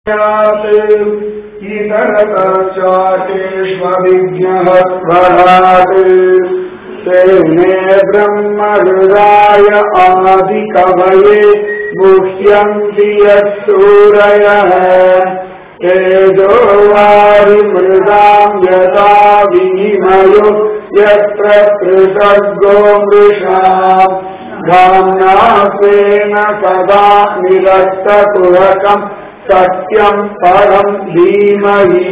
इतरतश्चाटेष्वभिज्ञः स्वराट् तेने ब्रह्महृदाय आदिकवये मुह्यन्ति यत्सूरयः तेजो वारिमृदाम् यथा विनिमयो यत्र पृथग्गो मृषाम् धाम्ना स्वेन सदा निरस्तकुहकम् सत्यम् परम् धीमहि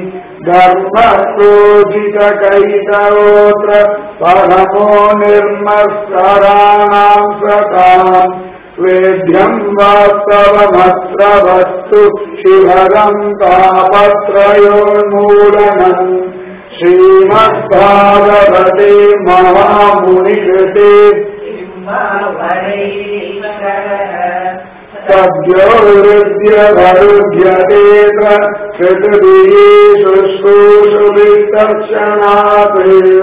धर्मक्रोजितकैतरोत्र परमो निर्मत्सराणाम् सताम् स्वेभ्यम् वास्तवमत्र वस्तु शिवरम् तापत्रयोन्मूलनम् श्रीमद्भागवते महामुनिकृते सद्योरुद्यवरुध्यतेऽत्र शुश्रूषुभिस्तर्शनात्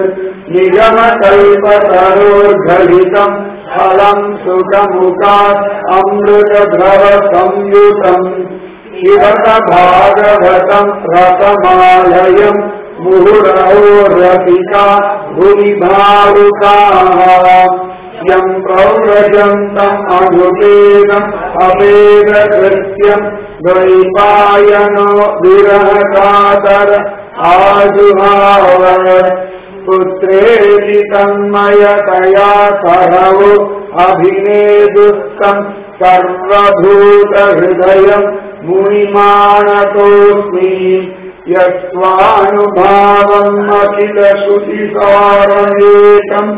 निगमकल्पतरोर्घलितम् फलम् सुखमुखात् अमृतद्रवसंयुतम् शिवत भागवतम् रसमालयम् मुहुरहोरसिका भुवि भावुकाः यम् प्रौरजन्तम् अभुपेदम् अपेदकृत्यम् द्वैपायनो विरहकातर आजुहाव पुत्रेति तन्मयतया सहवो अभिनेदुस्तम् सर्वभूतहृदयम् मुनिमानतोऽस्मि यस्वानुभावम् अखिल श्रुतिसारमेकम्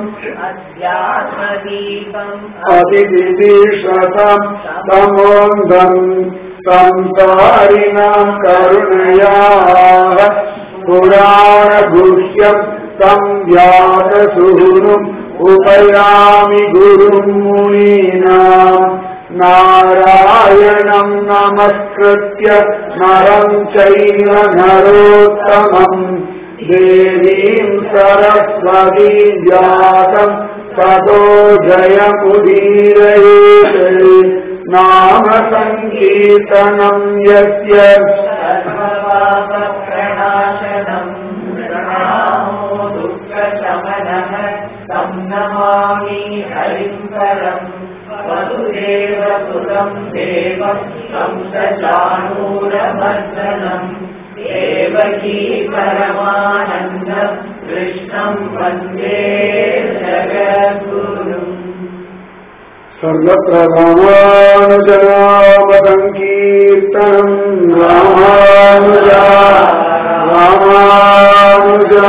अतिविदीशतम् तमोन्धम् संसारिणाम् करुणयाः पुराणगुह्यम् तम् व्याससूनुम् उपयामि गुरुम् मुनीनाम् नारायणम् नमस्कृत्य नरम् चैव नरोत्तमम् देवीम् सरस्वतीम् व्यासम् ततो जयमुदीरयेत् नाम सङ्कीर्तनम् यस्य तं नमामि हरिङ्करम् वसुदेव सुतम् देवम् तं चाणूरभर्जनम् देवकी परमानन्दम् कृष्णम् वन्दे जगद्गुरुम् सर्वत्र रामानुजनामसङ्कीर्तनम् रामानुजा रामानुजा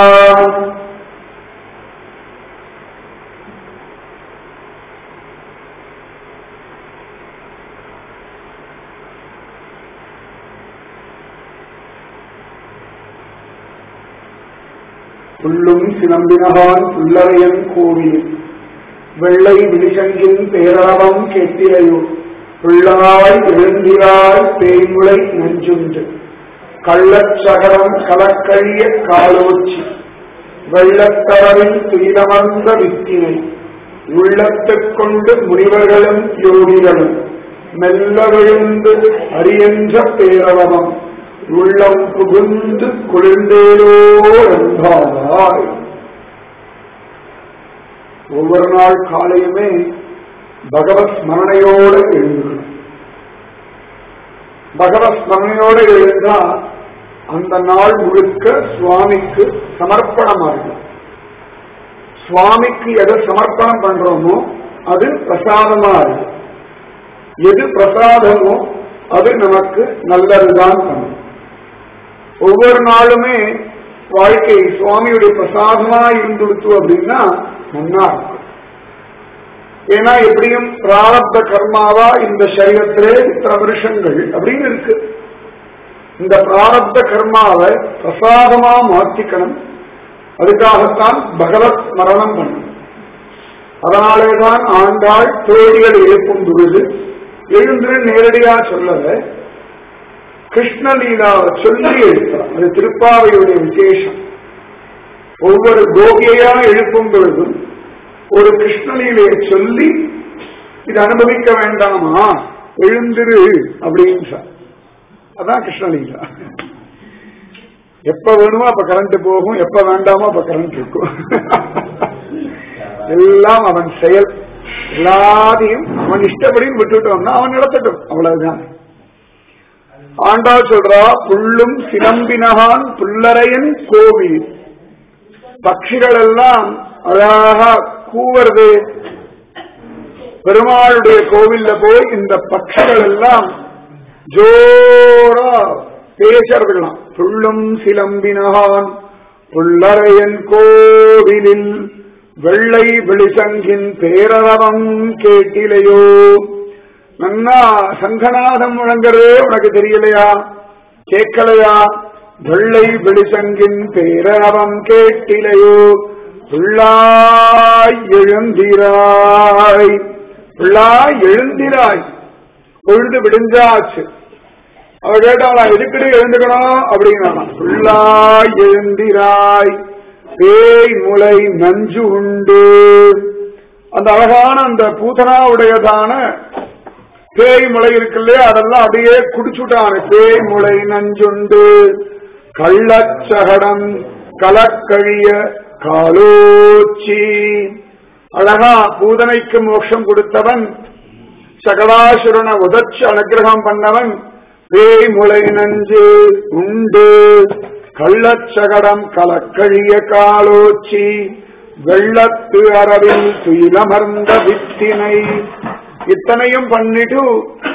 புல்லும் சிலம்பினகான் புல்லரையன் கோவில் வெள்ளை விழிசங்கின் பேரளவம் கெட்டிலையோ பிள்ளாய் எழுந்திராய் பேய்முளை நெஞ்சுண்டு கள்ளச்சகரம் கலக்கழிய காலோச்சி வெள்ளத்தரவில் துயிலமர்ந்த வித்தினை உள்ளத்துக் கொண்டு முனிவர்களும் யோகிகளும் மெல்ல விழுந்து அரியன்ற பேரளவம் உள்ளம் புகுந்து குளிர்ந்தேரோ என்றாய் ஒவ்வொரு நாள் காலையுமே பகவத் ஸ்மரணையோடு எழுந்துக்கணும் பகவத் ஸ்மரணையோடு எழுந்தா அந்த நாள் முழுக்க சுவாமிக்கு சமர்ப்பணமாகும் சுவாமிக்கு எதை சமர்ப்பணம் பண்றோமோ அது பிரசாதமா இருக்கு எது பிரசாதமோ அது நமக்கு நல்லதுதான் பண்ணும் ஒவ்வொரு நாளுமே வாழ்க்கை சுவாமியுடைய பிரசாதமா இருந்துடுத்து அப்படின்னா நன்னா இருக்கும் ஏன்னா எப்படியும் பிராரப்த கர்மாவா இந்த சரீரத்திலே இத்தனை வருஷங்கள் அப்படின்னு இருக்கு இந்த பிராரப்த கர்மாவை பிரசாதமா மாற்றிக்கணும் அதுக்காகத்தான் பகவத் மரணம் பண்ணும் அதனாலேதான் ஆண்டாள் தோழிகள் எழுப்பும் பொழுது எழுந்து நேரடியா சொல்லல கிருஷ்ணலீலாவை சொல்லி எழுப்புறான் அது திருப்பாவையுடைய விசேஷம் ஒவ்வொரு கோபியையா எழுப்பும் பொழுதும் ஒரு கிருஷ்ணலீலையை சொல்லி இது அனுபவிக்க வேண்டாமா எழுந்திரு அப்படின்னு அதான் கிருஷ்ணலீலா எப்ப வேணுமோ அப்ப கரண்ட் போகும் எப்ப வேண்டாமோ அப்ப கரண்ட் இருக்கும் எல்லாம் அவன் செயல் எல்லாத்தையும் அவன் இஷ்டப்படியும் விட்டுட்டோம்னா அவன் நடத்தட்டும் அவ்வளவுதான் ஆண்டாள் சொல்றா புல்லும் சிலம்பினகான் புல்லரையன் கோவில் பட்சிகள் எல்லாம் அழகா கூவுறது பெருமாளுடைய கோவில்ல போய் இந்த பட்சிகள் எல்லாம் ஜோரா பேசறதுலாம் புல்லும் சிலம்பினகான் புல்லரையன் கோவிலில் வெள்ளை வெளிசங்கின் பேரரவம் கேட்டிலையோ நன்னா சங்கநாதம் முழங்குறதே உனக்கு தெரியலையா கேட்கலையா வெள்ளை வெளிசங்கின் பேரரவம் கேட்டிலையோ புள்ளாய் எழுந்திராய் புள்ளாய் எழுந்திராய் பொழுது விடிஞ்சாச்சு அவ கேட்டாளா எதுக்கிட்டு எழுந்துக்கணும் அப்படின்னா புள்ளாய் எழுந்திராய் பேய் முளை நஞ்சு உண்டு அந்த அழகான அந்த பூதனாவுடையதான பேய் முளை இருக்கு இல்லையா அதெல்லாம் அப்படியே குடிச்சுட்டான பேய் முளை நஞ்சுண்டு கள்ளச்சகடம் கலக்கழிய காலோச்சி அழகா பூதனைக்கு மோட்சம் கொடுத்தவன் சகடாசுரனை உதச்சு அனுகிரகம் பண்ணவன் பேய் முளை நஞ்சு உண்டு கள்ளச்சகடம் கலக்கழிய காலோச்சி வெள்ளத்து அரவில் துயிலமர்ந்த வித்தினை இத்தனையும் பண்ணிட்டு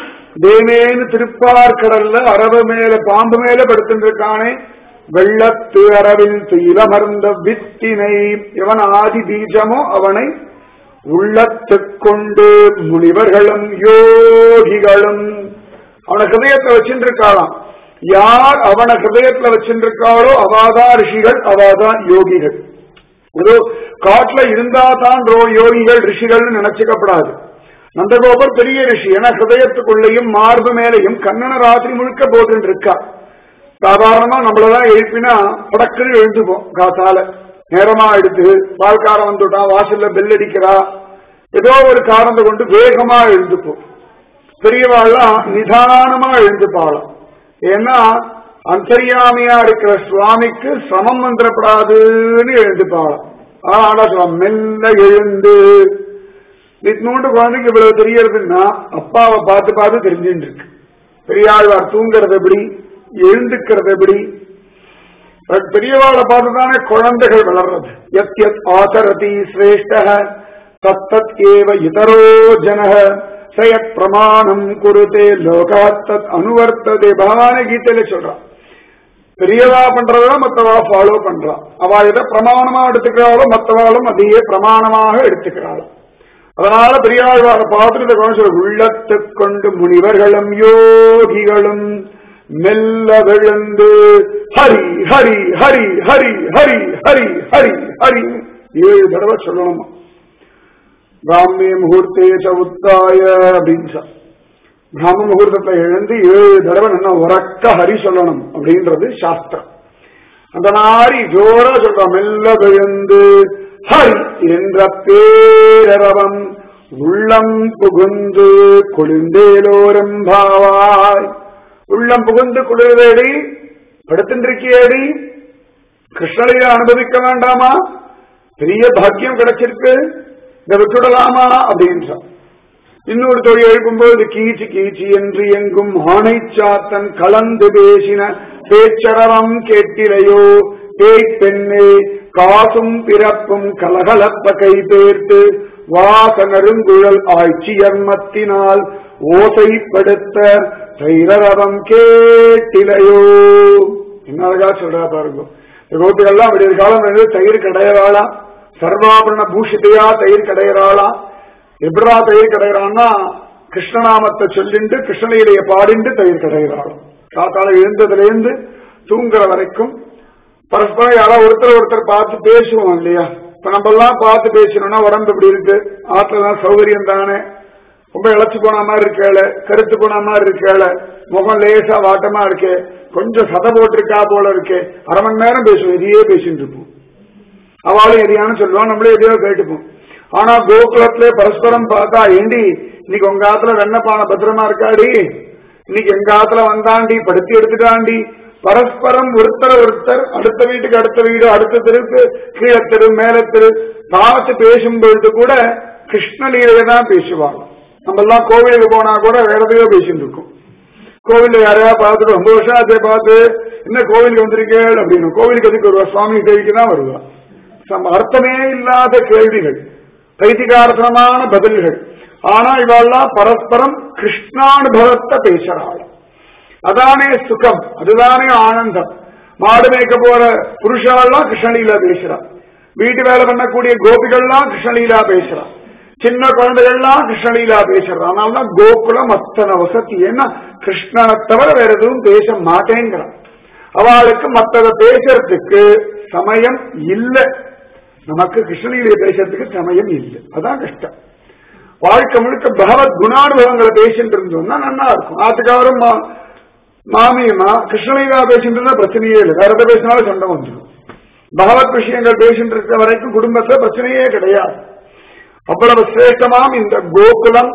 தேமேனு திருப்பார்கடல்ல அரவு மேல பாம்பு மேல படுத்துட்டு இருக்கானே வெள்ளத்து அரவில் துயிலமர்ந்த வித்தினை இவன் ஆதி பீஜமோ அவனை உள்ளத்துக் கொண்டு முனிவர்களும் யோகிகளும் அவனை ஹிருதயத்தை வச்சுருக்காளாம் யார் அவனை ஹிருதயத்துல வச்சுருக்காளோ அவாதான் ரிஷிகள் அவாதான் யோகிகள் ஏதோ காட்டுல இருந்தா தான் யோகிகள் ரிஷிகள்னு நினைச்சுக்கப்படாது நந்தகோபர் பெரிய ரிஷி என ஹிருதயத்துக்குள்ளேயும் மார்பு மேலையும் கண்ணன ராத்திரி முழுக்க போட்டு இருக்கா சாதாரணமா நம்மளதான் எழுப்பினா படக்குன்னு எழுந்துப்போம் காத்தால நேரமா எடுத்து பால்காரம் வந்துட்டான் வாசல்ல பெல் அடிக்கிறா ஏதோ ஒரு காரணத்தை கொண்டு வேகமா எழுந்துப்போம் பெரியவாள்லாம் நிதானமா எழுந்துப்பாளாம் ஏன்னா அந்தரியாமியா இருக்கிற சுவாமிக்கு சிரமம் வந்துடப்படாதுன்னு எழுந்துப்பாளாம் ஆனா சொல்ல மெல்ல எழுந்து இட்னோண்டு குழந்தைக்கு இவ்வளவு தெரியறதுன்னா அப்பாவை பார்த்து பார்த்து தெரிஞ்சுட்டு இருக்கு பெரியாழ்வார் தூங்குறது எப்படி எழுந்துக்கிறது எப்படி பெரியவாளை பார்த்து தானே குழந்தைகள் வளர்றது எத் எத் ஆசரதி சிரேஷ்ட தத்தத் ஏவ இதரோ ஜன சயத் பிரமாணம் குருதே லோகாத் தத் அனுவர்த்ததே பகவான கீதையில சொல்றான் பெரியவா பண்றதா மத்தவா ஃபாலோ பண்றா அவ எதை பிரமாணமா எடுத்துக்கிறாளோ மத்தவாளும் அதையே பிரமாணமாக எடுத்துக்கிறாள் அதனால பெரியாழ்வார பார்த்துட்டு உள்ளத்துக் கொண்டு முனிவர்களும் யோகிகளும் மெல்ல விழுந்து ஹரி ஹரி ஹரி ஹரி ஹரி ஹரி ஹரி ஹரி ஏழு தடவை சொல்லணுமா பிராமிய முகூர்த்தே சவுத்தாய அப்படின்னு பிராம முகூர்த்தத்துல எழுந்து ஏழு தடவை நல்லா உறக்க ஹரி சொல்லணும் அப்படின்றது சாஸ்திரம் அந்த மாதிரி ஜோரா சொல்ற மெல்ல விழுந்து ஹரி என்ற பேரரவம் உள்ளம் புகுந்து குளிர்ந்தேலோரம் பாவாய் உள்ளம் புகுந்து குளிர்வேடி படுத்திருக்கியேடி கிருஷ்ணலைய அனுபவிக்க வேண்டாமா பெரிய பாக்கியம் கிடைச்சிருக்கு இதை விட்டுடலாமா அப்படின்றான் இன்னொரு தொழி எழுப்பும்போது கீச்சு கீச்சு என்று எங்கும் ஆணை சாத்தன் கலந்து பேசின பேச்சரவம் கேட்டிலையோ பேய் பெண்ணே காசும் பிறப்பும் கலகலப்ப கை பேர்த்து வாச நறுங்குழல் ஆட்சியர்மத்தினால் ஓசைப்படுத்த தைரரவம் கேட்டிலையோ என்ன அழகா சொல்றா பாருங்க ரோட்டுகள்லாம் விடிய காலம் வந்து தயிர் கடையறாளாம் சர்வாபரண பூஷிதையா தயிர் கடையறாளாம் எப்படா தயிர் கடையறான்னா கிருஷ்ணநாமத்தை சொல்லிண்டு கிருஷ்ணலீலைய பாடிண்டு தயிர் கடையறாளாம் காத்தால எழுந்ததுல இருந்து தூங்குற வரைக்கும் பரஸ்பரம் யாரோ ஒருத்தர் ஒருத்தர் பார்த்து பேசுவோம் இல்லையா இப்ப நம்ம எல்லாம் பார்த்து பேசணும்னா உடம்பு இப்படி இருக்கு ஆற்றுலாம் சௌகரியம் தானே ரொம்ப இழைச்சு போன மாதிரி இருக்கேள கருத்து போன மாதிரி இருக்கேள முகம் லேசா வாட்டமா இருக்கே கொஞ்சம் சத போட்டிருக்கா போல இருக்கே அரை மணி நேரம் பேசுவோம் இதையே பேசிட்டு இருப்போம் அவளும் எதையானு சொல்லுவான் நம்மளே எதையோ கேட்டுப்போம் ஆனா கோகுலத்துல பரஸ்பரம் பார்த்தா ஏண்டி இன்னைக்கு உங்க ஆத்துல வெண்ணப்பான பத்திரமா இருக்காடி இன்னைக்கு எங்க ஆத்துல வந்தாண்டி படுத்தி எடுத்துட்டாண்டி பரஸ்பரம் ஒருத்தர் ஒருத்தர் அடுத்த வீட்டுக்கு அடுத்த வீடு அடுத்த தெருக்கு கீழே தெரு மேல தெரு பார்த்து பேசும்பொழுது கூட கிருஷ்ணலீலையை தான் பேசுவாங்க நம்ம எல்லாம் கோவிலுக்கு போனா கூட வேற எதையோ பேசிட்டு இருக்கோம் கோவில்ல யாரையா பார்த்துட்டு ரொம்ப வருஷம் ஆச்சே பார்த்து என்ன கோவிலுக்கு வந்திருக்கேள் அப்படின்னு கோவிலுக்கு எதுக்கு வருவா சுவாமி தேவிக்கு தான் வருவா சம அர்த்தமே இல்லாத கேள்விகள் பைத்திகார்த்தமான பதில்கள் ஆனா இவெல்லாம் பரஸ்பரம் கிருஷ்ணானுபவத்தை பேசுறாள் அதானே சுகம் அதுதானே ஆனந்தம் மாடு மேய்க்க போற புருஷாலாம் கிருஷ்ணலீலா பேசுறா வீட்டு வேலை பண்ணக்கூடிய கோபிகள்லாம் கிருஷ்ணலீலா பேசுறா சின்ன குழந்தைகள்லாம் கிருஷ்ணலீலா பேசுறது அதனாலதான் கோகுலம் அத்தனை வசதி ஏன்னா கிருஷ்ணனை தவிர வேற எதுவும் பேச மாட்டேங்கிறான் அவளுக்கு மற்றத பேசுறதுக்கு சமயம் இல்லை நமக்கு கிருஷ்ணலீலையை பேசுறதுக்கு சமயம் இல்லை அதான் கஷ்டம் வாழ்க்கை முழுக்க பகவத் குணானுபவங்களை பேசிட்டு இருந்தோம்னா நல்லா இருக்கும் ஆத்துக்காரும் மா- மாமியுமா கிருஷ்ணலீலா பேசிட்டு இருந்தா பிரச்சனையே இல்லை வேற எதை பேசினாலும் சண்டை வந்துடும் பகவத் விஷயங்கள் பேசிட்டு இருக்க வரைக்கும் குடும்பத்துல பிரச்சனையே கிடையாது அவ்வளவு சிரேஷ்டமாம் இந்த கோகுலம்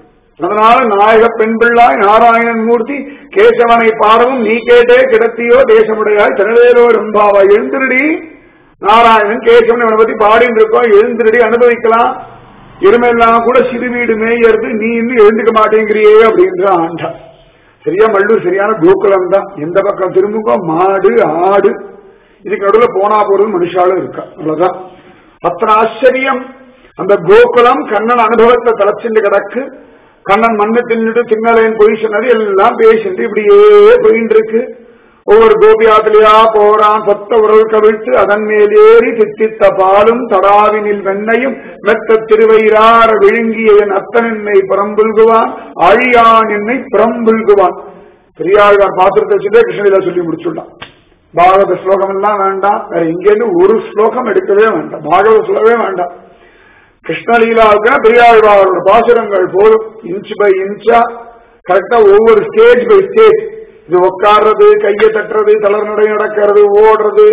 அதனால நாயக பெண் பிள்ளாய் நாராயணன் மூர்த்தி கேசவனை பாடவும் நீ கேட்டே கிடத்தியோ தேசமுடையாய் திருநேரோ ரம்பாவா எழுந்திருடி நாராயணன் கேசவன் இவனை பத்தி பாடிட்டு இருக்கோம் எழுந்திருடி அனுபவிக்கலாம் எருமெல்லாம் கூட சிறு வீடு மேயறது நீ இன்னும் எழுந்துக்க மாட்டேங்கிறியே அப்படின்ற ஆண்டா சரியா மல்லூர் சரியான கோகுலம் தான் எந்த பக்கம் திரும்புங்கோ மாடு ஆடு இதுக்கு நடுவில் போனா போறது மனுஷாலும் இருக்கா அவ்வளவுதான் அத்தனை ஆச்சரியம் அந்த கோகுலம் கண்ணன் அனுபவத்தை தலைச்சுண்டு கிடக்கு கண்ணன் மண்ணு தின்னுட்டு தின்னலேன் பொய் சொன்னது எல்லாம் பேசிட்டு இப்படியே போயின்னு இருக்கு ஒவ்வொரு கோபியாத்திலையா போறான் பத்த உறவு கவிழ்த்து அதன் மேல் ஏறி தித்தித்த பாலும் தடாவினில் வெண்ணையும் மெத்த திருவயிறார விழுங்கிய என் அத்தனென்னை புறம்புல்குவான் அழியான் என்னை புறம்புல்குவான் பெரியாழ்வார் பாத்திரத்தை வச்சுட்டே கிருஷ்ணலீலா சொல்லி முடிச்சுள்ளான் பாகவத ஸ்லோகம் எல்லாம் வேண்டாம் வேற இங்கேருந்து ஒரு ஸ்லோகம் எடுக்கவே வேண்டாம் பாகவத சொல்லவே வேண்டாம் கிருஷ்ணலீலாவுக்கு பெரியாழ்வாரோட பாசுரங்கள் போதும் இன்ச் பை இன்ச்சா கரெக்டா ஒவ்வொரு ஸ்டேஜ் பை ஸ்டேஜ் இது உட்கார்றது கையை தட்டுறது தளர் நடை நடக்கிறது ஓடுறது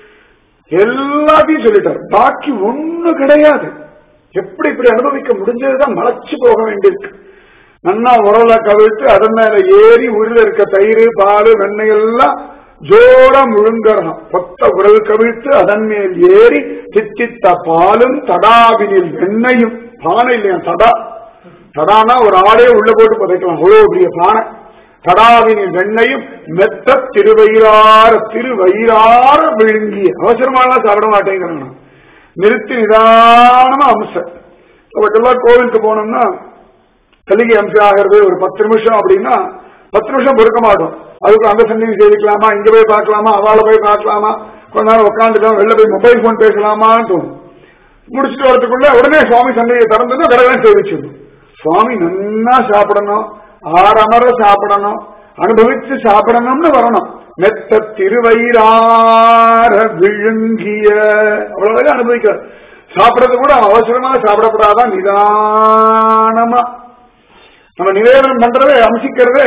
எல்லாத்தையும் சொல்லிட்டார் பாக்கி ஒண்ணு கிடையாது எப்படி இப்படி அனுபவிக்க முடிஞ்சதுதான் மலைச்சு போக வேண்டியிருக்கு நன்னா உரல கவிழ்த்து அதன் மேல ஏறி உருள இருக்க தயிர் பால் வெண்ணெய் எல்லாம் ஜோரா முழுங்கறணும் கொத்த உறவு கவிழ்த்து அதன் மேல் ஏறி தித்தித்த பாலும் தடாவினில் வெண்ணையும் பானை இல்லையா தடா தடானா ஒரு ஆடே உள்ள போட்டு புதைக்கலாம் அவ்வளவு பெரிய பானை தடாவினில் வெண்ணையும் மெத்த திருவயிறார திருவயிறார விழுங்கிய அவசரமாலாம் சாப்பிட மாட்டேங்கிறாங்க நிறுத்தி நிதானமா அம்சம் அவற்றெல்லாம் கோவிலுக்கு போனோம்னா கலிகை அம்சம் ஆகிறது ஒரு பத்து நிமிஷம் அப்படின்னா பத்து நிமிஷம் பொறுக்க மாட்டோம் அதுக்கு அந்த சந்நிதி சேவிக்கலாமா இங்க போய் பார்க்கலாமா அவாள போய் பார்க்கலாமா கொஞ்ச நேரம் உட்காந்துக்கலாம் வெளில போய் மொபைல் போன் பேசலாமான்னு தோணும் முடிச்சுட்டு வரதுக்குள்ள உடனே சுவாமி சந்தையை திறந்து கடவுள் சேவிச்சிடணும் சுவாமி நன்னா சாப்பிடணும் ஆறமர சாப்பிடணும் அனுபவிச்சு சாப்பிடணும்னு வரணும் மெத்த திருவயிறார விழுங்கிய அவ்வளவு அனுபவிக்கிறார் சாப்பிடறது கூட அவசரமா சாப்பிடப்படாதான் நிதானமா நம்ம நிவேதனம் பண்றதே அம்சிக்கிறதே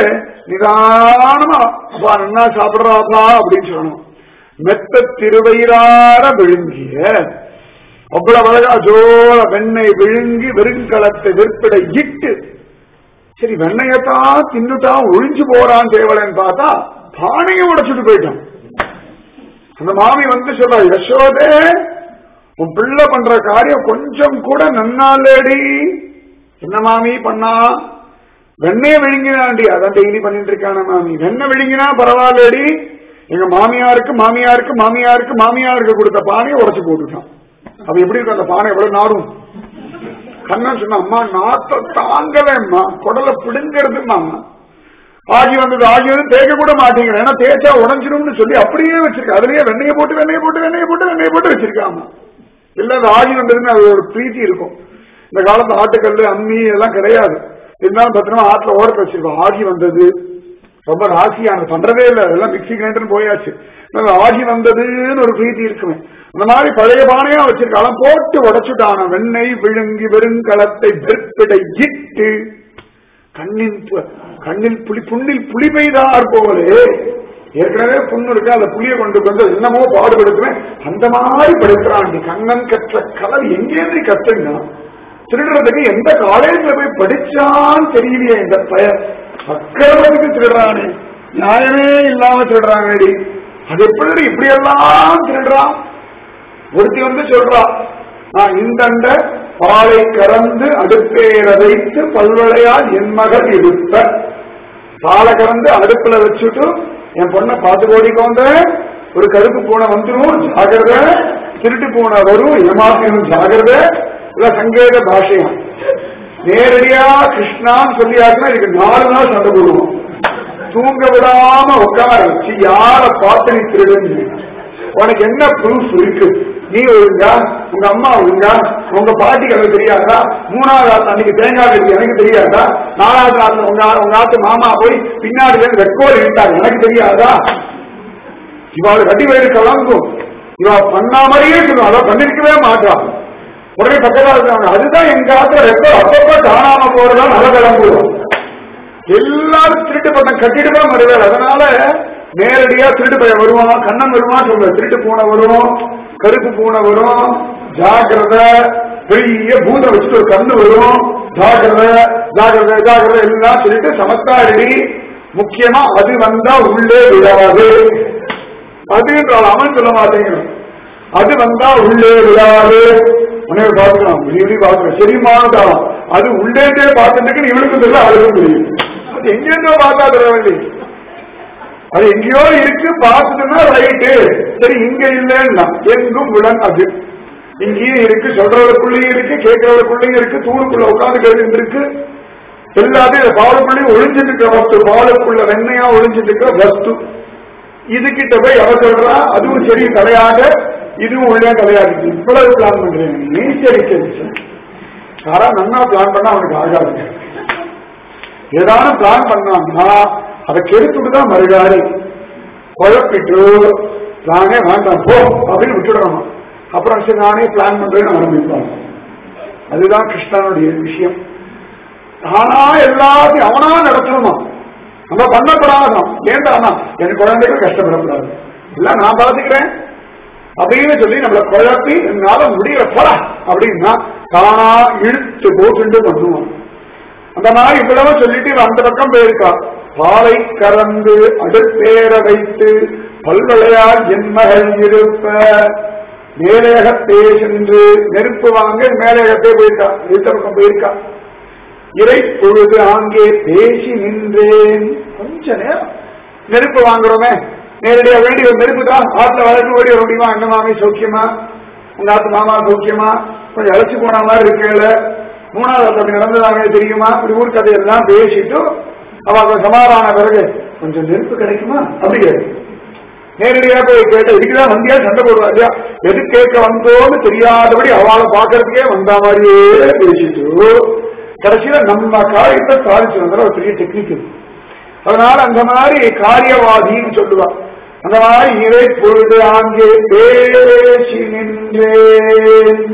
நிதானமா அப்பா நன்னா சாப்பிடுறாப்பா அப்படின்னு சொல்லணும் மெத்த திருவயிறார விழுங்கிய அவ்வளவு அழகா ஜோர வெண்ணெய் விழுங்கி வெறுங்கலத்தை விற்பிட இட்டு சரி வெண்ணையத்தான் தின்னுட்டான் ஒழிஞ்சு போறான் தேவலன்னு பார்த்தா பானையை உடைச்சிட்டு போயிட்டான் அந்த மாமி வந்து சொல்றா யசோதே உன் பிள்ளை பண்ற காரியம் கொஞ்சம் கூட நன்னாலேடி என்ன மாமி பண்ணா வெண்ணைய விழுங்கினாண்டி அதான் டெய்லி பண்ணிட்டு இருக்கான மாமி வெண்ணெய் விழுங்கினா பரவாயில்லடி எங்க மாமியாருக்கு மாமியாருக்கு மாமியாருக்கு மாமியாருக்கு கொடுத்த பானையை உடைச்சு போட்டுட்டான் அது எப்படி இருக்கு அந்த பானை எவ்வளவு நாடும் கண்ணன் சொன்ன அம்மா நாத்த தாங்கலம்மா குடலை பிடுங்கிறதுமா ஆகி வந்தது ஆகி வந்து தேய்க்க கூட மாட்டேங்கிற ஏன்னா தேய்ச்சா உடஞ்சிரும்னு சொல்லி அப்படியே வச்சிருக்க அதுலயே வெண்ணையை போட்டு வெண்ணையை போட்டு வெண்ணையை போட்டு வெண்ணையை போட்டு வச்சிருக்காமா இல்ல அது ஆகி வந்ததுன்னு அது ஒரு பிரீத்தி இருக்கும் இந்த காலத்து ஆட்டுக்கல் அம்மி எல்லாம் கிடையாது இருந்தாலும் பத்திரமா ஆட்டுல ஓரத்தை வச்சிருக்கோம் ஆகி வந்தது ரொம்ப ராசியான பண்றதே இல்லை அதெல்லாம் மிக்சி கிரைண்டர் போயாச்சு அதனால ஆகி வந்ததுன்னு ஒரு பிரீத்தி இருக்குமே அந்த மாதிரி பழைய பானையா வச்சிருக்காலும் போட்டு உடைச்சுட்டான வெண்ணெய் விழுங்கி வெறுங்கலத்தை வெற்பிடை இட்டு கண்ணின் பு- கண்ணில் புலி புண்ணில் புலி பெய்தார் போலே ஏற்கனவே புண்ணு இருக்கு அந்த புளியை கொண்டு வந்து என்னமோ பாடுபடுத்துவேன் அந்த மாதிரி படுத்துறான் கண்ணன் கற்ற கலர் எங்கேருந்து கத்துங்க திருடுறதுக்கு எந்த காலேஜ்ல போய் படிச்சான்னு தெரியலையே இந்த பய அக்கிரமத்துக்கு திருடுறானே நியாயமே இல்லாம திருடுறாங்கடி அது எப்படி இப்படி எல்லாம் திருடுறான் ஒருத்தி வந்து சொல்றா நான் இந்தண்ட பாலை கறந்து அடுப்பேற வைத்து பல்வளையால் என் மகள் இருப்ப பாலை கறந்து அடுப்புல வச்சுட்டு என் பொண்ணை பார்த்து கோடிக்கோங்க ஒரு கருப்பு பூனை வந்துடும் ஜாகிரத திருட்டு பூனை வரும் ஏமாத்திரும் ஜாகிரத இல்ல சங்கேத பாஷையா நேரடியா கிருஷ்ணான்னு சொல்லியாச்சுன்னா இதுக்கு நாலு நாள் சண்டை போடுவோம் தூங்க விடாம உட்கார வச்சு யார பார்த்து நீ திருடுன்னு உனக்கு என்ன ப்ரூஃப் இருக்கு நீ ஒழுங்கா உங்க அம்மா ஒழுங்கா உங்க பாட்டிக்கு எனக்கு தெரியாதா மூணாவது ஆத்து அன்னைக்கு தேங்காய் வெட்டி எனக்கு தெரியாதா நாலாவது ஆத்து உங்க உங்க ஆத்து மாமா போய் பின்னாடி இருந்து ரெக்கோர்டு இட்டாங்க எனக்கு தெரியாதா இவாள் கட்டி வயிறு கலங்கும் இவா பண்ணா மாதிரியே சொல்லுவோம் அதை பண்ணிருக்கவே மாட்டான் உடனே பக்கத்தில் இருக்காங்க அதுதான் எங்க ஆத்துல ரெக்கோர்டு அப்பப்ப காணாம போறதா நல்ல கிளம்புவோம் எல்லாரும் திருட்டு பட்டம் கட்டிட்டு தான் வருவார் அதனால நேரடியா திருட்டு பையன் வருவான் கண்ணன் வருவான் சொல்ற திருட்டு பூனை வரும் கருப்பு பூனை வரும் ஜாக்கிரத பெரிய பூனை வச்சுட்டு ஒரு கண்ணு வரும் ஜாக்கிரத ஜாக்கிரத ஜாக்கிரத எல்லாம் சொல்லிட்டு சமத்தாடி முக்கியமா அது வந்தா உள்ளே விழாது அதுன்றால் அவன் சொல்ல மாட்டேங்கிறான் அது வந்தா உள்ளே விழாது உனக்கு பார்க்கலாம் இப்படி பார்க்கலாம் சரிமானதாம் அது உள்ளேட்டே பார்த்துட்டு இவனுக்கு தெரியல அவளுக்கும் தெரியும் அது எங்கெங்கோ பார்த்தா தெரியவில்லை அது எங்கேயோ இருக்கு பார்த்துட்டுனா ரைட்டு சரி இங்க இல்லைன்னா எங்கும் விலன் அது இங்கேயும் இருக்கு சொல்றவருக்குள்ளேயும் இருக்கு கேட்கறவருக்குள்ளேயும் இருக்கு தூணுக்குள்ள உட்காந்து கேட்டு இருக்கு எல்லாத்தையும் இந்த பாலுக்குள்ளேயும் ஒளிஞ்சிட்டு இருக்கிற வஸ்து பாலுக்குள்ள வெண்ணையா ஒளிஞ்சிட்டு இருக்கிற வஸ்து இது கிட்ட போய் எவ சொல்றா அதுவும் சரி தலையாக இதுவும் உள்ளே தலையாடுச்சு இவ்வளவு பிளான் பண்றேன் நீ சரி சரி சரி யாரா நன்னா பிளான் பண்ணா அவனுக்கு ஆகாது ஏதாவது பிளான் பண்ணான்னா அதை கெடுத்துட்டு தான் மறுகாரி குழப்பிட்டு பிளானே வேண்டாம் போ அப்படின்னு விட்டுடணும் அப்புறம் சரி நானே பிளான் பண்றேன்னு ஆரம்பிப்பான் அதுதான் கிருஷ்ணனுடைய விஷயம் ஆனா எல்லாத்தையும் அவனா நடத்தணுமா நம்ம பண்ணப்படாதான் ஏண்டாமா என் குழந்தைகள் கஷ்டப்படக்கூடாது எல்லாம் நான் பார்த்துக்கிறேன் அப்படின்னு சொல்லி நம்மளை குழப்பி என்னால முடியல போல அப்படின்னா தானா இழுத்து போட்டு பண்ணுவான் அந்த மாதிரி இவ்வளவு சொல்லிட்டு இவன் அந்த பக்கம் போயிருக்கா பாலை கறந்து அடுப்பேற வைத்து பல்வளையால் என்மகள் இருப்ப மேலேகத்தே சென்று நெருப்பு வாங்க மேலேகத்தே போயிருக்கா இந்த பக்கம் போயிருக்கா இறை பொழுது ஆங்கே பேசி நின்றேன் கொஞ்ச நேரம் நெருப்பு வாங்குறோமே நேரடியா வேண்டி ஒரு நெருப்பு தான் ஆத்துல வளர்ந்து ஓடி வர முடியுமா அண்ணன் மாமி சௌக்கியமா உங்க ஆத்து மாமா சௌக்கியமா கொஞ்சம் அழைச்சு போன மாதிரி இருக்கல மூணாவது அப்படி நடந்ததாக தெரியுமா இப்படி ஊர் கதையெல்லாம் பேசிட்டு அவங்க சமாதான பிறகு கொஞ்சம் நெருப்பு கிடைக்குமா அப்படி கேட்டு நேரடியா போய் கேட்ட இதுக்குதான் வந்தியா சண்டை போடுவா இல்லையா எது கேட்க வந்தோன்னு தெரியாதபடி அவளை பாக்குறதுக்கே வந்த மாதிரியே பேசிட்டு கடைசியில நம்ம காரியத்தை சாதிச்சு வந்த ஒரு பெரிய டெக்னிக் இருக்கு அதனால அந்த மாதிரி காரியவாதின்னு சொல்லுவா அந்த மாதிரி இறை பொழுது அங்கே பேசி நின்றேன்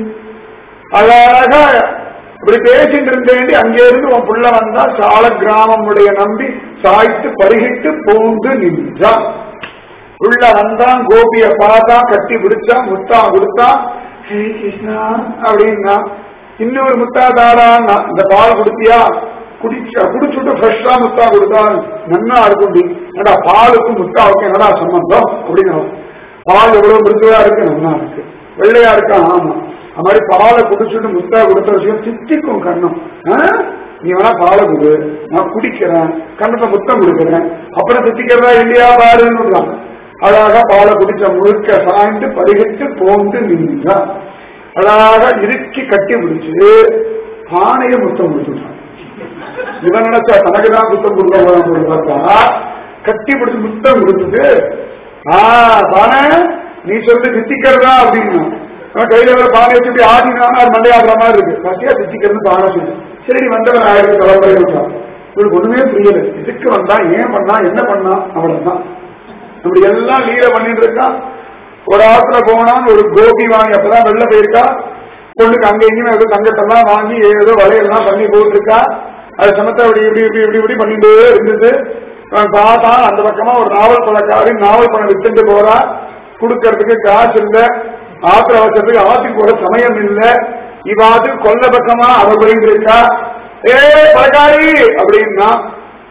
அழகா இப்படி பேசிட்டு இருந்தேன் அங்கே இருந்து உன் புள்ள வந்தா சால கிராமமுடைய நம்பி சாய்த்து பருகிட்டு பூந்து நின்றான் உள்ள வந்தான் கோபிய பார்த்தா கட்டி பிடிச்சான் முத்தா கொடுத்தா ஹே கிருஷ்ணா அப்படின்னா இன்னொரு முத்தா தாடான்னா இந்த பால் கொடுத்தியா குடிச்ச குடிச்சுட்டு ஃப்ரெஷ்ஷா முத்தா கொடுத்தான் நன்னா இருக்கும் என்னடா பாலுக்கும் முத்தாவுக்கும் என்னடா சம்பந்தம் அப்படின்னு பால் எவ்வளவு மிருதுவா இருக்கு நன்னா இருக்கு வெள்ளையா இருக்கா ஆமா அது மாதிரி பாலை குடிச்சுட்டு முத்தா கொடுத்த விஷயம் சித்திக்கும் கண்ணம் ஆ? நீ வேணா பாலை கொடு நான் குடிக்கிறேன் கண்ணத்தை முத்தம் கொடுக்கிறேன் அப்புறம் சித்திக்கிறதா இல்லையா பாருன்னு அழகா பாலை குடிச்ச முழுக்க சாய்ந்து பருகிட்டு போந்து நின்றான் அழகா இறுக்கி கட்டி பிடிச்சு பானைய முத்தம் கொடுத்துட்டான் இவன் நினைச்சா தனக்கு தான் முத்தம் கொடுக்க பார்த்தா கட்டி பிடிச்சு முத்தம் கொடுத்துட்டு ஆ பானை நீ சொல்றது சித்திக்கிறதா அப்படின்னா அவன் கையில ஒரு பானை வச்சுட்டு ஆடினானா அது மண்டையாடுற மாதிரி இருக்கு பசியா சித்திக்கிறது பானை சொல்லு சரி நீ வந்தவன் ஆயிரத்தி தலைமுறை விட்டான் இவனுக்கு ஒண்ணுமே புரியல இதுக்கு வந்தா ஏன் பண்ணா என்ன பண்ணா அவ்வளவுதான் இப்படி எல்லாம் லீல பண்ணிட்டு இருக்கான் ஒரு ஆத்துல போனான் ஒரு கோபி வாங்கி அப்பதான் வெளில போயிருக்கா பொண்ணுக்கு அங்க எங்கேயுமே ஏதோ தங்கத்தெல்லாம் வாங்கி ஏதோ வலையெல்லாம் பண்ணி போட்டிருக்கா அது சமத்தை அப்படி இப்படி இப்படி இப்படி இப்படி பண்ணிட்டே இருந்தது அவன் பார்த்தா அந்த பக்கமா ஒரு நாவல் பழக்காரி நாவல் பழம் வித்துட்டு போறா கொடுக்கறதுக்கு காசு இல்ல ஆத்திர அவசரத்துக்கு ஆத்துக்கு போற சமயம் இல்ல இவாது கொல்ல பக்கமா அவ போயிட்டு இருக்கா ஏ பழக்காரி அப்படின்னா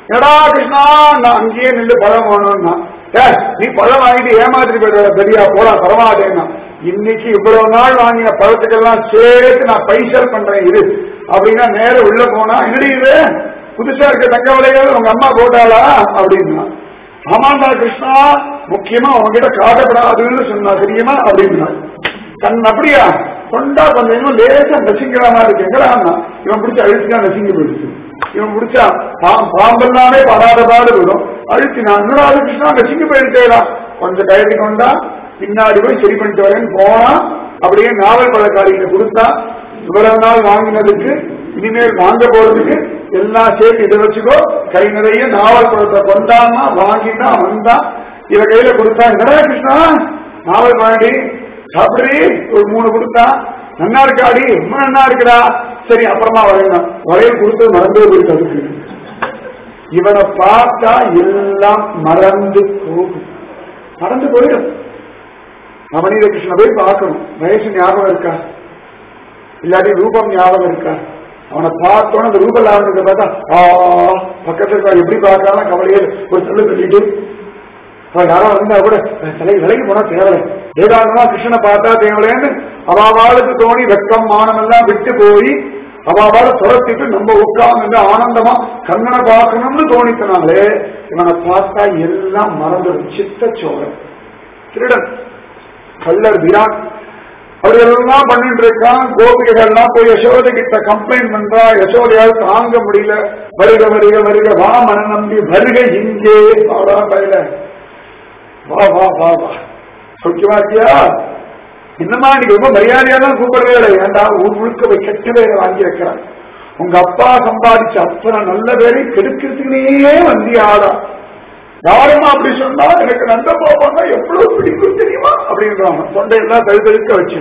எடா கிருஷ்ணா நான் அங்கேயே நின்று பழம் வேணும்னா ஏ நீ பழம் வாங்கிட்டு ஏமாத்திட்டு போயிடுற பெரியா போலாம் பரவாயில்லைன்னா இன்னைக்கு இவ்வளவு நாள் வாங்கின பழத்துக்கெல்லாம் சேர்த்து நான் பைசல் பண்றேன் இரு அப்படின்னா நேரம் உள்ள போனா என்னடி இது புதுசா இருக்க தங்க விலைகள் உங்க அம்மா போட்டாளா அப்படின்னா ஆமாண்டா கிருஷ்ணா முக்கியமா உங்ககிட்ட காட்டப்படாதுன்னு சொன்னா தெரியுமா அப்படின்னா கண் அப்படியா கொண்டா கொஞ்சம் இன்னும் லேசா நசிக்கிற மாதிரி இருக்குங்கிறான் இவன் பிடிச்ச அழுத்தினா நசிங்கி போயிடுச்சு இவன் பிடிச்சா பாம் பாம்பெல்லாமே படாத பாடு விடும் அழுத்தினா இன்னொரு ஆளு கிருஷ்ணா நசிங்கி போயிருக்கேடா கொஞ்சம் கயத்தி கொண்டா பின்னாடி போய் சரி பண்ணிட்டு வரேன்னு போனா அப்படியே நாவல் பழக்காரிகிட்ட கொடுத்தா இவ்வளவு நாள் வாங்கினதுக்கு இனிமேல் வாங்க போறதுக்கு எல்லாம் சேர்த்து இதை வச்சுக்கோ கை நிறைய நாவல் பழத்தை கொண்டாமா வாங்கினா வந்தா இவ கையில கொடுத்தா என்னடா கிருஷ்ணா நாவல் வாங்கி சாப்பிடுறி ஒரு மூணு கொடுத்தா நன்னா இருக்காடி ரொம்ப நன்னா இருக்குடா சரி அப்புறமா வரையணும் வரையல் கொடுத்து மறந்தே போயிட்டு அதுக்கு இவனை பார்த்தா எல்லாம் மறந்து போகும் மறந்து போயிடும் நவநீத கிருஷ்ண போய் பார்க்கணும் வயசு ஞாபகம் இருக்கா இல்லாட்டி ரூபம் ஞாபகம் இருக்கா அவனை பார்த்தோன்னு அந்த ரூப லாபத்தை பார்த்தா ஆ பக்கத்துல இருக்கா எப்படி பார்க்கலாம் கவலையே ஒரு சொல்லு சொல்லிட்டு அவன் யாரோ வந்தா கூட தலை விலகி போனா தேவலை ஏதாந்தமா கிருஷ்ணனை பார்த்தா தேவலைன்னு அவாவாளுக்கு தோணி வெக்கம் மானம் எல்லாம் விட்டு போய் அவாவால துரத்திட்டு நம்ம உட்கார்ந்து ஆனந்தமா கண்ணனை பார்க்கணும்னு தோணித்தனாலே இவனை பார்த்தா எல்லாம் மறந்துடும் சித்த சோழன் திருடன் கள்ளர் விராட் அவர் எல்லாம் பண்ணிட்டு இருக்கான் கோபிகைகள் எல்லாம் போய் யசோதை கிட்ட கம்ப்ளைண்ட் பண்றா யசோதையால் தாங்க முடியல வருக வருக வருக வா மன நம்பி வருக இங்கே வாடா பயில வா வா வா வா சௌக்கியமா இருக்கியா என்னமா நீ ரொம்ப மரியாதையா தான் கூப்பிடுறே ஏண்டா ஊர் முழுக்க போய் கெட்ட பேரை வாங்கி வைக்கிறான் உங்க அப்பா சம்பாதிச்ச அத்தனை நல்ல பேரை கெடுக்கிறதுக்குனே வந்தியாடா யாருமா அப்படி சொன்னா எனக்கு நந்த போவாங்க எவ்வளவு பிடிக்கும் தெரியுமா அப்படின்றாங்க தொண்டையெல்லாம் தழுதழுக்க வச்சு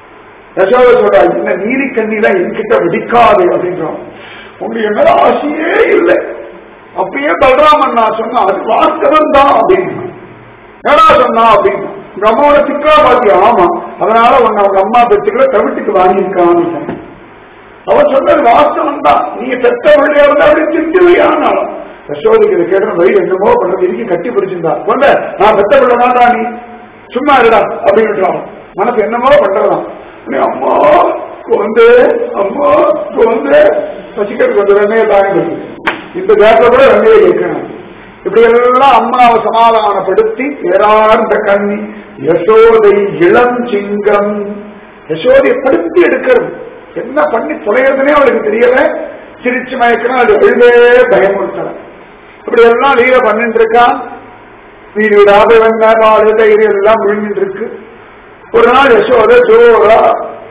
யசோத சொல்றா இந்த நீலி கண்ணிலாம் என்கிட்ட வெடிக்காது அப்படின்றான் உங்களுக்கு என்ன ஆசையே இல்லை அப்பயே பலராமன் நான் சொன்னா அது வாஸ்தவம் தான் அப்படின்னு ஏடா சொன்னா அப்படின்னு உங்க அம்மாவோட திக்கா பாத்தியா ஆமா அதனால உன்னை உங்க அம்மா பெற்றுக்களை தவிட்டுக்கு வாங்கியிருக்கான்னு சொன்னான். அவன் சொன்னது வாஸ்தவம் தான் நீங்க பெத்த பிள்ளையா இருந்தா அப்படி திட்டுவையானாலும் யசோதைக்கு இதை கேட்ட வயிறு என்னமோ பண்றது இறுக்கி கட்டி பிடிச்சிருந்தா கொண்ட நான் பெத்த பிள்ளை தான்டா நீ சும்மா இருடா அப்படின்றான் மனசு என்னமோ பண்றதாம் உடனே அம்மா வந்து அம்மா வந்து பசிக்கிறதுக்கு வந்து வெண்ணையை தாங்க இந்த கேப்ல கூட வெண்ணையை கேட்கணும் இப்படி எல்லாம் அம்மாவை சமாதானப்படுத்தி ஏறார்ந்த கண்ணி யசோதை இளம் சிங்கம் யசோதையை படுத்தி எடுக்கிறது என்ன பண்ணி தொலைகிறதுனே அவளுக்கு தெரியல சிரிச்சு மயக்கணும் அது எழுதே பயமுறுத்தல இப்படி எல்லாம் லீல பண்ணிட்டு இருக்கான் வீடு வீடாத வெண்ண பால் தயிர் எல்லாம் விழுந்துட்டு இருக்கு ஒரு நாள் யசோத ஜோரா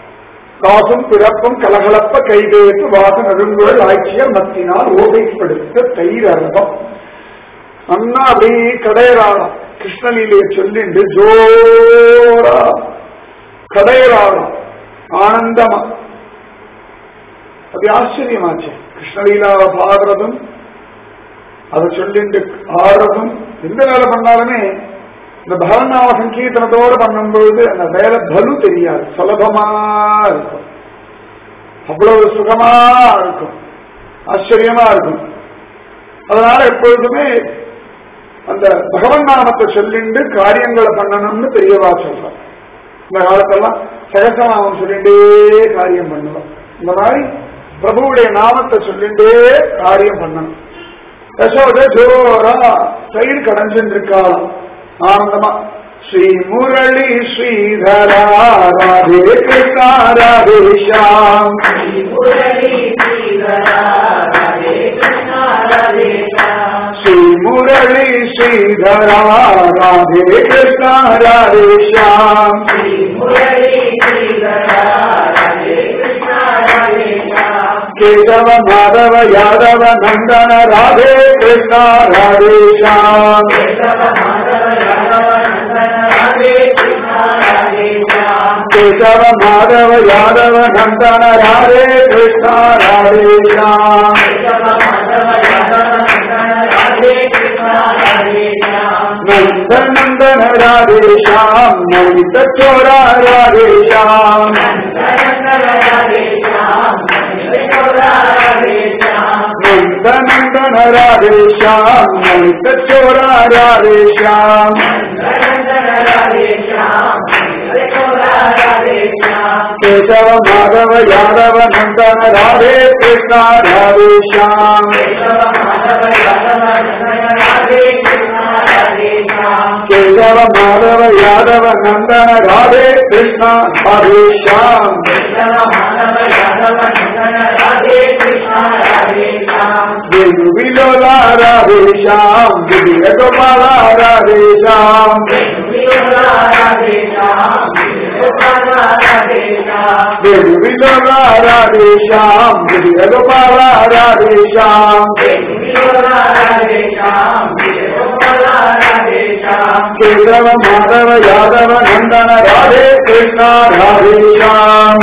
காசும் பிறப்பும் கலகலப்ப கைதேத்து வாச நெடுங்குழல் ஆட்சியர் மத்தினால் ஓகைப்படுத்த தயிர் அரபம் அண்ணா அப்படி கடையறாளாம் கிருஷ்ணலீலையை சொல்லிண்டு ஜோரா கடையறாளாம் ஆனந்தமா அது ஆச்சரியமாச்சு கிருஷ்ணலீலாவை பாடுறதும் அதை சொல்லிட்டு ஆடுறதும் எந்த வேலை பண்ணாலுமே இந்த பகவநாம சங்கீர்த்தனத்தோடு பண்ணும்பொழுது அந்த வேலை பலு தெரியாது சுலபமா இருக்கும் அவ்வளவு சுகமா இருக்கும் ஆச்சரியமா இருக்கும் அதனால எப்பொழுதுமே அந்த பகவன் நாமத்தை சொல்லிண்டு காரியங்களை பண்ணணும்னு பெரியவா சொல்றான் இந்த காலத்தெல்லாம் சகசநாமம் சொல்லிண்டே காரியம் பண்ணுவோம் இந்த மாதிரி பிரபுவுடைய நாமத்தை சொல்லிண்டே காரியம் பண்ணணும் யசோத ஜோரா தயிர் கடைஞ்சுட்டு இருக்காளாம் ஆனந்தமா ஸ்ரீ முரளி ஸ்ரீதரா ராதே கிருஷ்ணா ராதே ஷாம் ஸ்ரீ முரளி ஸ்ரீதரா ராதே கிருஷ்ணா ராதே ஷாம் கேசவ மாதவ யாதவ நந்தன ராதே கிருஷ்ணா ராதே ஷாம் கேசவ மாதவ யாதவ நந்தன ராதே கிருஷ்ணா ராதே ஷாம் நந்த நந்தன ராதே ஷாம் நந்த சோரா ராதே ஷாம் நந்த நந்தன ராதே ஷாம் லலித சோரா ராதே ஷாம் கேசவ மாதவ யாதவ நந்தன ராதே கிருஷ்ணா ராதே ஷாம் கேசவ மாதவ யாதவ நந்தன ராதே கிருஷ்ணா ராதே ஷாம் வேணு விலோலா ராதே ஷாம் விஜய கோபாலா ராதே ஷாம் வேணு விலோலா ராதே ஷாம் விஜய கோபாலா ராதே ஷாம் கேசவ மாதவ யாதவ நந்தன ராதே கிருஷ்ணா ராதே ஷாம்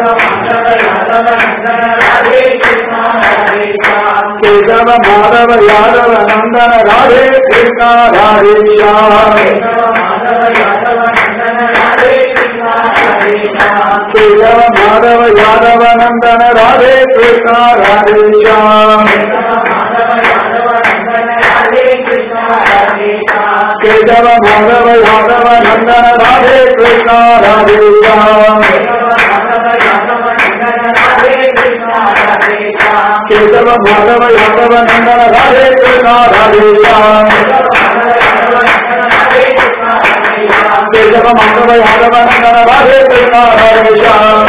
கேசவ மாதவ யாதவ நந்தன ராதே கிருஷ்ணா ராதே ஷாம் கேசவ மாதவ யாதவ நந்தன ராதே கிருஷ்ணா ராதே ஷாம் கேசவ மாதவ யாதவ நந்தன ராதே கிருஷ்ணா ராதே ஷாம் கேசவ மாதவ யாதவ நந்தன ராதே கிருஷ்ணா ராதே ஷாம் கேசவ மாதவ யாதவ நந்தன ராதே கிருஷ்ணா ராதே ஷாம்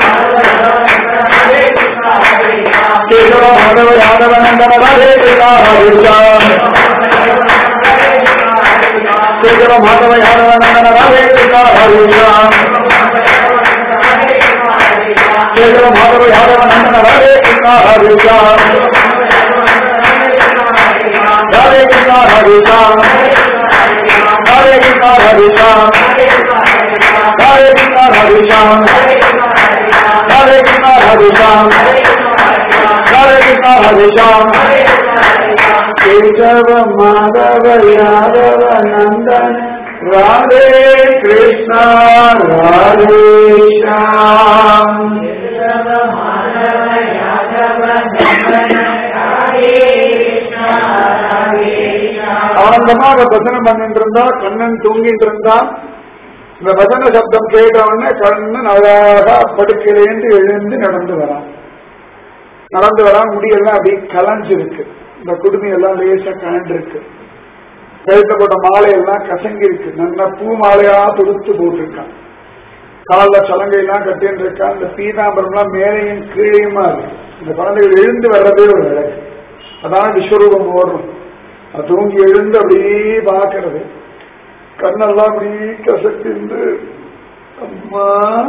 கேசவ மாதவ யாதவ நந்தன ராதே கிருஷ்ணா ராதே ஷாம் கேசவ மாதவ யாதவ நந்தன ராதே கிருஷ்ணா ராதே ஷாம் கேசவ மாதவ யாதவ நந்தன ராதே கிருஷ்ணா ராதே ஷாம் ராதே கிருஷ்ணா ராதே ஷாம் ராதே கிருஷ்ணா ராதே ஷாம் ராதே கிருஷ்ணா ராதே ஷாம் ராதே கிருஷ்ணா ராதே ஷாம் ராதே கிருஷ்ணா ராதே ஷாம் கேசவ மாதவ யாதவ நந்தன ராதே கிருஷ்ணா ராதே ஷாம் ஆனந்தமாக பஜனம் பண்ணிட்டு இருந்தா கண்ணன் தூங்கிட்டு இருந்தான் இந்த பஜன சப்தம் கேட்ட உடனே கண்ணன் அழகா படுக்கையிலேந்து எழுந்து நடந்து வரான் நடந்து வரான் முடியெல்லாம் அப்படியே கலைஞ்சிருக்கு இந்த குடுமி எல்லாம் லேசா கலண்டிருக்கு கழுத்த போட்ட மாலையெல்லாம் கசங்கி இருக்கு நல்ல பூ மாலையா தொடுத்து போட்டிருக்கான் காலில் சலங்கையெல்லாம் கட்டின்னு இருக்கான் இந்த பீதாம்பரம்லாம் மேலையும் கீழையுமா இருக்கு இந்த குழந்தைகள் எழுந்து வர்றதே ஒரு அழகு அதான் விஸ்வரூபம் ஓடுறோம் அது தூங்கி எழுந்து அப்படியே பார்க்கறது கண்ணெல்லாம் அப்படியே கசக்கிந்து அம்மா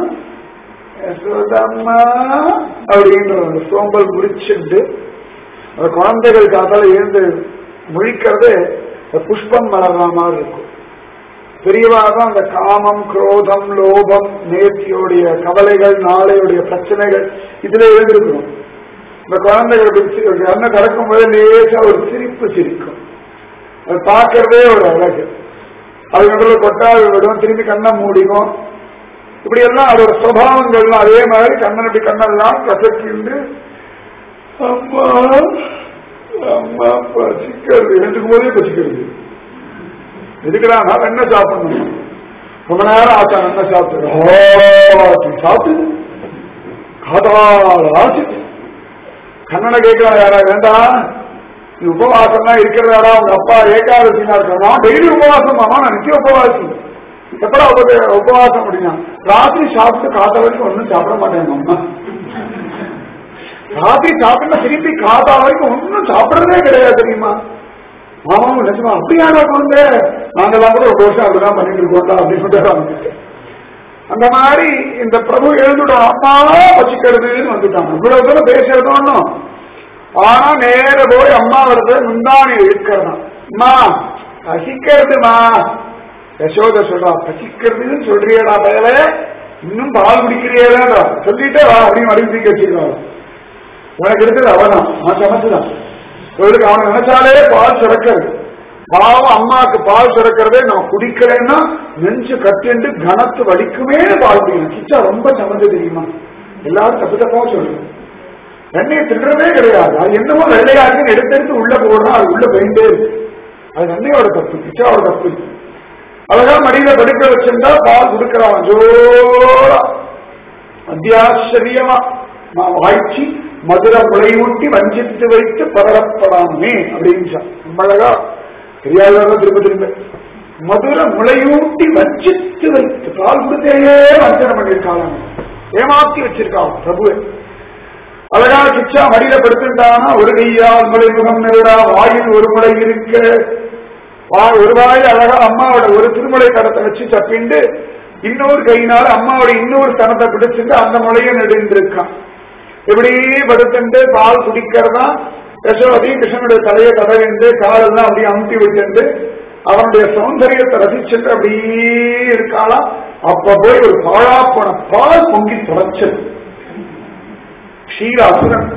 யசோதம்மா அப்படின்ற அந்த சோம்பல் முடிச்சுட்டு அந்த குழந்தைகள் காத்தால எழுந்து முழிக்கிறது அந்த புஷ்பம் மலர்ற மாதிரி இருக்கும் பெரியவாக அந்த காமம் குரோதம் லோபம் நேர்த்தியோடைய கவலைகள் நாளையுடைய பிரச்சனைகள் இதுல எழுந்திருக்கணும் இந்த குழந்தைகள் கண்ணை திறக்கும் போது லேசா ஒரு சிரிப்பு சிரிக்கும் அது பார்க்கறதே ஒரு அழகு அது நடுவில் கொட்டாவி விடும் திரும்பி கண்ணை மூடிக்கும் இப்படி எல்லாம் அதோட சுவாவங்கள்லாம் அதே மாதிரி கண்ணன் இப்படி கண்ணெல்லாம் கசக்கிண்டு அம்மா அம்மா பசிக்கிறது எழுந்துக்கும் போதே பசிக்கிறது எதுக்குடா நான் என்ன சாப்பிடணும் ரொம்ப நேரம் ஆச்சா என்ன சாப்பிட்டு சாப்பிட்டு காதாள் ஆச்சு கண்ணனை கேட்கிறான் யாரா வேண்டாம் நீ உபவாசம்லாம் இருக்கிறதாடா உங்க அப்பா ஏகாதசினா இருக்கா டெய்லி உபவாசம் மாமா நான் நித்திய உபவாசி எப்படா உப- உபவாசம் முடியும் ராத்திரி சாப்பிட்டு காத்த வரைக்கும் ஒன்றும் சாப்பிட மாட்டேன் அம்மா ராத்திரி சாப்பிட்டா திருப்பி காத்தா வரைக்கும் ஒன்றும் சாப்பிடறதே கிடையாது தெரியுமா மாமாவும் நிஜமா அப்படியாடா குழந்தை நாங்கெல்லாம் கூட ஒரு வருஷம் அப்படிதான் பண்ணிட்டு இருக்கோம்டா அப்படின்னு சொல்லிட்டு வந்துட்டேன் அந்த மாதிரி இந்த பிரபு எழுந்துடும் அம்மா வச்சுக்கிறதுன்னு வந்துட்டான் இவ்வளவு தூரம் பேசுறது ஒண்ணும் ஆனா நேர போய் அம்மா வருது முந்தானி இருக்கிறதான் அம்மா பசிக்கிறதுமா யசோத சொல்றா பசிக்கிறதுன்னு சொல்றியடா பயல இன்னும் பால் குடிக்கிறியேடா சொல்லிட்டே வா அப்படின்னு மறுபடியும் தூக்கி வச்சுக்கிறான் உனக்கு இருக்குது அவதான் நான் சமைச்சுதான் இவருக்கு அவன் நினைச்சாலே பால் சுரக்கிறது பாவம் அம்மாக்கு பால் சுரக்கிறதே நான் குடிக்கிறேன்னா நெஞ்சு கட்டிண்டு கனத்து வலிக்குமே பால் குடிக்கணும் கிச்சா ரொம்ப சமந்து தெரியுமா எல்லாரும் தப்பு தப்பா சொல்லுங்க வெண்ணெயை தின்றதே கிடையாது அது என்னமோ வெள்ளையா இருக்குன்னு எடுத்து எடுத்து உள்ள போடுறோம் அது உள்ள போயிட்டே இருக்கு அது வெண்ணையோட தப்பு பிச்சாவோட தப்பு இல்லை. அழகா மடியில படுக்க வச்சிருந்தா பால் கொடுக்கிறான் ஜோரா அத்தியாச்சரியமா மா- வாய்ச்சி மதுர முளையூட்டி வஞ்சித்து வைத்து பதறப்படாமே அப்படின்னு சொன்னான். ரொம்ப அழகா தெரியாதவங்க திரும்ப திரும்ப மதுர முளையூட்டி வஞ்சித்து வைத்து பால் கொடுத்தேயே வஞ்சனம் பண்ணியிருக்காங்க ஏமாத்தி வச்சிருக்காங்க பிரபுவை அழகா கிச்சா மடியில படுத்துட்டானா ஒரு கையால் முளை முகம் நிறடா வாயில் ஒரு முளை இருக்க வா- ஒரு வாயில் அழகா அம்மாவோட ஒரு திருமுறை கடத்தை வச்சு தப்பிண்டு இன்னொரு கையினால அம்மாவோட இன்னொரு தனத்தை பிடிச்சிட்டு அந்த முளையை நெடுந்திருக்கான் இப்படி படுத்துட்டு பால் குடிக்கிறதா யசோதி கிருஷ்ணனுடைய தலையை தடவிண்டு காலெல்லாம் அப்படியே அமுத்தி விட்டுண்டு அவனுடைய சௌந்தரியத்தை ரசிச்சுட்டு அப்படியே இருக்காளாம் அப்ப போய் ஒரு பாழா போன பால் பொங்கி தொலைச்சது க்ஷீராசுரன்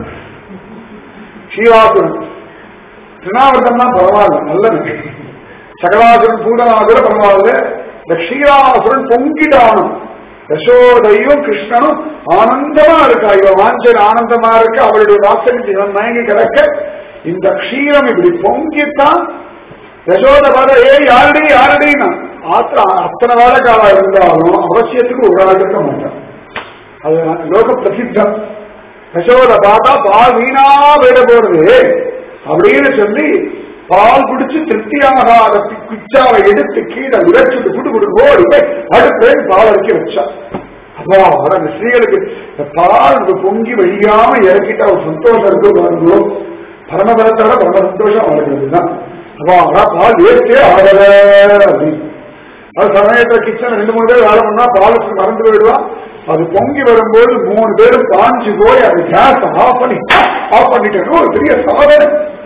க்ஷீராசுரன் திருநாவர்த்தம் தான் பரவாயில்ல நல்லது சகலாசுரன் பூதனாசுர பரவாயில்ல இந்த க்ஷீராசுரன் பொங்கிட்டானும் யசோதையும் கிருஷ்ணனும் ஆனந்தமா இருக்கா இவ வாஞ்சல் ஆனந்தமா இருக்க அவளுடைய வாசலுக்கு இவன் மயங்கி கிடக்க இந்த க்ஷீரம் இப்படி பொங்கித்தான் யசோத பாத ஏ யாரடி யாரடின்னா ஆத்திர அத்தனை வேலைக்காரா இருந்தாலும் அவசியத்துக்கு ஒரு ஆள் இருக்க மாட்டான் அது லோக பிரசித்தம் யசோத பார்த்தா பால் வீணா போயிட போறது அப்படின்னு சொல்லி பால் குடிச்சு திருப்தியாக அதை குச்சாவை எடுத்து கீழே உரைச்சிட்டு குடு குடு ஓடி போய் அடுத்து பால் அடிக்க வச்சா அப்பா வர அந்த ஸ்ரீகளுக்கு இந்த பால் இந்த பொங்கி வழியாம இறக்கிட்டா ஒரு சந்தோஷம் இருக்கு பாருங்களோ பரமபலத்தோட பரம சந்தோஷம் அவளுக்கு தான் அப்பா அதான் பால் வேஸ்டே ஆகல அப்படின்னு அது சமயத்துல கிச்சன் ரெண்டு மூணு பேர் வேலை பண்ணா பாலுக்கு மறந்து போயிடுவான் அது பொங்கி வரும்போது மூணு பேரும் பாஞ்சு போய் அது கேஸ் ஆஃப் பண்ணி ஆஃப் பண்ணிட்டு ஒரு பெரிய சாதனை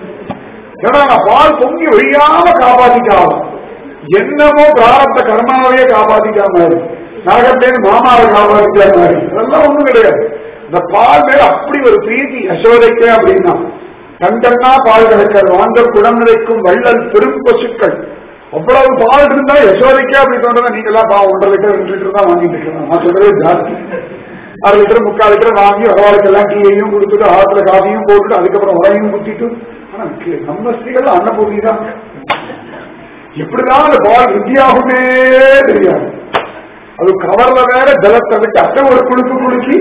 ஏன்னா நான் பால் பொங்கி வழியாம காப்பாத்திக்காம என்னமோ பிராரத்த கர்மாவையே காப்பாத்திக்காம இருக்கு நரகத்தேன்னு மாமாவை காப்பாத்திக்காம இருக்கு அதெல்லாம் ஒண்ணும் கிடையாது இந்த பால் மேல அப்படி ஒரு பிரீத்தி யசோதைக்கே அப்படின்னா கண்டன்னா பால் கிடைக்காது வாங்க குடம் நிறைக்கும் வள்ளல் பெரும் பசுக்கள் அவ்வளவு பால் இருந்தா யசோதைக்கே அப்படி தோன்றதா நீங்க எல்லாம் பால் ஒன்றரை லிட்டர் ரெண்டு லிட்டர் தான் வாங்கிட்டு இருக்கலாம் நான் சொல்றதே ஜாஸ்தி அரை லிட்டர் முக்கால் லிட்டர் வாங்கி அவளுக்கெல்லாம் டீயையும் கொடுத்துட்டு ஆத்துல காஃபியும் போட்டுட்டு அதுக்கப்புறம் உரையும் குத்திட்டு ஆனா கே- நம்ம ஸ்திரீகள் அன்னபூர்ணி தான் எப்படிதான் அந்த பால் வித்தியாகுமே தெரியாது அது கவர்ல வேற ஜலத்தை விட்டு அத்தை ஒரு குழுக்கு குலுக்கி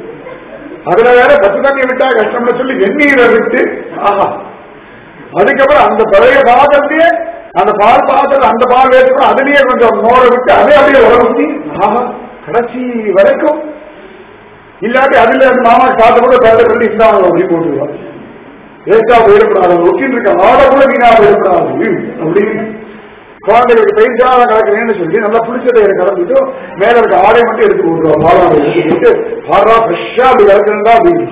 அதுல வேற பத்து தண்ணி விட்டா கஷ்டம்னு சொல்லி வெந்நீரை விட்டு ஆஹா அதுக்கப்புறம் அந்த பழைய பாகத்திலேயே அந்த பால் பாத்திரம் அந்த பால் வேஸ்ட் அதுலயே கொஞ்சம் மோரை விட்டு அதே அப்படியே உரசி ஆஹா கடைசி வரைக்கும் இல்லாட்டி அதுல அந்த மாமா சாத்த கூட பேர சொல்லி இந்தாங்க அப்படி போட்டுருவாங்க வேஸ்டா போயிடக்கூடாது ஒட்டின்னு இருக்க ஆடை கூட வீணா போயிடக்கூடாது அப்படின்னு குழந்தைகளுக்கு பெயின்ஸாக கலக்கிறேன்னு சொல்லி நல்லா புளிச்சதை கலந்துட்டு மேல இருக்க ஆடை மட்டும் எடுத்து போட்டுருவா பாலாடை எடுத்து போட்டு ஆறா ஃப்ரெஷ்ஷா அப்படி கலக்கிறா அப்படின்னு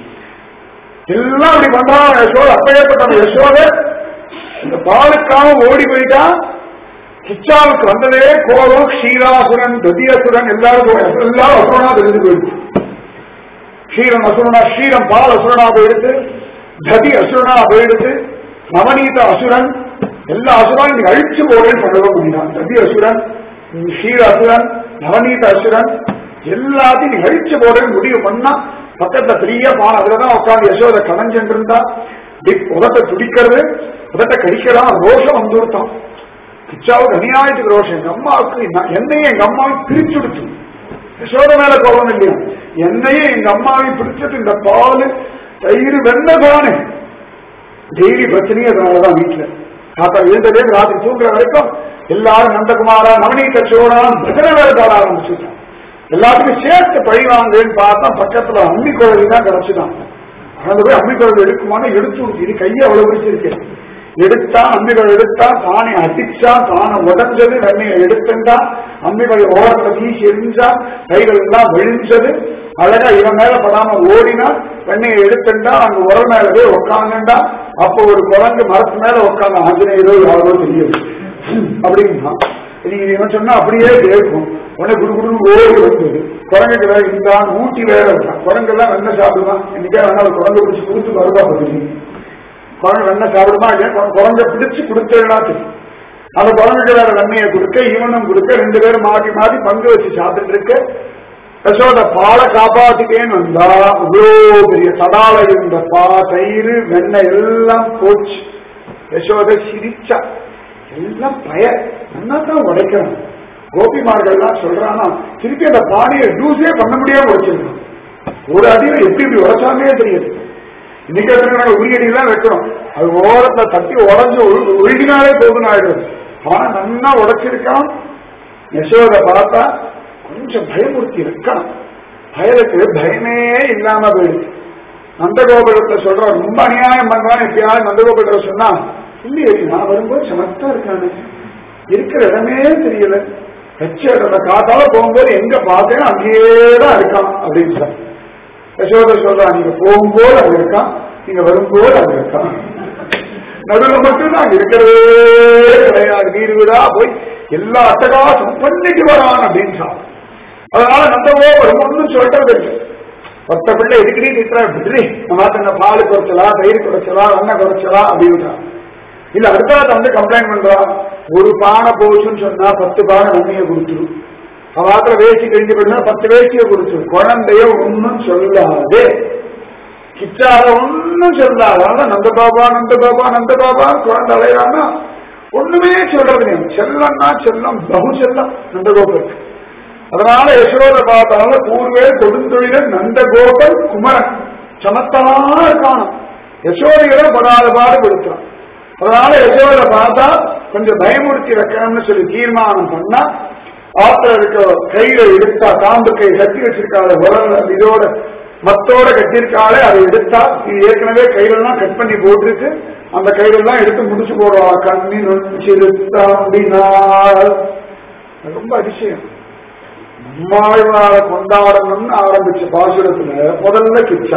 எல்லாம் அப்படி பண்றா யசோத அப்பேற்பட்ட அந்த யசோத இந்த பாலுக்காக ஓடி போயிட்டா கிச்சாவுக்கு வந்ததே கோபம் க்ஷீராசுரன் ததியசுரன் எல்லாரும் போ- எல்லாரும் அசுரனா தெரிஞ்சு போயிடுச்சு க்ஷீரம் அசுரனா க்ஷீரம் பால் அசுரனா போயிடுத்து ததி அசுரனா போயிடுத்து நவநீத அசுரன் எல்லா அசுரன் நீங்க அழிச்சு போறேன்னு பண்ணவே முடியும் ததி அசுரன் ம், க்ஷீர அசுரன் நவநீத அசுரன் எல்லாத்தையும் நீங்க அழிச்சு போறேன்னு முடிவு பண்ணா பக்கத்துல பெரிய பால் அதுலதான் உட்காந்து யசோத கலைஞ்சுட்டு இருந்தா டி- உதட்ட துடிக்கிறது உதட்ட கடிக்கிறான் ரோஷம் வந்துருத்தான் கிச்சாவுக்கு அநியாயத்துக்கு ரோஷம் எங்க அம்மாவுக்கு நான் என்னையும் எங்க அம்மாவையும் பிரிச்சு விடுச்சு யசோத மேல கோபம் இல்லையா என்னையும் எங்க அம்மாவையும் பிடிச்சது இந்த பால் தயிர் வெண்ணெய் தானே டெய்லி பிரச்சனையே அதனாலதான் வீட்டுல தாத்தா எழுந்ததே ராத்திரி தூங்குற வரைக்கும் எல்லாரும் நந்தகுமாரா நவநீத சோழான் பஜனை வேலை பாட ஆரம்பிச்சுட்டான் எல்லாத்துக்கும் சேர்த்து பழி வாங்குன்னு பார்த்தா பக்கத்துல அம்மி குழந்தை தான் கிடைச்சுதான் அந்த போய் அம்மி குழந்தை எடுக்குமான்னு எடுத்து விடுச்சு இது கையை அவ்வளவு பிடிச்சிருக்கேன் எடுத்தா அம்மிகள் எடுத்தா தானே அடிச்சா தானே உடஞ்சது வெண்ணையை எடுத்துட்டா அம்மிகள் ஓரத்துல வீசி எரிஞ்சா கைகள் எல்லாம் விழிஞ்சது அழகா இவன் மேல படாம ஓடினா வெண்ணையை எடுத்துட்டா அங்க உரல் மேல போய் உட்காந்துண்டா அப்போ ஒரு குரங்கு மரத்து மேல உட்காந்து ஆஞ்சநேயரோ யாரோ தெரியும் அப்படின்னா இது இவன் சொன்னா அப்படியே கேட்கும் உடனே குடு குடு ஓடி வந்தது குரங்குக்கு வேற இருந்தான் ஊட்டி வேற இருக்கான் குரங்கெல்லாம் வெண்ணெய் சாப்பிடுவான் இன்னைக்கே வேணா ஒரு குரங்கு பிடிச்சி கொடுத்து வருவா பத்தி குரங்கு வெண்ணெய் சாப்பிடுமா இல்லையா கு- குரங்கை பிடிச்சு கொடுத்தா தெரியும் அந்த குரங்குக்கு வேற வெண்ணையை கொடுக்க இவனும் கொடுக்க ரெண்டு பேரும் மாறி மாறி பங்கு வச்சு சாப்பிட்டு இருக்க யசோத பாலை காப்பாத்திட்டேன்னு வந்தா அவ்வளோ பெரிய தடால இருந்த பா தயிர் வெண்ணெய் எல்லாம் போச்சு யசோத சிரிச்சா எல்லாம் பய நல்லா தான் உடைக்கிறான் கோபிமார்கள்லாம் சொல்றானா திருப்பி அந்த பானையை ஜூஸே பண்ண முடியாம உடைச்சிருக்கான் ஒரு அடியில எப்படி இப்படி உடைச்சாமே தெரியுது இன்னைக்கு எத்தனை நாங்க உரியடியெல்லாம் வைக்கிறோம் அது ஓரத்துல தட்டி உடஞ்சு உரு- உருகினாலே போதுன்னு ஆயிடுது ஆனா நல்லா உடைச்சிருக்கான் யசோத பார்த்தா கொஞ்சம் பயமுறுத்தி இருக்கான் பயலுக்கு பயமே இல்லாம போயிடுச்சு நந்தகோபுரத்தை சொல்ற ரொம்ப அநியாயம் பண்றான்னு எப்பயாவது நந்தகோபுரத்தை சொன்னா இல்லையே நான் வரும்போது சமத்தா இருக்கானு இருக்கிற இடமே தெரியல வச்ச இடத்துல காத்தால போகும்போது எங்க பார்த்தேன் அங்கேயேதான் இருக்கான் அப்படின்னு சொல்ல யசோத சொல்றா நீங்க போகும்போது அங்க இருக்கான் நீங்க வரும்போது அங்க இருக்கான் நடுவில் மட்டும் அங்க இருக்கிறதே கிடையாது வீடு வீடா போய் எல்லா அட்டகாசம் பண்ணிட்டு வரான் அப்படின்னு சொன்னான். அதனால நந்தவோ ஒரு ஒன்றும் சொல்றது இல்லை பத்த பிள்ளை எதுக்கடி நிற்கிறா விடுறி நம்ம தங்க பால் குறைச்சலா தயிர் குறைச்சலா எண்ணெய் குறைச்சலா அப்படின்றான் இல்ல அடுத்தாத வந்து கம்ப்ளைண்ட் பண்றான் ஒரு பானை போச்சுன்னு சொன்னா பத்து பானை நன்மையை கொடுத்துரும் அவாத்துல வேஷ்டி கழிஞ்சு போயிட்டா பத்து வேஷ்டியை கொடுத்துரும் குழந்தைய ஒன்னும் சொல்லாதே கிச்சாத ஒன்னும் சொல்லாத அதனால நந்த பாபா நந்த பாபா நந்த பாபா குழந்தை அலையானா ஒண்ணுமே சொல்றது இல்லையா செல்லம்னா செல்லம் பகு செல்லம் நந்தகோபுரத்துக்கு அதனால யசோத பார்த்தாலும் பூர்வே கொடுந்தொழில நந்தகோபர் குமரன் சமத்தமா இருக்கானாம் யசோதைகளை படாத பாடுபடுத்துறான் அதனால யசோத பார்த்தா கொஞ்சம் பயமுறுத்தி வைக்கணும்னு சொல்லி தீர்மானம் பண்ணா ஆத்திர இருக்க கையில எடுத்தா காம்பு கை கட்டி வச்சிருக்காத உரல் இதோட மத்தோட கட்டியிருக்காளே அதை எடுத்தா இது ஏற்கனவே கையிலெல்லாம் கட் பண்ணி போட்டிருக்கு அந்த கையிலெல்லாம் எடுத்து முடிச்சு போடுவா கண்ணி நுண்சிறுத்தாம்பினால் ரொம்ப அதிசயம் நம்மாழ்வார கொண்டாடணும்னு ஆரம்பிச்ச பாசுரத்துல முதல்ல கிச்சா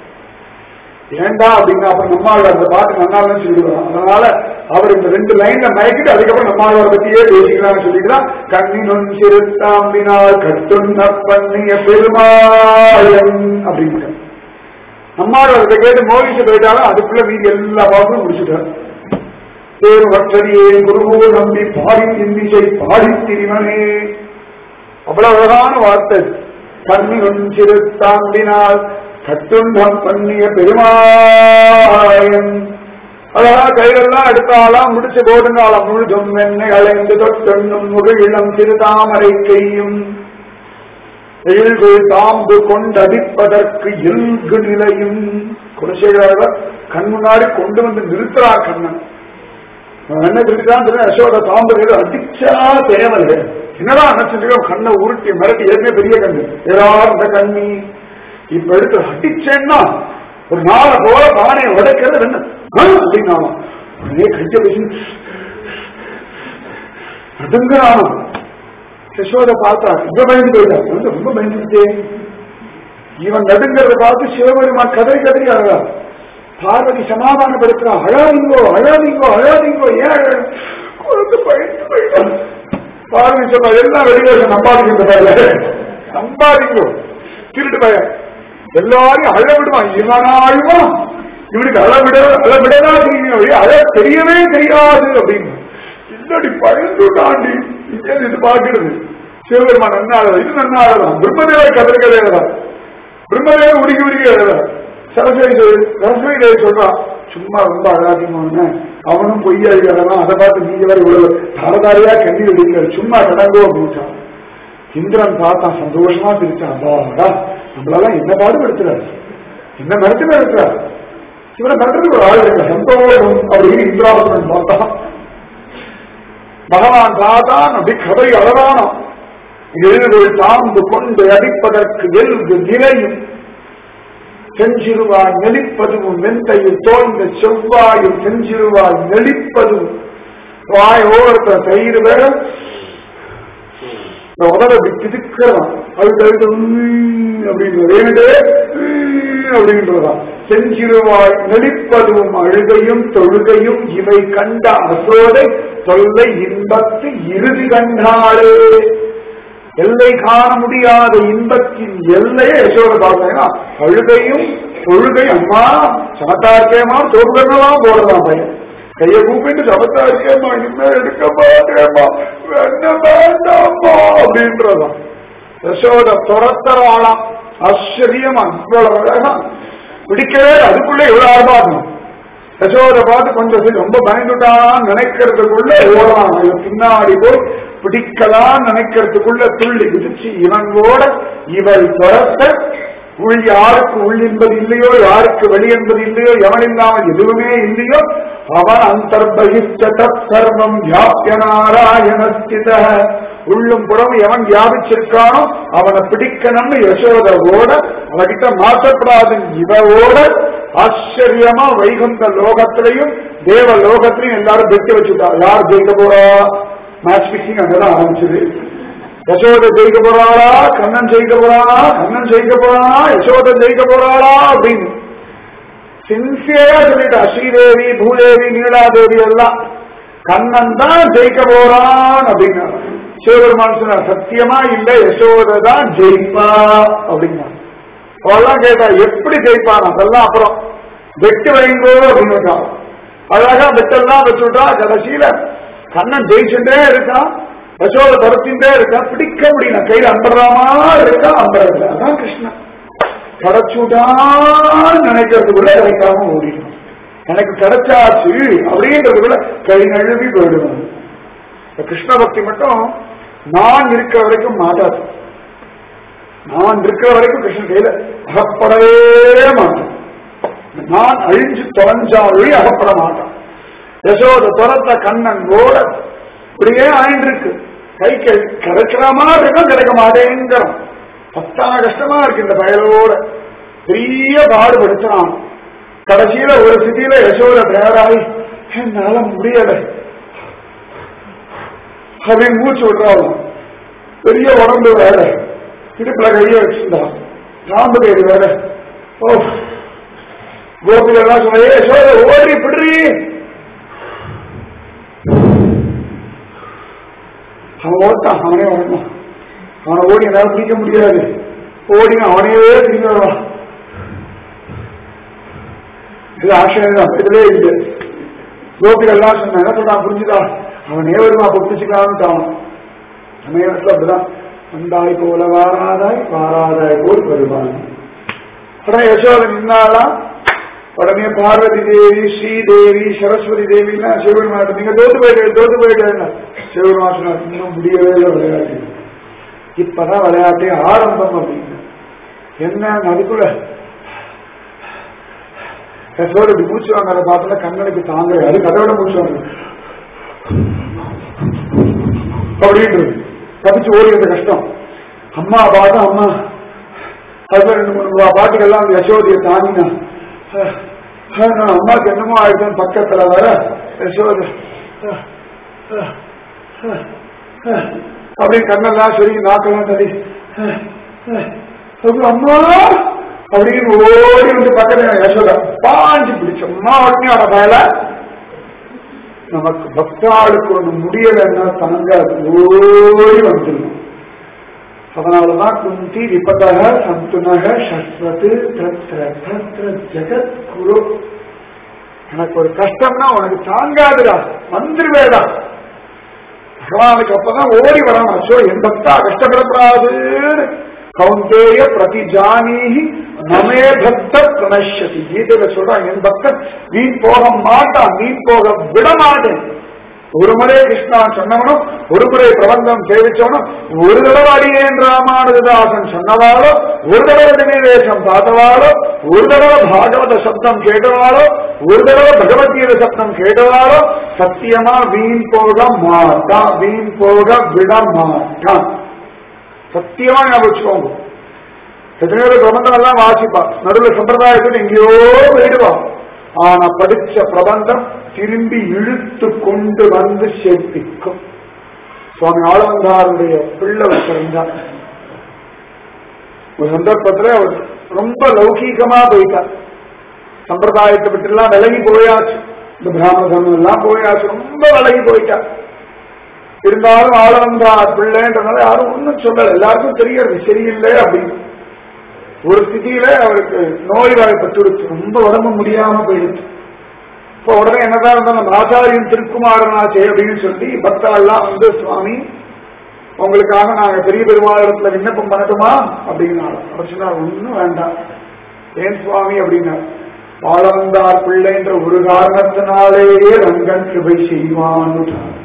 ஏண்டா அப்படின்னா அப்புறம் நம்மாழ்வார் அந்த பாட்டு நன்னாலும் சொல்லிடுவார் அதனால அவர் இந்த ரெண்டு லைன்ல மயக்கிட்டு அதுக்கப்புறம் நம்மாழ்வார் பத்தியே பேசிக்கலாம்னு சொல்லிக்கலாம் கண்ணினும் சிறுத்தாம்பினால் கட்டுண்ண பண்ணிய பெருமாளன் அப்படின்னு நம்மாழ்வார் இதை கேட்டு மோகிச்சு போயிட்டாலும் அதுக்குள்ள மீதி எல்லா பாட்டும் முடிச்சுட்டார் பேரு வற்றடியே குருவோ நம்பி பாடி இன்னிசை பாடி திரிவனே அவ்வளவு அழகான வார்த்தை கண்ணினும் சிறுத்தாம்பினால் கட்டுண்டம் பண்ணிய பெருமாயன் அழகா கையிலெல்லாம் எடுத்தாலாம் முடிச்சு போடுங்காலம் முழுதும் என்னை அலைந்து தொட்டெண்ணும் முகிழம் சிறுதாமரை கையும் எழில்கள் தாம்பு கொண்டடிப்பதற்கு எல்கு நிலையும் குலசேகரர் கண் முன்னாடி கொண்டு வந்து நிறுத்துறா கண்ணன் அவன் என்ன திருட்டான் தெரியும் யசோத தாம்பரையில் அடிச்சா தேவல் என்னடா நினைச்சிருக்கோம் கண்ணை உருட்டி மிரட்டி ஏற்கனவே பெரிய கண்ணு ஏறார்ந்த கண்ணி இப்ப எடுத்து அடிச்சேன்னா ஒரு நாளை போல பானையை உடைக்கிறது என்ன ஆ, அப்படின்னா உடனே கைய பேசி நடுங்கிறானோ யசோத பார்த்தா இவ பயந்து போயிட்டா வந்து ரொம்ப பயந்துட்டேன் இவன் நடுங்கிறத பார்த்து சிவபெருமான் கதறி கதறி அழகா பார்வதி சமாதானப்படுத்துறா அழாதீங்கோ அழாதீங்கோ அழாதீங்கோ ஏன் அழ- குழந்தை பயந்து போயிட்டான் பார்வதி சொன்னா எல்லாம் வெளிவேஷம் நம்பாதீங்க பையல நம்பாதீங்கோ திருட்டு பையன் எல்லாரையும் அழ விடுவான் இவனா அழுவான் இவனுக்கு அழ விட அழ விடதான் தெரியும் ஒழிய அழ தெரியவே தெரியாது அப்படின்னு இல்லடி பயந்து தாண்டி இங்கே இது பார்க்கிறது சிவபெருமான் நன்னாளர் இது நன்னாளதான் பிரம்மதேவ கதறி கதையதான் பிரம்மதேவ உருகி உருகி எழுதுறான் சரஸ்வதி தேவி- சரஸ்வதி தேவி சொல்றான் சும்மா ரொம்ப அழகாதிமான அவனும் பொய்யா இருக்கிறவன் அதை பார்த்து நீங்க வேற இவ்வளவு தாரதாரியா கண்ணீர் அடிக்கிற சும்மா கடங்கோ அப்படின்ட்டான் இந்திரன் பார்த்தான் சந்தோஷமா பிரிச்சான் அப்பாடா நம்மளெல்லாம் என்ன பாடுபடுத்துறாரு என்ன மரத்துல இருக்கிறார் இவரை மரத்துக்கு ஒரு ஆள் இருக்க சந்தோஷம் அப்படின்னு இந்திராசுரன் பார்த்தான் பகவான் பார்த்தான் அப்படி கதறி அழகானான் எழுது தாழ்ந்து கொண்டு அடிப்பதற்கு வெல்கு நிலையும் செஞ்சிருவாய் நெளிப்பதும் வெந்தையில் தோய்ந்த செவ்வாயும் செஞ்சிருவாய் நெளிப்பதும் வாய் ஓரத்தை தயிர் வேற இந்த உதவ அப்படி பிதுக்கிறான் அது தவிர்த்து அப்படின்றது ஏன்டே அப்படின்றதான் செஞ்சிருவாய் நெளிப்பதும் அழுகையும் தொழுகையும் இவை கண்ட அசோதை தொல்லை இன்பத்து இறுதி கண்டாளே எல்லை காண முடியாத இன்பத்தின் எல்லையே யசோத பார்த்தீங்கன்னா அழுகையும் தொழுகை அம்மா சமத்தா இருக்கேமா தோல்கலாம் போடலாம் பையன் கையை கூப்பிட்டு சமத்தா இருக்கேமா இனிமே எடுக்க மாட்டேமா என்ன வேண்டாமா அப்படின்றதான் யசோத துரத்தராளாம் ஆச்சரியம் அவ்வளவு அழகா பிடிக்கவே அதுக்குள்ள இவ்வளவு ஆர்ப்பாட்டம் யசோத பார்த்து கொஞ்சம் சரி ரொம்ப பயந்துட்டான்னு நினைக்கிறதுக்குள்ள ஓடலாம் இவன் பின்னாடி போய் பிடிக்கலாம் நினைக்கிறதுக்குள்ள துள்ளி குதிச்சு இவனோட இவள் துரத்த உள் யாருக்கு உள் என்பது இல்லையோ யாருக்கு வெளி என்பது இல்லையோ எவன் இல்லாமல் எதுவுமே இல்லையோ அவன் அந்தர்பகிஷ்ட சர்வம் வியாபிய நாராயணஸ்தித உள்ளும் புறம் எவன் வியாபிச்சிருக்கானோ அவனை பிடிக்கணும்னு யசோத ஓட அவகிட்ட மாற்றப்படாது இவவோட ஆச்சரியமா வைகுந்த லோகத்திலையும் தேவ லோகத்திலையும் எல்லாரும் வெட்டி வச்சுட்டா யார் ஜெயிக்க போறா மேட்ச் பிக்சிங் அங்கதான் ஆரம்பிச்சது யசோத ஜெயிக்க போறாளா கண்ணன் ஜெயிக்க போறானா கண்ணன் ஜெயிக்க போறானா யசோத ஜெயிக்க போறாளா அப்படின்னு சின்சியரா சொல்லிட்டா ஸ்ரீதேவி பூதேவி நீலாதேவி எல்லாம் கண்ணன் தான் ஜெயிக்க போறான் அப்படின்னா சிவபெருமான் சொன்னார் சத்தியமா இல்ல யசோத தான் ஜெயிப்பா அப்படின்னா அவெல்லாம் கேட்டா எப்படி ஜெயிப்பான் அதெல்லாம் அப்புறம் வெட்டு வைங்கோ அப்படின்னு அழகா வெட்டெல்லாம் வச்சுட்டா கடைசியில கண்ணன் ஜெயிச்சுட்டே இருக்கான் யசோத துரத்தின்றே இருக்கான் பிடிக்க முடியல கையில அம்பராமா இருக்கா அம்பரல அதான் கிருஷ்ணன் கிடைச்சுடான்னு நினைக்கிறதுக்குள்ள கிடைக்காம ஓடிடும் எனக்கு கிடைச்சாச்சு அப்படின்றதுக்குள்ள கை நழுவி போயிடுவேன் இந்த கிருஷ்ண பக்தி மட்டும் நான் இருக்கிற வரைக்கும் மாட்டாது நான் இருக்கிற வரைக்கும் கிருஷ்ணன் கையில அகப்படவே மாட்டேன் நான் அழிஞ்சு தொலைஞ்சாலே அகப்பட மாட்டான் யசோத துரத்த கண்ணன் ஓட இப்படியே ஆயிட்டு இருக்கு கை கை கிடைக்கிற மாதிரி இருக்கும் கிடைக்க மாட்டேங்கிறோம் பத்தான கஷ்டமா இருக்கு இந்த பயலோட பெரிய பாடுபடுத்துறான் கடைசியில ஒரு சிட்டியில யசோத தயாராகி என்னால முடியல அப்படின்னு மூச்சு விடுறாலும் பெரிய உடம்பு வேற இடுப்புல கைய வச்சிருந்தான் ராம்பு கைது வேற ஓ கோபிகள் எல்லாம் சொன்ன "ஏய், யசோத ஓடி பிடுறி அவன் ஓட்டான் அவனே வரணும் அவனை ஓடி என்னால பிடிக்க முடியாது ஓடி அவனையே திரும்பி வருவான் இது ஆசிரியர் தான் இதுலே இல்லை கோபிகள் எல்லாம் சொன்ன என்ன சொல்றான் புரிஞ்சுதா அவனே வருமா பிடிச்சுக்கலான்னு தான் சமயத்துல அப்படிதான் வந்தாய் போல வாராதாய் வாராதாய் போல் வருவான் உடனே யசோத நின்னாலாம் உடனே பார்வதி தேவி ஸ்ரீதேவி சரஸ்வதி தேவி எல்லாம் சிவபெருமான் நீங்க தோத்து போயிட்டு தோத்து போயிட்டு சிவபெருமான் சொன்னார் இன்னும் முடியவே இல்லை விளையாட்டு இப்பதான் விளையாட்டே ஆரம்பம் அப்படின்னு என்ன அதுக்குள்ள யசோட இப்படி மூச்சு வாங்குறத பார்த்தா கண்ணனுக்கு தாங்குற அது கதோட மூச்சு வாங்க அப்படின்றது தப்பிச்சு ஓடிறது கஷ்டம் அம்மா பார்த்தா அம்மா அது ரெண்டு மூணு வா- பாட்டுகள்லாம் அந்த யசோதையை தாங்கினா அஹ், அஹ், நான் அம்மாக்கு என்னமோ ஆயிடுச்சு பக்கத்துல வர யசோதை அஹ், அஹ், அஹ், அஹ், அப்படியே கண்ணெல்லாம் சரி நாக்கெல்லாம் தடி அஹ், அஹ், அப்புறம் அம்மா அப்படின்னு ஓடி வந்து பக்கத்துல யசோதா பாஞ்சு பிடிச்ச அம்மா உடனே பயல நமக்கு பக்தாளுக்கு ஒண்ணு முடியலைன்னா தாங்காது ஓடி வந்துடணும் அதனாலதான் குந்தி விபதக சந்துனக சஸ்வத்து தத்ர தத்ர ஜெகத் குரு எனக்கு ஒரு கஷ்டம்னா உனக்கு தாங்காதுடா வந்துருவேடா பகவானுக்கு அப்பதான் ஓடி வரணும் அச்சோ என் பக்தா கஷ்டப்படக்கூடாதுன்னு கௌந்தேய பிரதிஜானீஹி நமே பக்த பிரணஷதி கீதையில சொல்றான் என் பக்தன் வீண் போக மாட்டான் வீண் போக விட மாட்டேன் ஒரு முறை கிருஷ்ணா சொன்னவனும் ஒரு முறை பிரபந்தம் சேவிச்சவனும் ஒரு தடவை அடியேன் ராமானுதாசன் சொன்னவாளோ ஒரு தடவை தினேவேஷம் பார்த்தவாளோ ஒரு தடவை பாகவத சப்தம் கேட்டவாளோ ஒரு தடவை பகவத்கீதை சப்தம் கேட்டவாளோ சத்தியமா வீண் போக மாட்டான் வீண் போக விட மாட்டான் சத்தியமா ஞாபகம் வச்சுக்கோங்க எத்தனையோ பேர் பிரபந்தம் எல்லாம் வாசிப்பா நடுவில் சம்பிரதாயத்தில் எங்கேயோ போயிடுவா ஆனா படிச்ச பிரபந்தம் திரும்பி இழுத்து கொண்டு வந்து சேர்ப்பிக்கும் சுவாமி ஆளவந்தாருடைய பிள்ளை பிறந்தார் ஒரு சந்தர்ப்பத்துல அவர் ரொம்ப லௌகீகமா போயிட்டார் சம்பிரதாயத்தை விட்டு எல்லாம் விலகி போயாச்சு இந்த பிராமண தர்மம் எல்லாம் போயாச்சு ரொம்ப விலகி போயிட்டார் இருந்தாலும் ஆளவந்தார் பிள்ளைன்றனால யாரும் ஒன்றும் சொல்லல எல்லாருக்கும் தெரியறது சரியில்லை அப்படின்னு ஒரு ஸ்திதியில அவருக்கு நோய் வாய்ப்பட்டுடுச்சு ரொம்ப உடம்பு முடியாம போயிடுச்சு இப்போ உடனே என்னதான் இருந்தாலும் நம்ம ஆச்சாரியன் திருக்குமாரனாச்சே அப்படின்னு சொல்லி பக்தா எல்லாம் வந்து சுவாமி உங்களுக்காக நாங்க பெரிய பெருமாள் இடத்துல விண்ணப்பம் பண்ணட்டுமா அப்படின்னாலும் அவர் சொன்னார் ஒன்றும் வேண்டாம் ஏன் சுவாமி அப்படின்னார் வாழவந்தார் பிள்ளைன்ற ஒரு காரணத்தினாலேயே ரங்கன் கிருபை செய்வான்னு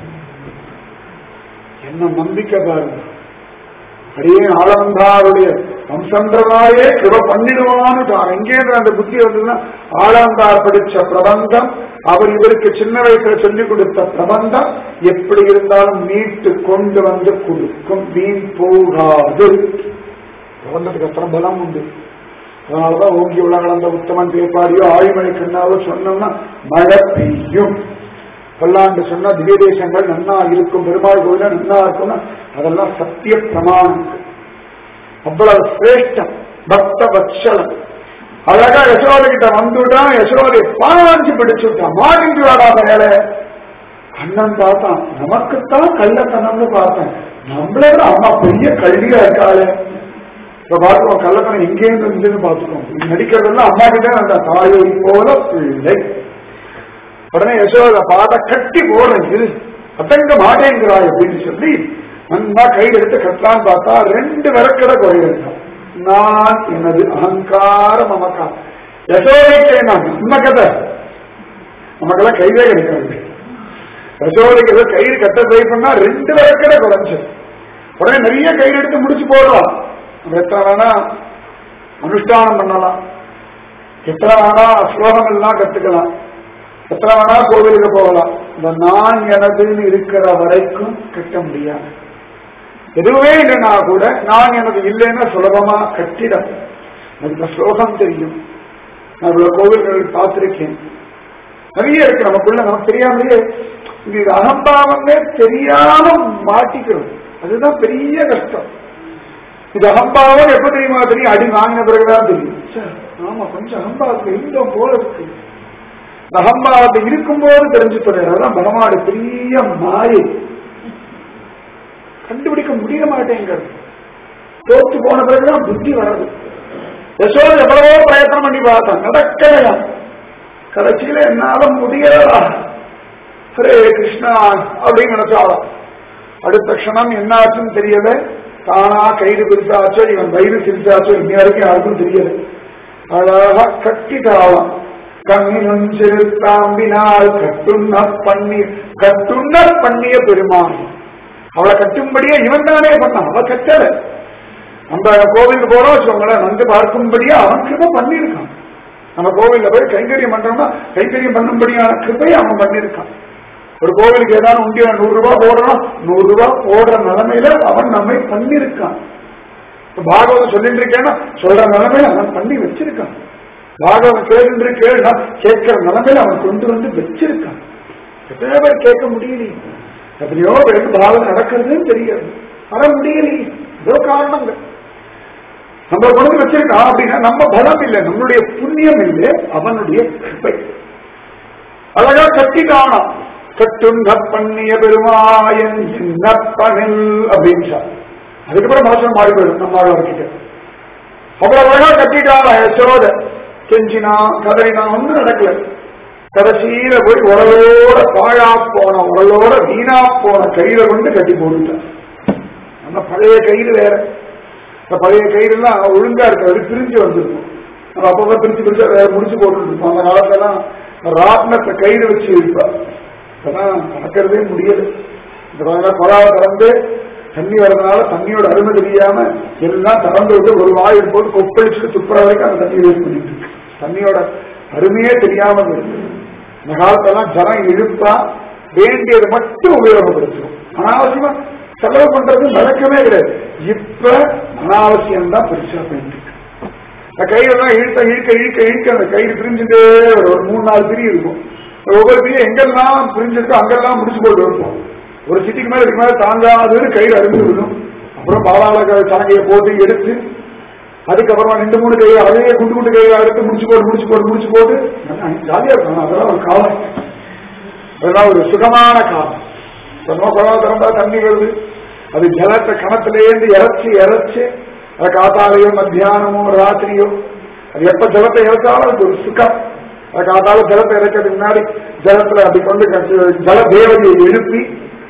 என்ன நம்பிக்கை பாருங்க அப்படியே ஆளவந்தாருடைய வம்சன்றதாயே கிருப பண்ணிடுவான்னு எங்கேருந்து அந்த புத்தி வந்ததுன்னா ஆளவந்தார் படிச்ச பிரபந்தம் அவர் இவருக்கு சின்ன வயசுல சொல்லிக் கொடுத்த பிரபந்தம் எப்படி இருந்தாலும் மீட்டு கொண்டு வந்து கொடுக்கும் வீண் போகாது பிரபந்தத்துக்கு அப்புறம் பலம் உண்டு அதனாலதான் ஓங்கி உலகளந்த உத்தமன் பேப்பாடியோ ஆழிமழை கண்ணாவோ சொன்னோம்னா மழை பெய்யும் பல்லாண்டு சொன்னா திவ்ய தேசங்கள் நன்னா இருக்கும் பெருமாள் கோயில நன்னா இருக்கும்னா அதெல்லாம் சத்திய பிரமாணம் அவ்வளவு சிரேஷ்டம் பக்த வத்சலம் அழகா யசோத கிட்ட வந்துட்டான் யசோதை பாஞ்சு பிடிச்சுட்டான் மாடிஞ்சு வாடா மேல அண்ணன் பார்த்தான் நமக்குத்தான் கள்ளத்தனம்னு பார்த்தேன் நம்மளே விட அம்மா பெரிய கல்வியா இருக்காளே இப்ப பார்த்துக்கோம் கள்ளத்தனம் எங்கேருந்து இருந்துன்னு பார்த்துக்கோம் நடிக்கிறதெல்லாம் அம்மா கிட்ட அந்த தாயை போல பிள்ளை உடனே யசோத பாத கட்டி போடுறேன் இரு அத்தங்க மாட்டேங்கிறாய் அப்படின்னு சொல்லி நன்னா கையில் எடுத்து கட்டலான்னு பார்த்தா ரெண்டு விளக்கடை குறையிருந்தான் நான் எனது அகங்கார மமக்கா யசோதைக்கு நான் நம்ம கதை நமக்கெல்லாம் கைவே கிடைக்காது யசோதைக்கு ஏதோ கயிறு கட்ட ட்ரை பண்ணா ரெண்டு விளக்கடை குறைஞ்சு உடனே நிறைய கயிறு எடுத்து முடிச்சு போடலாம் நம்ம எத்தனை வேணா அனுஷ்டானம் பண்ணலாம் எத்தனை வேணா ஸ்லோகம் எல்லாம் கத்துக்கலாம் எத்தனை வேணா கோவிலுக்கு போகலாம் இந்த நான் எனதுன்னு இருக்கிற வரைக்கும் கட்ட முடியாது எதுவுமே இல்லைன்னா கூட நான் எனக்கு இல்லைன்னா சுலபமா கட்டிடம் எனக்கு ஸ்லோகம் தெரியும் நான் இவ்வளவு கோவில்கள் பார்த்திருக்கேன் நிறைய இருக்கு நமக்குள்ள நமக்கு தெரியாமலே இது அகம்பாவமே தெரியாம மாட்டிக்கிறோம் அதுதான் பெரிய கஷ்டம் இது அகம்பாவம் எப்ப தெரியுமா தெரியும் அடி வாங்கின பிறகுதான் தெரியும் சார் ஆமா கொஞ்சம் அகம்பாவத்துல இருந்தோம் போல இருக்கு இந்த அகம்பாவத்தை இருக்கும்போது தெரிஞ்சு போறாரு அதான் பகவானுடைய பெரிய மாயை கண்டுபிடிக்க முடிய மாட்டேங்கிறது தோத்து போன பிறகுதான் புத்தி வராது யசோத எவ்வளவோ பிரயத்தனம் பண்ணி பார்த்தான் நடக்கலையா கடைசியில என்னால முடியலா ஹரே கிருஷ்ணா அப்படின்னு நினைச்சாலும் அடுத்த க்ஷணம் என்னாச்சுன்னு தெரியல தானா கயிறு பிரிச்சாச்சோ இவன் வயிறு சிரிச்சாச்சோ இன்ன வரைக்கும் யாருக்கும் தெரியல அழகா கட்டிட்டாளாம் கண்ணினும் சிறுத்தாம்பினால் கட்டுண்ண பண்ணி கட்டுண்ண பண்ணிய பெருமான் அவளை கட்டும்படியே இவன் தானே பண்ணான் அவ கட்டல நம்ம கோவிலுக்கு போறோம் வச்சுக்கோங்களேன் வந்து பார்க்கும்படியா அவன் கிருப பண்ணியிருக்கான் நம்ம கோவில்ல போய் கைங்கரியம் பண்றோம்னா கைங்கரியம் பண்ணும்படியான கிருபையை அவன் பண்ணியிருக்கான் ஒரு கோவிலுக்கு ஏதாவது உண்டியா நூறு ரூபாய் போடுறோம் நூறு ரூபாய் போடுற நிலைமையில அவன் நம்மை பண்ணியிருக்கான் பாகவதம் சொல்லிட்டு இருக்கேன்னா சொல்ற நிலைமையில அவன் பண்ணி வச்சிருக்கான் பாகவதம் கேட்டு கேளுனா கேட்கிற நிலைமையில அவன் கொண்டு வந்து வச்சிருக்கான் எத்தனை பேர் கேட்க முடியலையே எத்தனையோ பேருக்கு பாகவதம் நடக்கிறதுன்னு தெரியாது வர முடியலையே ஏதோ காரணங்கள் நம்ம கொண்டு வச்சிருக்கான் அப்படின்னா நம்ம பலம் இல்லை நம்மளுடைய புண்ணியம் இல்லை அவனுடைய கிருப்பை அழகா கட்டிட்டானாம் கட்டுங்க பண்ணிய பெருமாயன் சின்னப்பனில் அப்படின்னு சொன்னார். அதுக்கப்புறம் மனசு மாறி போயிடும் நம்ம ஆழ்வார்கிட்ட அவ்வளவு அழகா கட்டிட்டானா யசோத செஞ்சினா கதறினா ஒன்றும் நடக்கல கடைசியில போய் உரலோட பாழா போன உரலோட வீணா போன கயிறை கொண்டு கட்டி போட்டுட்டான் அந்த பழைய கயிறு வேற இந்த பழைய கயிறுலாம் ஒழுங்கா இருக்காது பிரிஞ்சு வந்திருக்கும் நம்ம அப்பப்ப பிரிச்சு பிரிச்சு வேற முடிச்சு போட்டு இருப்போம் அந்த காலத்தெல்லாம் ராட்னத்தை கயிறு வச்சு இருப்பா இப்பதான் நடக்கிறதே முடியல இந்த குழாவை திறந்து தண்ணி வர்றதுனால தண்ணியோட அருமை தெரியாம எல்லாம் திறந்து விட்டு ஒரு வாய் போட்டு கொப்பளிச்சுட்டு துப்புற வரைக்கும் அந்த தண்ணி வேஸ்ட் பண்ணிட்டு இருக்கு தண்ணியோட அருமையே தெரியாம இருக்கு இந்த காலத்தெல்லாம் ஜனம் இழுப்பா வேண்டியது மட்டும் உபயோகப்படுத்தும் அனாவசியமா செலவு பண்றது நடக்கவே கிடையாது இப்ப அனாவசியம் தான் பெருசா போயிட்டு இந்த கயிறெல்லாம் இழுத்த இழுக்க இழுக்க இழுக்க அந்த கயிறு பிரிஞ்சுட்டே வரும். ஒரு மூணு நாலு பிரி இருக்கும் ஒவ்வொரு பிரியும் எங்கெல்லாம் பிரிஞ்சிருக்கோ அங்கெல்லாம் முடிச்சு போட்டு இருப்போம் ஒரு சிட்டிக்கு மேல இதுக்கு மேல தாங்காதது கயிறு அறுந்து விடும் அப்புறம் பாலாள சலங்கையை போட்டு எடுத்து அதுக்கப்புறமா ரெண்டு மூணு கை அதையே குண்டு குண்டு கையை எடுத்து முடிச்சு போட்டு முடிச்சு போட்டு முடிச்சு போட்டு ஜாலியா இருக்கும் அதெல்லாம் ஒரு காலம் அதெல்லாம் ஒரு சுகமான காலம் ரொம்ப குழந்தை திறந்தா தண்ணி வருது அது ஜலத்தை கணத்திலேருந்து இறச்சி இறச்சி அது காத்தாலையோ மத்தியானமோ ராத்திரியோ அது எப்ப ஜலத்தை இறச்சாலும் அது ஒரு சுகம் அது காத்தால ஜலத்தை இறக்கிறதுக்கு முன்னாடி ஜலத்துல அப்படி கொண்டு கட்டு- ஜல தேவதையை எழுப்பி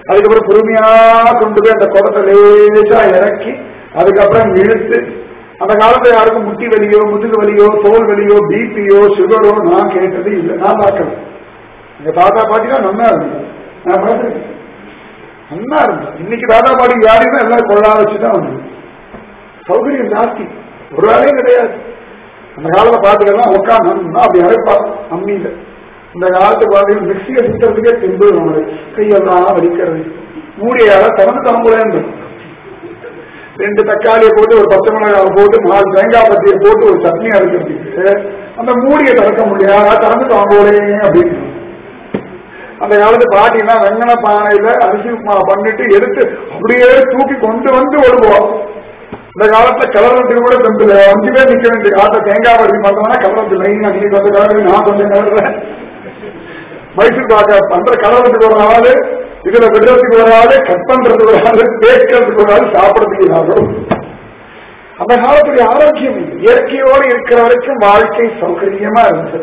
அதுக்கப்புறம் பொறுமையா கொண்டு போய் அந்த குடத்தை லேசா இறக்கி அதுக்கப்புறம் இழுத்து அந்த காலத்துல யாருக்கும் முட்டி வலியோ முதுகு வலியோ தோல் வலியோ பிபியோ சுகரோ நான் கேட்டது இல்லை நான் பார்க்கல எங்க தாத்தா பாட்டிலாம் நல்லா இருந்தது நான் பார்த்துருக்கேன் நல்லா இருந்தது இன்னைக்கு தாத்தா பாட்டி யாரையுமே எல்லாம் கொள்ளா வச்சுதான் வந்தது சௌகரியம் ஜாஸ்தி ஒரு வேலையும் கிடையாது அந்த காலத்தை பார்த்துக்கலாம் உட்காந்து அப்படி அரைப்பா அம்மியில இந்த காலத்து பார்த்தீங்கன்னா மிக்சியை சுத்துறதுக்கே தெம்பு நம்மளுக்கு கையெல்லாம் வலிக்கிறது மூடியால திறந்து தரமுடியாது ரெண்டு தக்காளியை போட்டு ஒரு பச்சை மிளகாவை போட்டு நாலு தேங்காய் பத்தியை போட்டு ஒரு சட்னி அரைக்கிறதுக்கு அந்த மூடியை திறக்க முடியாது திறந்து தாங்கோலே அப்படின்னு அந்த காலத்து பாட்டினா வெங்கன பானையில அரிசி உப்புமா பண்ணிட்டு எடுத்து அப்படியே தூக்கி கொண்டு வந்து ஓடுவோம் இந்த காலத்துல கலரத்துக்கு கூட தெம்பில் அஞ்சு பேர் நிக்க வேண்டிய காலத்தை தேங்காய் வரி பார்த்தோம்னா கலரத்து லைன் நீ கொஞ்சம் கலரு நான் கொஞ்சம் கலர்றேன் மைசூர் பாக்க பண்ற கலரத்துக்கு ஒரு ஆளு இதுல விடுறதுக்கு ஒரு ஆளு கட் பண்றதுக்கு ஒரு ஆளு பேக்கிறதுக்கு ஒரு ஆளு சாப்பிடறதுக்கு ஒரு ஆளு அந்த காலத்துடைய ஆரோக்கியம் இல்லை. இயற்கையோடு இருக்கிற வரைக்கும் வாழ்க்கை சௌகரியமா இருந்தது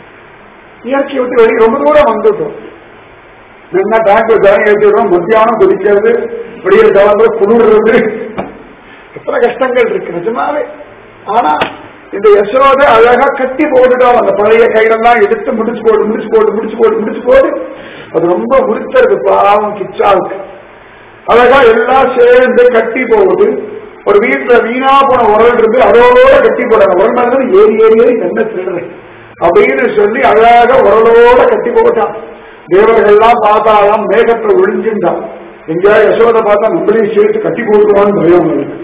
இயற்கையை விட்டு வெளியே ரொம்ப தூரம் வந்துட்டோம் என்ன டேங்க்ல ஜலம் ஏற்றிடுறோம் மத்தியானம் குதிக்கிறது வெளியே கிளம்பு குளிர்றது எத்தனை கஷ்டங்கள் இருக்கு நிஜமாவே ஆனா இந்த யசோதை அழகா கட்டி போட்டுட்டோம் அந்த பழைய கைடெல்லாம் எடுத்து முடிச்சு போடு முடிச்சு போடு முடிச்சு போடு முடிச்சு போடு அது ரொம்ப உறுத்தறது பாவம் கிச்சாவுக்கு அழகா எல்லாம் சேர்ந்து கட்டி போகுது ஒரு வீட்டுல வீணா போன உரல் இருந்து அதோட கட்டி போடுறாங்க உரல் மேல இருந்து ஏறி ஏறி ஏறி என்ன திருடுறேன் அப்படின்னு சொல்லி அழகாக உரலோட கட்டி போட்டான் தேவர்கள்லாம் பார்த்தாலாம் மேகத்துல ஒழிஞ்சிருந்தான் எங்கேயா யசோதை பார்த்தா நம்மளையும் சேர்த்து கட்டி போட்டுருவான்னு பயம் அவளுக்கு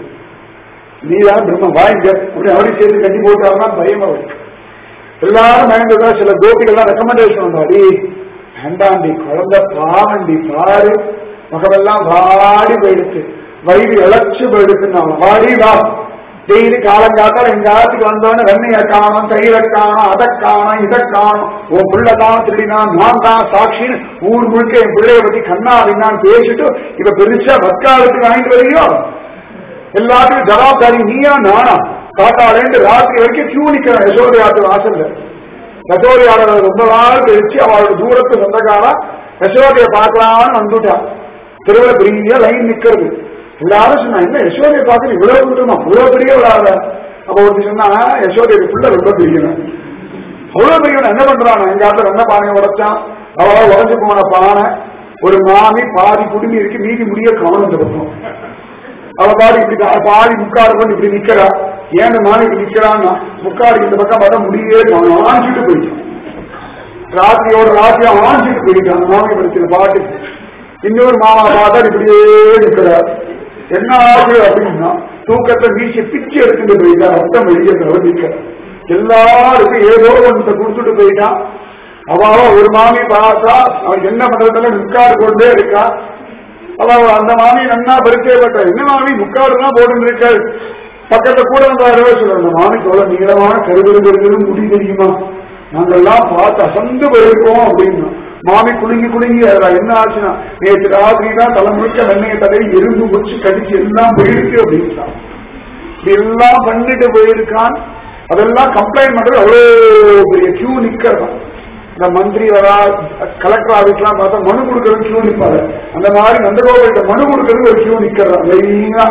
நீதான் பிரம்ம வாங்க அப்படி அவரையும் சேர்த்து கட்டி போட்டாருன்னா பயம் அவருக்கு எல்லாரும் பயந்துதா சில கோபிகள்லாம் ரெக்கமெண்டேஷன் வந்தாடி வேண்டாண்டி குழந்தை பாவண்டி பாரு முகமெல்லாம் வாடி போயிடுச்சு வயிறு இழைச்சு போயிடுச்சுன்னு அவன் வாடி வா டெய்லி காலங்காத்தால எங்க ஆத்துக்கு வந்தோன்னு வெண்ணைய காணும் தயிரை காணும் அதை காணும் இதை காணும் உன் பிள்ளை தான் திருடினா நான் தான் சாட்சின்னு ஊர் முழுக்க என் பிள்ளைய பத்தி கண்ணா அப்படின்னு பேசிட்டு இப்ப பெருசா வக்காலத்துக்கு வாங்கிட்டு வரையோ எல்லாத்துக்கும் ஜவாப்தாரி நீயா நானா காட்டாளேண்டு ராத்திரி வரைக்கும் கியூ நிக்கிறேன் யசோதை ஆத்து வாசல்ல யசோதையாளர் ரொம்ப நாள் கழிச்சு அவளோட தூரத்து சொந்தக்காரா யசோதையை பார்க்கலாம்னு வந்துட்டா திருவிழா பெரிய லைன் நிக்கிறது எல்லாரும் சொன்னா என்ன யசோதையை பார்க்க இவ்வளவு கூட்டமா இவ்வளவு பெரிய விழாத அப்ப ஒருத்தி சொன்னா யசோதையோட பிள்ளை ரொம்ப பெரியவன் அவ்வளவு பெரியவன் என்ன பண்றான் எங்க ஆத்துல என்ன பானையை உடைச்சான் அவள உடஞ்சு போன பானை ஒரு மாமி பாதி குடுமி இருக்கு மீதி முடிய காணும் இந்த பக்கம் அவ பாடி இப்படி கா- பாடி முக்காடு கொண்டு இப்படி நிக்கிறா ஏன் மாமி இப்படி நிக்கிறான்னா முக்காடு இந்த பக்கம் பார்த்தா முடியே காணும் ஆஞ்சிட்டு போயிட்டான் ராத்திரியோட ராத்திரி ஆஞ்சிட்டு போயிட்டான் மாமி படிக்கிற பாட்டு இன்னொரு மாமா பார்த்தா இப்படியே நிக்கிறார் என்ன ஆகுது அப்படின்னா தூக்கத்தை வீசி பிச்சு எடுத்துட்டு போயிட்டா ரத்தம் வெளியே தவிர நிக்கிறார் எல்லாருக்கும் ஏதோ ஒன்றத்தை கொடுத்துட்டு போயிட்டான் அவ ஒரு மாமி பார்த்தா அவன் என்ன பண்றதுல முக்காடு கொண்டே இருக்கா அவ அந்த மாமி நன்னா பரிச்சயப்பட்ட என்ன மாமி முக்காடுலாம் போட்டு இருக்க பக்கத்துல கூட வந்தாரவே சொல்ல அந்த மாமி சொல்ல நீளமான கருவிருக்கிறது முடி தெரியுமா நாங்கெல்லாம் பார்த்து அசந்து போயிருக்கோம் அப்படின்னா மாமி குலுங்கி குலுங்கி அதுல என்ன ஆச்சுன்னா நேற்று ராத்திரி தான் தலை முழுக்க வெண்ணையை தடவி எறும்பு முடிச்சு கடிச்சு எல்லாம் போயிருக்கு அப்படின்னா இப்படி எல்லாம் பண்ணிட்டு போயிருக்கான் அதெல்லாம் கம்ப்ளைண்ட் பண்றது அவ்வளவு பெரிய கியூ நிக்கிறதான் இந்த மந்திரி வரா கலெக்டர் ஆபீஸ்லாம் பார்த்தா மனு கொடுக்கறது கியூ நிப்பாரு அந்த மாதிரி நந்தகோபால்கிட்ட மனு கொடுக்கறது ஒரு கியூ நிக்கிறான் லைனா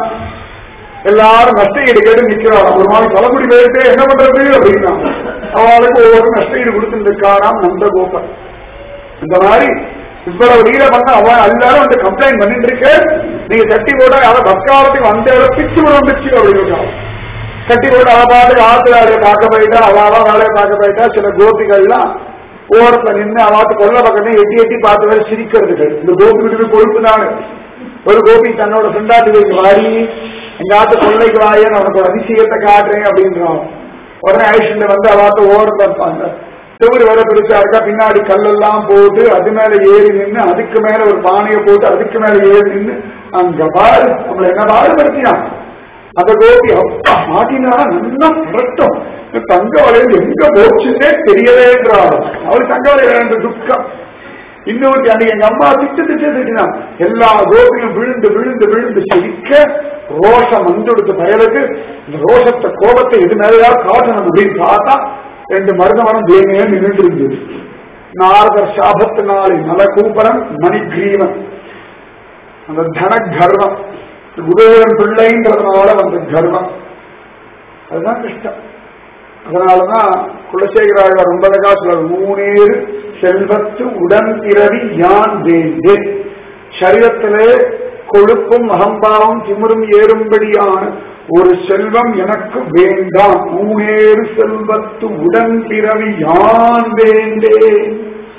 எல்லாரும் நஷ்ட ஈடு கேட்டு நிக்கிறான் ஒரு மாதிரி தலைமுடி போயிட்டு என்ன பண்றது அப்படின்னா அவளுக்கு ஒவ்வொரு நஷ்ட ஈடு கொடுத்துட்டு இருக்காராம் நந்தகோபால் இந்த மாதிரி இவ்வளவு நீல பண்ண அவன் எல்லாரும் வந்து கம்ப்ளைண்ட் பண்ணிட்டு இருக்கு நீங்க கட்டி போட்டா யாரோ பஸ்காலத்துக்கு வந்த இடம் பிச்சு விடும் பிச்சு அப்படின்னு கட்டி போட்டு அவ பாட்டுக்கு ஆத்து வேலையை பார்க்க போயிட்டா அவ வேலையை பார்க்க போயிட்டா சில கோபிகள்லாம் ஓரத்துல நின்று அவாத்து கொல்ல பக்கத்தையும் எட்டி எட்டி பார்த்து வேற சிரிக்கிறதுகள் இந்த கோபிகளுக்கு கொழுப்பு தானே ஒரு கோபி தன்னோட சுண்டாட்டுக்கு வாரி எங்க ஆத்து கொள்ளைக்கு வாயன்னு அவனுக்கு ஒரு அதிசயத்தை காட்டுறேன் அப்படின்றான் உடனே ஐஷன்ல வந்து அவாத்த ஓரத்துல இருப்பாங்க செவ்வறு வேற பெருசா இருக்கா பின்னாடி கல்லெல்லாம் போட்டு அது மேல ஏறி நின்று அதுக்கு மேல ஒரு பானையை போட்டு அதுக்கு மேல ஏறி நின்று அங்க பாரு நம்மள என்ன பாடுபடுத்தினான் அந்த கோபி அப்பா மாட்டினாரா நல்லா புரட்டும் தங்க வளையல் எங்க போச்சுன்னே தெரியவேன்றாரு அவருக்கு தங்க வளையல் துக்கம் இன்னொரு அன்னைக்கு எங்க அம்மா திட்டு திட்டு திட்டினா எல்லா கோபியும் விழுந்து விழுந்து விழுந்து சிரிக்க ரோஷம் வந்துடுத்த பயலுக்கு இந்த ரோஷத்தை கோபத்தை எது மேலையா காட்டணும் அப்படின்னு பார்த்தா ரெண்டு மருதமரம் தேவையே நின்றுட்டு இருந்தது நாரதர் சாபத்தினாலே நலகூபரன் மணிகிரீவன் அந்த தன கர்வம் குபேரன் பிள்ளைன்றதுனால வந்த கர்வம் அதுதான் கஷ்டம் அதனாலதான் குலசேகராக ரொம்ப அழகா சொல்றார் மூணேறு செல்வத்து உடன் பிறவி யான் வேண்டேன் சரீரத்திலே கொழுப்பும் அகம்பாவம் திமிரும் ஏறும்படியான ஒரு செல்வம் எனக்கு வேண்டாம் மூணேறு செல்வத்து உடன் பிறவி யான் வேண்டேன்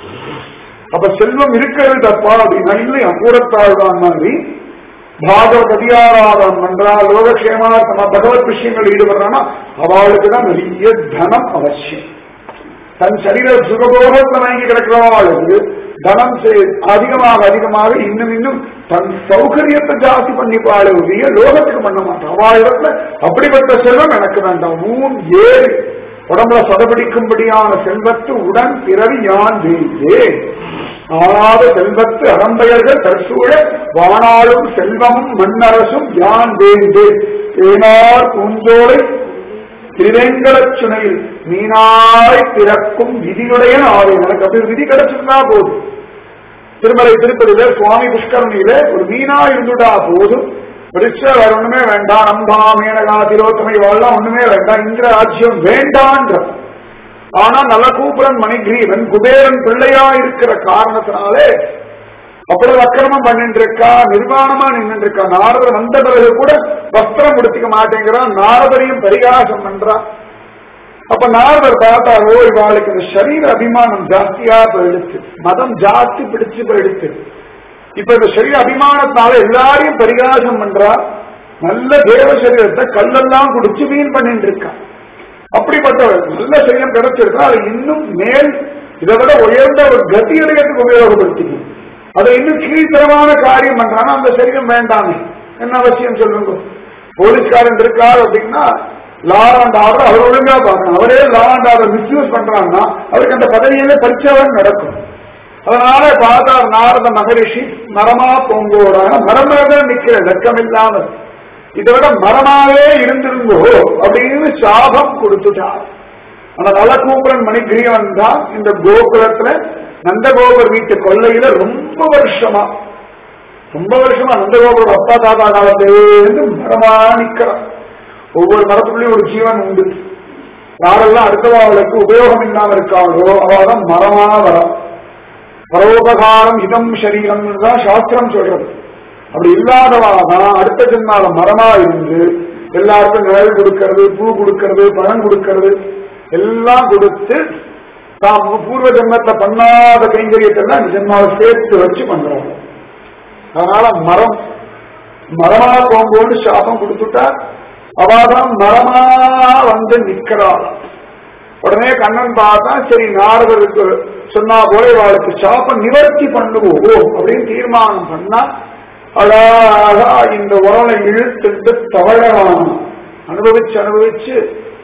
அப்ப செல்வம் இருக்கிறது தப்பா அப்படின்னா இல்லை அக்கூறத்தாழ்வான் மாதிரி பாகவத் அதிகாராதம் பண்றா லோகக்ஷேமார்த்தமா பகவத் விஷயங்கள் ஈடுபடுறான்னா அவளுக்கு தான் நிறைய தனம் அவசியம் தன் சரீர சுகபோகத்தை வாங்கி கிடக்கிறவாளுக்கு தனம் சே- அதிகமாக அதிகமாக இன்னும் இன்னும் தன் சௌகரியத்தை ஜாஸ்தி பண்ணிப்பாளே ஒழிய லோகத்துக்கு பண்ண மாட்டான் அவளிடத்துல அப்படிப்பட்ட செல்வம் எனக்கு வேண்டாம் மூன் ஏழு உடம்புல சதபிடிக்கும்படியான செல்வத்து உடன் பிறவி யான் வேண்டே ஆனாத செல்வத்து அறம்பெயர்கள் தற்சூழ வானாளும் செல்வமும் மண்ணரசும் யான் வேண்டே ஏனார் பூஞ்சோலை திருவேங்கடச் சுனையில் மீனாய் பிறக்கும் விதியுடைய ஆறு எனக்கு அப்படி ஒரு விதி கிடைச்சிருந்தா போதும் திருமலை திருப்பதியில சுவாமி புஷ்கரணியில ஒரு மீனா இருந்துட்டா போதும் ரிச்ச வேற ஒண்ணுமே வேண்டாம் நம்பா மேனகா திரோத்தமை வாழலாம் ஒண்ணுமே வேண்டாம் இந்திர ராஜ்யம் வேண்டான்ற ஆனா நலகூபுரன் மணிகிரீவன் குபேரன் பிள்ளையா இருக்கிற காரணத்தினாலே அவ்வளவு அக்கிரமம் பண்ணிட்டு இருக்கா நிர்வாணமா நின்று இருக்கா நாரதர் வந்த பிறகு கூட வஸ்திரம் உடுத்திக்க மாட்டேங்கிறான் நாரதரையும் பரிகாசம் பண்றான் அப்ப நாரதர் பார்த்தாரோ இவாளுக்கு இந்த சரீர அபிமானம் ஜாஸ்தியா போயிடுச்சு மதம் ஜாஸ்தி பிடிச்சு போயிடுச்சு இப்ப இந்த சரீர அபிமானத்தால எல்லாரையும் பரிகாசம் பண்றா நல்ல தேவ சரீரத்தை கல்லெல்லாம் குடிச்சு வீண் பண்ணிட்டு இருக்கா அப்படிப்பட்டவர் நல்ல சரீரம் கிடைச்சிருக்கா அது இன்னும் மேல் இதை விட உயர்ந்த ஒரு கதியடையத்துக்கு உபயோகப்படுத்திக்கணும் அதை இன்னும் கீழ்த்தரமான காரியம் பண்றானா அந்த சரீரம் வேண்டாமே என்ன அவசியம் சொல்லுங்க போலீஸ்காரன் இருக்கார் அப்படின்னா லா அண்ட் ஆர்டர் அவர் ஒழுங்கா பார்க்கணும் அவரே லா அண்ட் ஆர்டர் மிஸ்யூஸ் பண்றாங்கன்னா அவருக்கு அந்த பதவியில பரிச்சயம் நடக்கும் அதனால பார்த்தார் நாரத மகரிஷி மரமா பொங்கோடான மரமாக நிக்கிற வெக்கம் இல்லாமல் இதை விட மரமாவே இருந்திருந்தோ அப்படின்னு சாபம் கொடுத்துட்டார் அந்த நலக்கூபுரன் மணிகிரியவன் தான் இந்த கோகுலத்துல நந்தகோபர் வீட்டு கொல்லையில ரொம்ப வருஷமா ரொம்ப வருஷமா நந்தகோபுரம் அப்பா தாத்தா காலத்திலேருந்து மரமா நிக்கிறான் ஒவ்வொரு மரத்துக்குள்ளயும் ஒரு ஜீவன் உண்டு யாரெல்லாம் அடுத்தவாளுக்கு உபயோகம் இல்லாம இருக்காங்களோ அவதான் மரமா வரம் பரோபகாரம் இதம் சரீரம் தான் சாஸ்திரம் சொல்றது அப்படி இல்லாதவாதான் அடுத்த ஜென்மால மரமா இருந்து எல்லாருக்கும் நிழல் கொடுக்கறது பூ கொடுக்கறது பழம் கொடுக்கறது எல்லாம் கொடுத்து தாம் பூர்வ ஜென்மத்தை பண்ணாத கைங்கரியத்தை இந்த ஜென்மாவை சேர்த்து வச்சு பண்றாங்க அதனால மரம் மரமா போகும்போது சாபம் கொடுத்துட்டா அவாதான் மரமா வந்து நிக்கிறாள் உடனே கண்ணன் பார்த்தா சரி நாரதருக்கு சொன்னா போல இவாளுக்கு சாப்பம் நிவர்த்தி பண்ணுவோம் அப்படின்னு தீர்மானம் பண்ணா அழகா இந்த உரலை இழுத்துட்டு தவழவான அனுபவிச்சு அனுபவிச்சு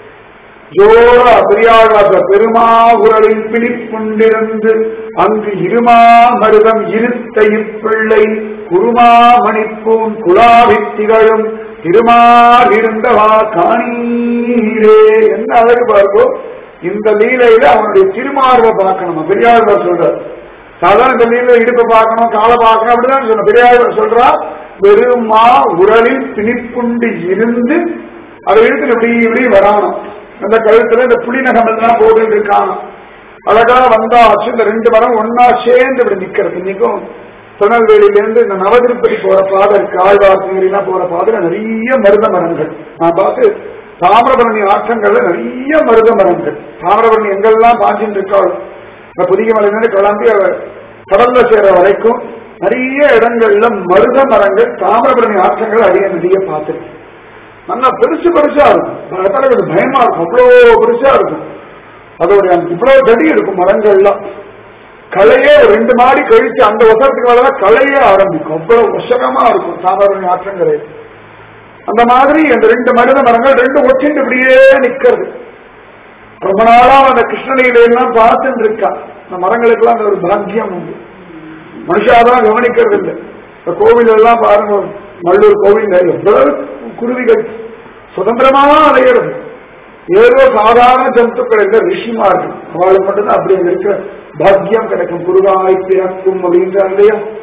ஜோரா பெரியாழ்வாச பெருமா உரலில் பிடிப்புண்டிருந்து அங்கு இருமா மருதம் இருத்த இப்பிள்ளை குருமா மணிப்பூன் குலாவித் திகழும் திருமால் இருந்தவா காணீரே என்ன அழகு பார்ப்போ இந்த லீலையில அவனுடைய திருமார்வை பார்க்கணும் பெரியாழ்வார் சொல்றார் சாதாரண இந்த லீலை இடுப்பை பார்க்கணும் காலை பார்க்கணும் அப்படிதான் சொன்ன பெரியாழ்வார் சொல்றா வெறுமா உரலில் பிணிப்புண்டு இருந்து அதை இழுத்து இப்படி இப்படி வரானும் அந்த கழுத்துல இந்த புலிநகம் எல்லாம் போட்டு இருக்காங்க அழகா வந்தாச்சு இந்த ரெண்டு மரம் ஒன்னா சேர்ந்து இப்படி நிக்கிறது இன்னைக்கும் திருநெல்வேலியிலேருந்து இந்த நவதிருப்பதி போற பாதை இருக்கு ஆழ்வார்த்தீங்கலாம் போற பாதையில நிறைய மருத மரங்கள் நான் பார்த்து தாமிரபரணி ஆற்றங்கள்ல நிறைய மருத மரங்கள் தாமிரபரணி எங்கெல்லாம் பாஞ்சின்னு இருக்காள் இந்த புதிய மலையிலிருந்து கிளம்பி அவ கடல்ல சேர வரைக்கும் நிறைய இடங்கள்ல மருத மரங்கள் தாமிரபரணி ஆற்றங்கள் அதிக நிறைய பார்த்துருக்கேன் நல்லா பெருசு பெருசா இருக்கும் அதனால கொஞ்சம் பயமா இருக்கும் அவ்வளோ பெருசா இருக்கும் அதோடைய அந்த இவ்வளவு தடி இருக்கும் மரங்கள்லாம் களையே ஒரு ரெண்டு மாடி கழிச்சு அந்த வருஷத்துக்கு மேல களையே ஆரம்பிக்கும் அவ்வளவு வருஷகமா இருக்கும் தாமிரபரணி ஆற்றங்கரை அந்த மாதிரி அந்த ரெண்டு மருத மரங்கள் ரெண்டு ஒச்சிண்டு இப்படியே நிக்கிறது ரொம்ப நாளா அந்த கிருஷ்ணலீலை எல்லாம் பார்த்துட்டு இருக்கா அந்த மரங்களுக்கெல்லாம் அந்த ஒரு பாக்கியம் உண்டு மனுஷாதான் கவனிக்கிறது இல்லை இந்த கோவில் எல்லாம் பாருங்க நல்லூர் கோவில் எவ்வளவு குருவிகள் சுதந்திரமா அலையிறது ஏதோ சாதாரண ஜந்துக்கள் இல்ல ரிஷிமார்கள் அவளுக்கு மட்டும்தான் அப்படி அங்க இருக்கிற பாக்கியம் கிடைக்கும் குருவாய் பிறக்கும் அப்படின்றாங்க இல்லையா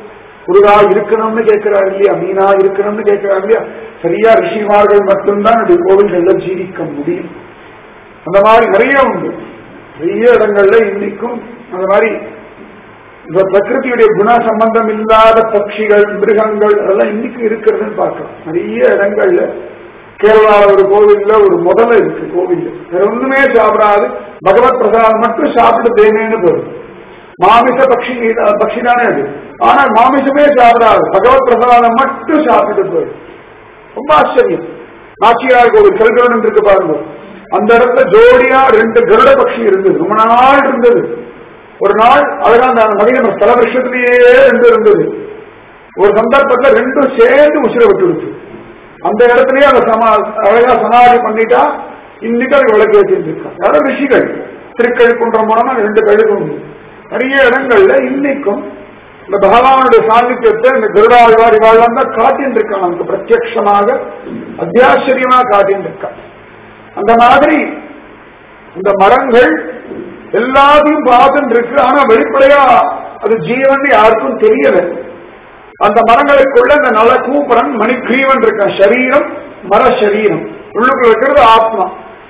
முருகா இருக்கணும்னு கேட்கிறார் இல்லையா மீனா இருக்கணும்னு கேட்கிறார் இல்லையா சரியா ரிஷிமார்கள் மட்டும்தான் இந்த கோவில்கள்ல ஜீவிக்க முடியும் அந்த மாதிரி நிறைய உண்டு நிறைய இடங்கள்ல இன்னைக்கும் அந்த மாதிரி இந்த பிரகிருதியுடைய குண சம்பந்தம் இல்லாத பட்சிகள் மிருகங்கள் அதெல்லாம் இன்னைக்கு இருக்கிறதுன்னு பார்க்கலாம் நிறைய இடங்கள்ல கேரளாவில் ஒரு கோவில்ல ஒரு முதல இருக்கு கோவில் வேற ஒண்ணுமே சாப்பிடாது பகவத் பிரசாதம் மட்டும் சாப்பிட்டு தேனேன்னு போயிடும் மாமிச பட்சி பட்சி தானே அது ஆனா மாமிசமே சாப்பிடாது பகவத் பிரசாதம் மட்டும் சாப்பிட்டு போயிடும் ரொம்ப ஆச்சரியம் நாச்சியார் கோவில் கல்கருடன் இருக்கு பாருங்க அந்த இடத்துல ஜோடியா ரெண்டு கருட பட்சி இருந்தது ரொம்ப நாள் இருந்தது ஒரு நாள் அழகா அந்த மதியம் ஸ்தல வருஷத்திலேயே ரெண்டு இருந்தது ஒரு சந்தர்ப்பத்துல ரெண்டும் சேர்ந்து உசிர விட்டு அந்த இடத்துலயே அந்த சமா அழகா சமாதி பண்ணிட்டா இன்னைக்கு அது விளக்கு வச்சுட்டு இருக்காங்க அதாவது ரிஷிகள் திருக்கழுக்குன்றம் மூலமா ரெண்டு கழுகு உண்டு நிறைய இடங்கள்ல இன்னைக்கும் இந்த பகவானுடைய சாநித்தியத்தை இந்த கருடாழ்வார் இவாள்லாம் தான் காட்டின்னு இருக்கான் நமக்கு பிரத்யட்சமாக அத்தியாச்சரியமா காட்டின்னு இருக்கான் அந்த மாதிரி இந்த மரங்கள் எல்லாத்தையும் பார்த்துட்டு இருக்கு ஆனா வெளிப்படையா அது ஜீவன் யாருக்கும் தெரியல அந்த மரங்களுக்குள்ள இந்த நல கூப்பரன் மணிக்ரீவன் இருக்கான் சரீரம் மர சரீரம் உள்ளுக்குள்ள இருக்கிறது ஆத்மா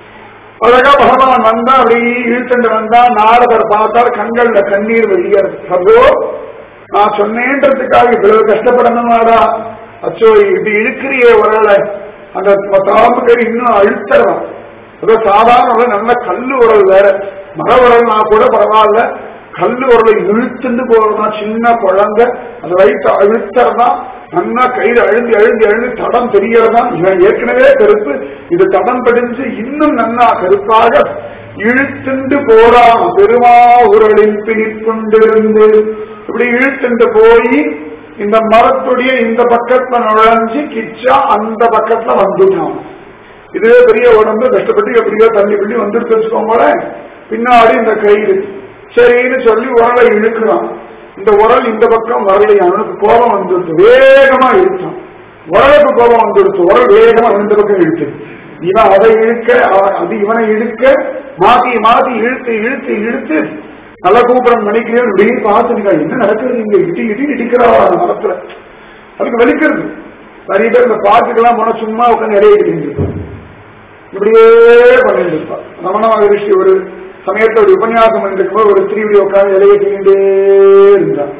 அழகா பகவான் வந்தா அப்படி இழுத்துட்டு வந்தா நாரதர் பார்த்தார் கண்கள்ல கண்ணீர் வெளியறது சகோ நான் சொன்னேன்றதுக்காக இவ்வளவு கஷ்டப்படணுமாடா அச்சோ இப்படி இழுக்கிறியே உரலை அந்த தாம்பு கறி இன்னும் அழுத்தறான் ஏதோ சாதாரண உரல் நல்ல கல்லு உரல் வேற மர உரல்னா கூட பரவாயில்ல கல்லு உரலை இழுத்துண்டு போறதுனா சின்ன குழந்தை அந்த வயிற்று அழுத்தறதா நல்லா கையில் அழுந்தி அழுந்தி அழுந்தி தடம் தெரியறதா இவன் ஏற்கனவே கருப்பு இது தடம் படிஞ்சு இன்னும் நன்னா கருப்பாக இழுத்துண்டு போறான் பெருமாவுரலின் பிடிக்கொண்டிருந்து இப்படி இழுத்துண்டு போய் இந்த மரத்துடைய இந்த பக்கத்துல நுழைஞ்சு கிச்சா அந்த பக்கத்துல வந்துட்டான் இதுவே பெரிய உடம்பு கஷ்டப்பட்டு எப்படியோ தண்ணி பிள்ளி வந்துட்டு வச்சுக்கோங்களேன் பின்னாடி இந்த கயிறு சரின்னு சொல்லி உரலை இழுக்கிறான் இந்த உரல் இந்த பக்கம் வரலையா அவனுக்கு கோபம் வந்துடுச்சு வேகமா இழுத்தான் உரலுக்கு கோபம் வந்துடுச்சு உரல் வேகமா இந்த பக்கம் இழுத்து இவன் அதை இழுக்க அவன் அது இவனை இழுக்க மாத்தி மாத்தி இழுத்து இழுத்து இழுத்து நல்ல கூப்பிடம் மணிக்கிறேன் இப்படியே பார்த்துருக்கா என்ன நடக்குது இங்க இடி இடி இடிக்கிறா அந்த மரத்துல அதுக்கு வலிக்கிறது நிறைய பேர் இந்த பார்த்துக்கெல்லாம் போனா சும்மா உட்காந்து இடையே இருப்பான் இப்படியே பண்ணிட்டு இருப்பான் ரமண மகரிஷி ஒரு சமயத்துல ஒரு உபன்யாசம் பண்ணிருக்கும்போது ஒரு ஸ்திரீ உட்காந்து இலையை தீண்டே இருந்தான்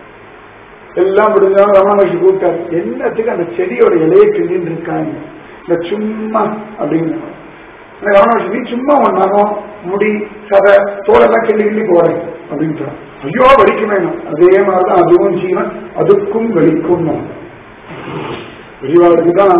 எல்லாம் முடிஞ்சாலும் ரமண மகரிஷி கூப்பிட்டார் என்னத்துக்கு அந்த செடியோட இலையை கிண்டின்னு இருக்காங்க இந்த சும்மா அப்படின்னு ரமண மகரிஷி நீ சும்மா ஒன்னாலும் முடி சதை தோலெல்லாம் கிள்ளி கிள்ளி போறேன் அப்படின்றான் ஐயோ வலிக்குமே அதே மாதிரிதான் அதுவும் ஜீவன் அதுக்கும் வலிக்கும் பெரியவாளுக்கு தான்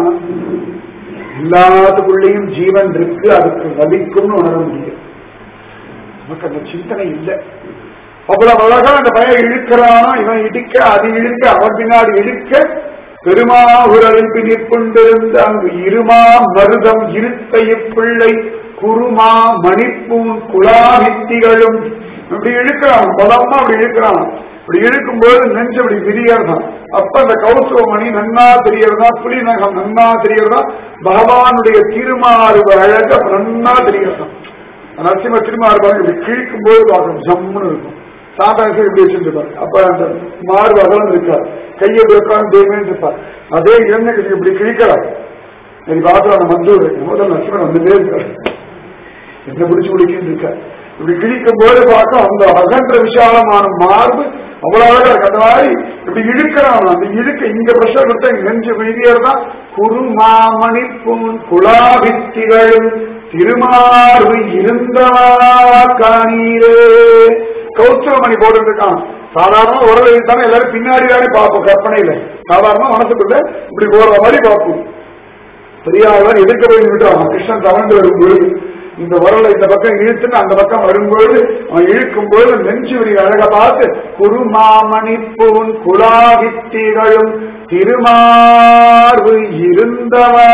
எல்லாத்துக்குள்ளேயும் ஜீவன் இருக்கு அதுக்கு வலிக்கும்னு உணர முடியும் நமக்கு அந்த சிந்தனை இல்லை அவ்வளவு அழகா அந்த பையன் இழுக்கிறானா இவன் இடிக்க அது இழுக்க அவன் பின்னாடி இழுக்க பெருமாகுரலில் பிடிப்புண்டிருந்த அங்கு இருமா மருதம் இருத்த இப்பிள்ளை குருமா மணிப்பூன் குலாவித்திகளும் இப்படி இழுக்கிறான் பலமா அப்படி இழுக்கிறான் இப்படி இழுக்கும்போது நெஞ்சு அப்படி விரியறதான் அப்ப அந்த கௌசவமணி நன்னா தெரியறதா புலிநகம் நன்னா தெரியறதா பகவானுடைய திருமாறு அழக நன்னா தெரியறதான் நரசிம்ம திருமாறு பாருங்க இப்படி கிழிக்கும் போது பார்க்கணும் ஜம்முன்னு இருக்கும் சாதாரண இப்படி வச்சிருப்பார் அப்ப அந்த மாறு அகலம் இருக்கார் கையை உட்கார்ந்து தேவைன்னு இருப்பார் அதே இளைஞர் இப்படி கிழிக்கிறார் இது பார்த்து அந்த மந்தூர் முதல் நரசிம்மன் வந்துட்டே இருக்காரு என்ன பிடிச்சு பிடிக்கின்னு இருக்கார் இப்படி கிழிக்கும் போது பார்க்க அந்த அகன்ற விசாலமான மார்பு அவ்வளவு அழகா இருக்கு அந்த மாதிரி இப்படி இழுக்கிறான் அந்த இழுக்க இங்க பிரஷர் கொடுத்தா நெஞ்சு விழியறதான் குருமாமணி புன் குலாபித்திகளும் திருமார்பு இருந்தவா காணீரே கௌசவமணி போட்டுருக்கான் சாதாரண உறவு தானே எல்லாரும் பின்னாடி தானே பார்ப்போம் கற்பனையில சாதாரண மனசுக்குள்ள இப்படி போற மாதிரி பார்ப்போம் பெரியாழ்வார் எதிர்க்க போய் விட்டுறான் கிருஷ்ணன் தவழ்ந்து வரும்பொழுது இந்த உரலை இந்த பக்கம் இழுத்துட்டு அந்த பக்கம் வரும்பொழுது அவன் இழுக்கும் பொழுது நெஞ்சு விரி அழக பார்த்து குருமாமணி பூன் குலாவித்திகளும் திருமார்பு இருந்தவா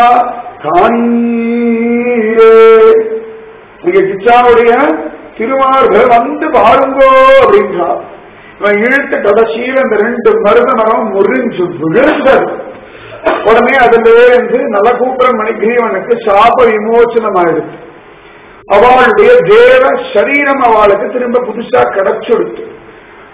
காணீரே இங்க கிச்சாவுடைய திருமார்கள் வந்து பாருங்கோ அப்படின்றார் இவன் இழுத்து கடைசியில் இந்த ரெண்டு மருத மரம் முறிஞ்சு விழுந்தது உடனே அதுல இருந்து நலகூப்பரன் மணிகிரீவனுக்கு சாப விமோச்சனம் ஆயிடுச்சு அவளுடைய தேவ சரீரம் அவளுக்கு திரும்ப புதுசா கிடைச்சிடுச்சு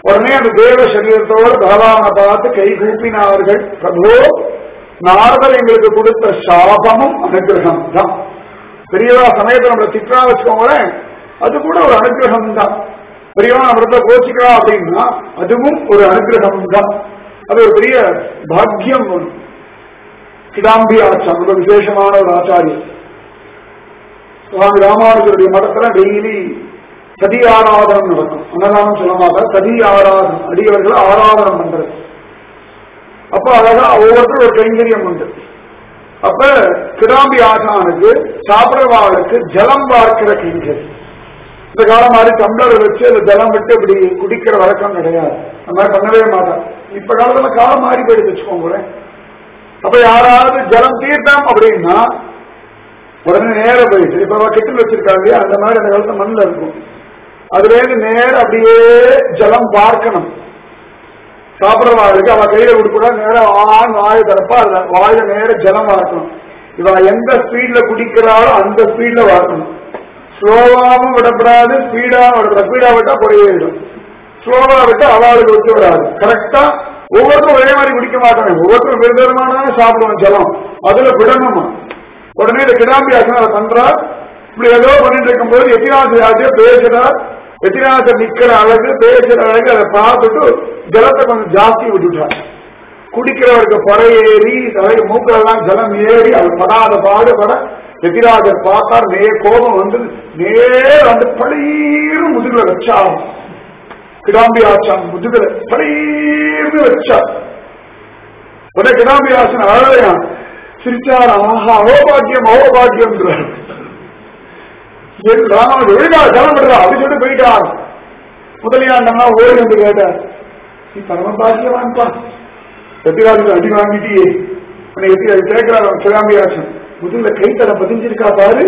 உடனே அந்த தேவ சரீரத்தோட பகவானை பார்த்து கை கூப்பினார்கள் பிரபு நாரதர் எங்களுக்கு கொடுத்த சாபமும் அனுகிரகம் தான் பெரியவா சமயத்தை நம்மளை திட்டா வச்சுக்கோங்களேன் அது கூட ஒரு அனுகிரகம் தான் பெரியவா நம்மள கோச்சிக்கிறா அப்படின்னா அதுவும் ஒரு அனுகிரகம் தான் அது ஒரு பெரிய பாக்கியம் ஒன்று கிடாம்பி ஆச்சான் ரொம்ப விசேஷமான ஒரு ஆச்சாரியர் சுவாமி ராமானுஜருடைய மடத்துல டெய்லி சதி ஆராதனம் நடக்கும் அன்னதானம் சொல்ல மாட்டார் சதி ஆராதனம் அடியவர்களை ஆராதனம் பண்றது அப்ப அழகா ஒவ்வொருத்தரும் ஒரு கைங்கரியம் உண்டு அப்ப கிடாம்பி ஆசானுக்கு சாப்பிடவாளுக்கு ஜலம் பார்க்கிற கைங்கரியம் இந்த காலம் மாதிரி டம்ளர் வச்சு அந்த ஜலம் விட்டு இப்படி குடிக்கிற வழக்கம் கிடையாது அந்த மாதிரி பண்ணவே மாட்டான் இப்ப காலத்துல காலம் மாறி போயிடுச்சு வச்சுக்கோங்களேன் அப்ப யாராவது ஜலம் தீர்த்தம் அப்படின்னா உடனே நேர போயிட்டு இப்ப அவ கெட்டில் வச்சிருக்காங்க அந்த மாதிரி அந்த காலத்துல மண்ணில் இருக்கும் அதுல இருந்து நேரம் அப்படியே ஜலம் பார்க்கணும் சாப்பிடுறவாளுக்கு அவ கையில கொடுக்கூட நேரம் ஆண் வாய தரப்பா அதுல வாயில நேர ஜலம் வார்க்கணும் இவ எந்த ஸ்பீட்ல குடிக்கிறாளோ அந்த ஸ்பீட்ல வார்க்கணும் ஸ்லோவாவும் விடப்படாது ஸ்பீடா விட ஸ்பீடா விட்டா குறையிடும் ஸ்லோவா விட்டா அவளுக்கு ஒத்து வராது கரெக்டா ஒவ்வொருத்தரும் ஒரே மாதிரி குடிக்க மாட்டாங்க ஒவ்வொருத்தரும் விருதமான சாப்பிடுவோம் ஜலம் அதுல விடணுமா உடனே இந்த கிடாம்பி அசனை பண்றா இப்படி ஏதோ பண்ணிட்டு இருக்கும்போது எத்திராஜ பேசுறார் எத்திராஜர் நிக்கிற அழகு பேசுற அழகு அதை பார்த்துட்டு ஜலத்தை கொஞ்சம் ஜாஸ்தி விட்டுட்டார் குடிக்கிறவருக்கு பறையேறி தலை மூக்கெல்லாம் ஜலம் ஏறி அவர் படாத பாடுபட எதிராஜர் பார்த்தார் நே கோபம் வந்து நேர் வந்து பளீர் முதுகுல வச்சார் கிடாம்பி ஆச்சான் முதுகுல பளீர்னு வச்சார் உடனே கிடாம்பி ஆசன் அழகையான் சிரிச்சார் ஆஹா அவோபாக்கியம் அவோபாக்கியம் ராமாவது ஒழுங்கா ஜலம் விடுறா அப்படி சொல்லிட்டு போயிட்டார் முதலியாண்டம்னா ஓடி வந்து கேட்டார் நீ பரம பாக்கியவான்ப்பா எத்திராஜுக்கு அடி வாங்கிட்டியே உன்னை எத்திராஜு கேட்கிறார் சிலாம்பியாசன் முதுகுல கைத்தலை பதிஞ்சிருக்கா பாரு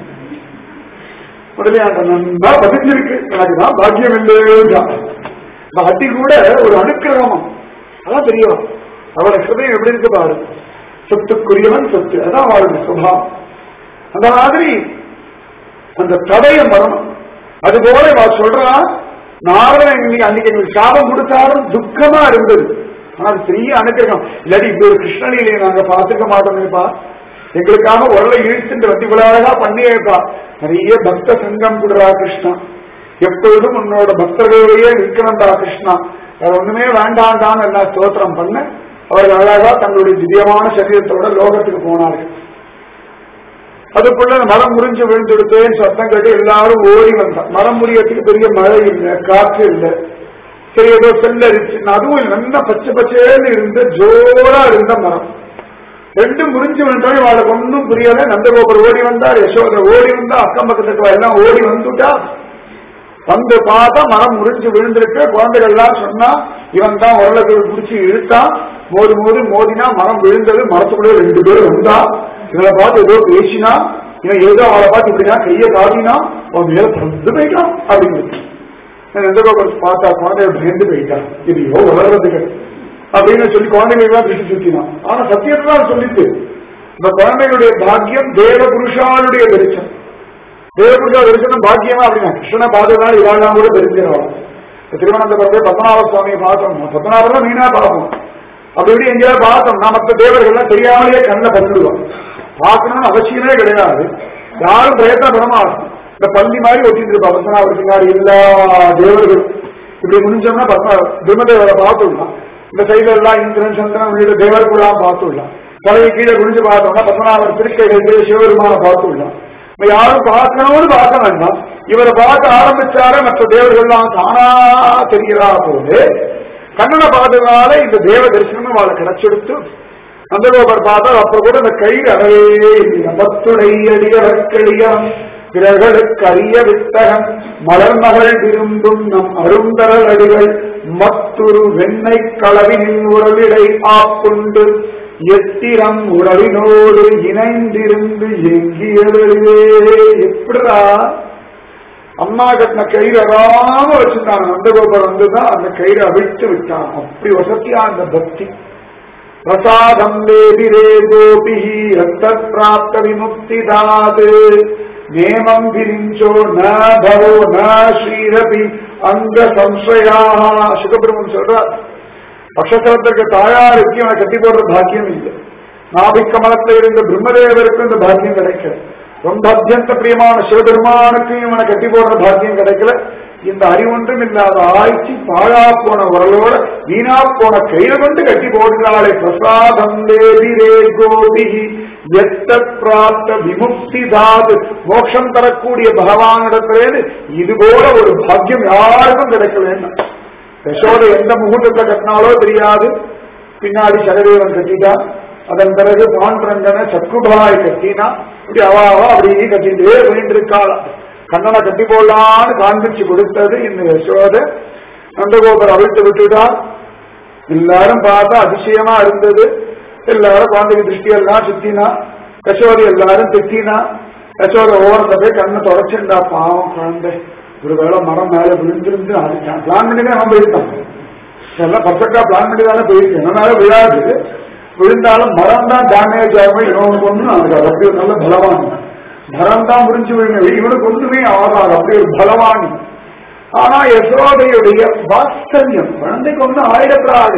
முதலியாண்ட நன்னா பதிஞ்சிருக்கு எனக்கு தான் பாக்கியம் இல்லையா அடி கூட ஒரு அனுக்கிரகமம் அதான் தெரியும் அவளோட ஹிருதயம் எப்படி இருக்கு பாரு சொத்துக்குரியவன் சொத்து அதான் அவளுடைய சுபாவம் அந்த மாதிரி அந்த தடைய மரணம் அதுபோல அவ சொல்றா நாரதன் இன்னைக்கு அன்னைக்கு எங்களுக்கு சாபம் கொடுத்தாலும் துக்கமா இருந்தது ஆனா அது பெரிய அனுகிரகம் இல்லாட்டி இப்படி ஒரு கிருஷ்ணலீலையை நாங்க பார்த்துக்க மாட்டோமேப்பா எங்களுக்காக உரலை இழுத்துட்டு வந்து இவ்வளவு அழகா பண்ணியேப்பா நிறைய பக்த சங்கம் கொடுறா கிருஷ்ணா எப்பொழுதும் உன்னோட பக்தர்களையே நிற்கணும்டா கிருஷ்ணா வேற ஒண்ணுமே வேண்டாண்டான்னு எல்லாம் ஸ்தோத்திரம் பண்ண அவர்கள் அழகா தங்களுடைய திவ்யமான சரீரத்தோட லோகத்துக்கு போனார்கள் அதுக்குள்ள மரம் முறிஞ்சு விழுந்துடுத்தேன்னு சத்தம் கேட்டு எல்லாரும் ஓடி வந்தான் மரம் முறியத்துக்கு பெரிய மழை இல்லை காற்று இல்லை சரி ஏதோ செல்லரிச்சு அதுவும் நல்ல பச்சை பச்சேன்னு இருந்த ஜோரா இருந்த மரம் ரெண்டும் முறிஞ்சு விழுந்தோம் அவளுக்கு ஒன்றும் புரியல நந்தகோபர் ஓடி வந்தார் யசோத ஓடி வந்தா அக்கம் பக்கத்துக்கு எல்லாம் ஓடி வந்துட்டா வந்து பார்த்தா மரம் முறிஞ்சு விழுந்திருக்கு குழந்தைகள் எல்லாம் சொன்னா இவன் தான் உரலக்கு பிடிச்சி இழுத்தான் மோதி மோதி மோதினா மரம் விழுந்தது மரத்துக்குள்ளே ரெண்டு பேரும் வந்தா இவனை பார்த்து ஏதோ பேசினா இவன் ஏதோ அவளை பார்த்து இப்படினா கையை காட்டினா அவன் மேல பறந்து போயிட்டான் அப்படின்னு நந்தகோபர் பார்த்தா குழந்தைய பயந்து போயிட்டான் இது யோ வளர்றதுக்கு அப்படின்னு சொல்லி குழந்தைகள் திசை சுத்தினான் ஆனா சத்தியத்தை தான் சொல்லிட்டு இந்த குழந்தைகளுடைய பாக்கியம் தேவ புருஷாளுடைய தரிசனம் தேவபுருஷா தரிசனம் பாக்கியமா அப்படின்னா கிருஷ்ணனை பார்த்ததுனால இவாள்லாம் கூட தெரிஞ்சிடலாம் திருவனந்தபுரத்தை பத்மநாப சுவாமியை பார்த்தோம் பத்மநாபம் மீனா பார்ப்போம் அப்படி இப்படி எங்கேயாவது பார்த்தோம்னா மற்ற தேவர்கள்லாம் தெரியாமலேயே கண்ணில் பண்ணிடுவோம் பார்க்கணும்னு அவசியமே கிடையாது யாரும் பிரயத்தனப்படமா இந்த பள்ளி மாதிரி ஒட்டிட்டு இருப்பா பத்மநாபர் பின்னாடி எல்லா தேவர்களும் இப்படி முடிஞ்சோம்னா பத்ம பிரம்மதேவரை பார்த்துடலாம் இந்த சைடுல எல்லாம் இந்திரன் சந்திரன் உள்ளிட்ட தேவர்கள்லாம் பார்த்துடலாம் தலையை கீழே குடிஞ்சு பார்த்தோம்னா பத்மநாபர் திருக்கைகள் சிவபெருமான பார்த்துடலாம் இப்ப யாரும் பார்க்கணும்னு பார்க்க வேண்டாம் இவரை பார்க்க ஆரம்பிச்சார மற்ற தேவர்கள்லாம் தானா தெரிகிறா போது கண்ணனை பார்த்ததுனால இந்த தேவ தரிசனம் அவளை கிடைச்செடுத்து நந்தகோபர் பார்த்தா அப்ப கூட இந்த கை அறவே பத்துடை அடியவர்களியம் பிறர்களுக்கு அரிய வித்தகன் மலர் மகள் விரும்பும் நம் அருந்தரல் அடிகள் மத்துரு வெண்ணை களவினின் உறவிடை ஆப்புண்டு எத்திரம் உறவினோடு இணைந்திருந்து எங்கியதே எப்படிடா அம்மா கட்டின கயிறு அறாம வச்சிருந்தாங்க நந்தகோபர் வந்துதான் அந்த கயிறு அவிழ்த்து விட்டான் அப்படி வசதியா அந்த பக்தி பிரசாதம் வேதிரே கோபி ரத்தத் பிராப்த விமுக்தி தாது நேமம் விரிஞ்சோ ந பவோ ந ஸ்ரீரபி அங்க சம்சயா சுகபிரமன் சொல்றார் பக்ஷசலத்திற்கு தாயாருக்கு இவனை கட்டி போடுற பாக்கியம் இல்லை நாபிக்கமலத்துல இருந்த பிரம்மதேவருக்கு இந்த பாக்கியம் கிடைக்கல ரொம்ப அத்தியந்த பிரியமான சிவபெருமானுக்கு இவனை கட்டி போடுற பாக்கியம் கிடைக்கல இந்த அறிவொன்றும் இல்லாத ஆய்ச்சி பாழா போன உரலோட வீணா போன கையில கொண்டு கட்டி போடுகிறாளே பிரசாதம் தேவி ரே கோபி எத்த பிராப்த விமுக்தி தாது மோட்சம் தரக்கூடிய பகவானிடத்திலேருந்து இது போல ஒரு பாக்கியம் யாருக்கும் கிடைக்கலன்னு யசோத எந்த முகூர்த்தத்தை கட்டினாலோ தெரியாது பின்னாடி சகதேவன் கட்டிட்டான் அதன் பிறகு பாண்டரங்கனை சத்குபாய் கட்டினா இப்படி அவாவா அப்படியே கட்டிட்டே போயிட்டு இருக்காள் கண்ணனை கட்டி போடலான்னு காண்பிச்சு கொடுத்தது இந்த யசோத நந்தகோபர் அவிழ்த்து விட்டுட்டா எல்லாரும் பார்த்தா அதிசயமா இருந்தது எல்லாரும் குழந்தைக்கு திருஷ்டியெல்லாம் சுத்தினா யசோதை எல்லாரும் திட்டினா யசோத ஓரத்தை போய் கண்ணை தொடச்சுண்டா பாவம் குழந்தை ஒருவேளை மரம் மேல விழுந்திருந்து அடிச்சான் பிளான் பண்ணி தான் அவன் போயிருக்கான் எல்லாம் பர்ஃபெக்டா பிளான் பண்ணி தானே போயிருக்கு என்ன மேல விழாது விழுந்தாலும் மரம் தான் டேமேஜ் ஆகும் இவனுக்கு ஒண்ணு அவனுக்கு அது அப்படி ஒரு நல்ல பலவான் மரம் தான் புரிஞ்சு விழுங்க இவனுக்கு ஒன்றுமே ஆகாது அப்படி ஒரு பலவானி ஆனா யசோதையுடைய வாத்சல்யம் குழந்தைக்கு ஒண்ணு ஆயிரப்படாது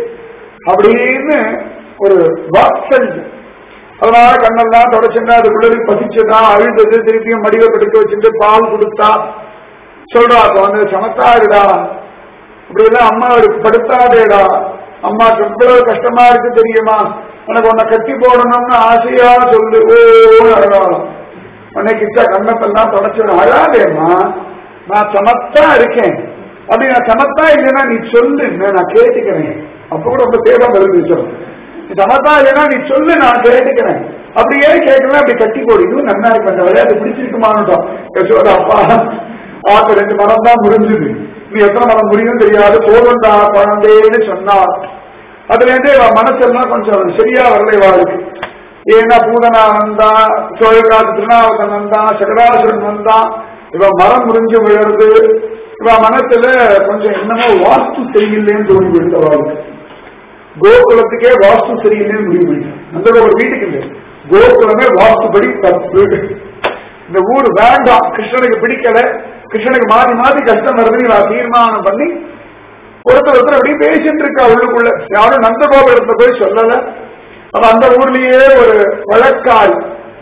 அப்படின்னு ஒரு வாத்சல்யம் அதனால கண்ணெல்லாம் தொடச்சுன்னா அது உள்ளது பசிச்சுதா அழுதது திருப்பியும் மடிவை படுக்க வச்சுட்டு பால் கொடுத்தா சொல்றா குழந்தை சமத்தாருடா இப்படி எல்லாம் அம்மா படுத்தாதேடா அம்மாக்கு எவ்வளவு கஷ்டமா இருக்கு தெரியுமா உனக்கு உன்னை கட்டி போடணும்னு ஆசையா சொல்லு ஓ அழகாலும் உன்னை கிட்ட கண்ணத்தெல்லாம் தொடச்சிடும் அழாதேம்மா நான் சமத்தா இருக்கேன் அப்படி நான் சமத்தா இல்லைன்னா நீ சொல்லு நான் கேட்டுக்கிறேன் அப்ப கூட ரொம்ப தேவம் வருது நீ சமத்தா இல்லைன்னா நீ சொல்லு நான் கேட்டுக்கிறேன் அப்படியே கேட்கலாம் அப்படி கட்டி போடு இதுவும் நன்னா இருக்கு அந்த விளையாட்டு பிடிச்சிருக்குமான்னுட்டோம் யசோதா அப்பா ஆக்கு ரெண்டு மரம் தான் முடிஞ்சுது நீ எத்தனை மரம் முடியும் தெரியாது போதும்டா குழந்தைன்னு சொன்னா அதுல இருந்து இவன் மனசெல்லாம் கொஞ்சம் சரியா வரல இவாளுக்கு ஏன்னா பூதனா வந்தா சோழகாத்து திருநாவகன் வந்தான் சகடாசுரன் வந்தான் இவன் மரம் முறிஞ்சு விழுறது இவன் மனசுல கொஞ்சம் என்னமோ வாஸ்து சரியில்லைன்னு தோணி விழுந்தவாளுக்கு கோகுலத்துக்கே வாஸ்து சரியில்லைன்னு முடிவு பண்ணிட்டான் அந்த ஒரு வீட்டுக்கு இல்லை கோகுலமே வாஸ்துபடி தப்பு இந்த ஊர் வேண்டாம் கிருஷ்ணனுக்கு பிடிக்கல கிருஷ்ணனுக்கு மாறி மாறி கஷ்டம் வருதுன்னு நான் தீர்மானம் பண்ணி ஒருத்தர் ஒருத்தர் அப்படியே பேசிட்டு இருக்கா உள்ளுக்குள்ள யாரும் நந்தகோபுரத்தை போய் சொல்லல அவ அந்த ஊர்லயே ஒரு வழக்காய்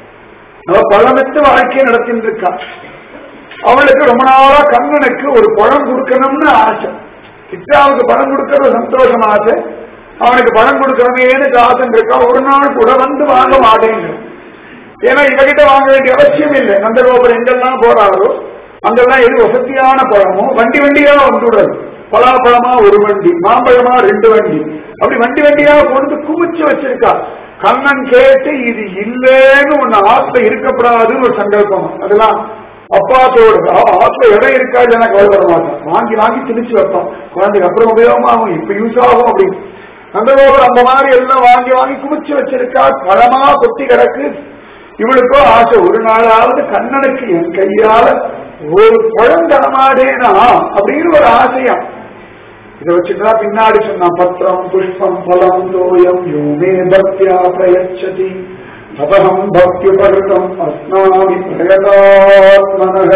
அவ பழமிட்டு வாழ்க்கையை நடத்திட்டு இருக்கா அவளுக்கு ரொம்ப நாளா கண்ணனுக்கு ஒரு பழம் கொடுக்கணும்னு ஆசை கிட்டாவுக்கு பழம் கொடுக்கறது சந்தோஷம் ஆசை அவனுக்கு பழம் கொடுக்கணுமேனு காசன் இருக்கா ஒரு நாள் கூட வந்து வாங்க மாட்டேங்க ஏன்னா இவகிட்ட வாங்க வேண்டிய அவசியம் இல்லை நந்தகோபுரம் எங்கெல்லாம் போறாரோ அங்கெல்லாம் எது வசதியான பழமோ வண்டி வண்டியா வந்துடுறது பலாப்பழமா ஒரு வண்டி மாம்பழமா ரெண்டு வண்டி அப்படி வண்டி வண்டியா கொண்டு குமிச்சு வச்சிருக்கா கண்ணன் கேட்டு இது இல்லைன்னு ஒண்ணு ஆத்துல இருக்கப்படாதுன்னு ஒரு சங்கல்பம் அதெல்லாம் அப்பாத்தோடு ஆத்துல இடம் இருக்காது எனக்கு கவலைப்பட மாட்டான் வாங்கி வாங்கி திணிச்சு வைப்பான் குழந்தைக்கு அப்புறம் உபயோகமாகும் இப்ப யூஸ் ஆகும் அப்படின்னு நந்தகோபுரம் அந்த மாதிரி எல்லாம் வாங்கி வாங்கி குமிச்சு வச்சிருக்கா பழமா கொட்டி கிடக்கு இவளுக்கோ ஆசை ஒரு நாளாவது கண்ணனுக்கு என் கையால ஒரு பழம் தரமாடேனா அப்படின்னு ஒரு ஆசையா இதை வச்சுட்டா பின்னாடி சொன்னான் பத்திரம் புஷ்பம் பலம் தோயம் யோமே பக்தியா பிரயச்சதி ததகம் பக்தி பருத்தம் அஸ்னாமி பிரயதாத்மனக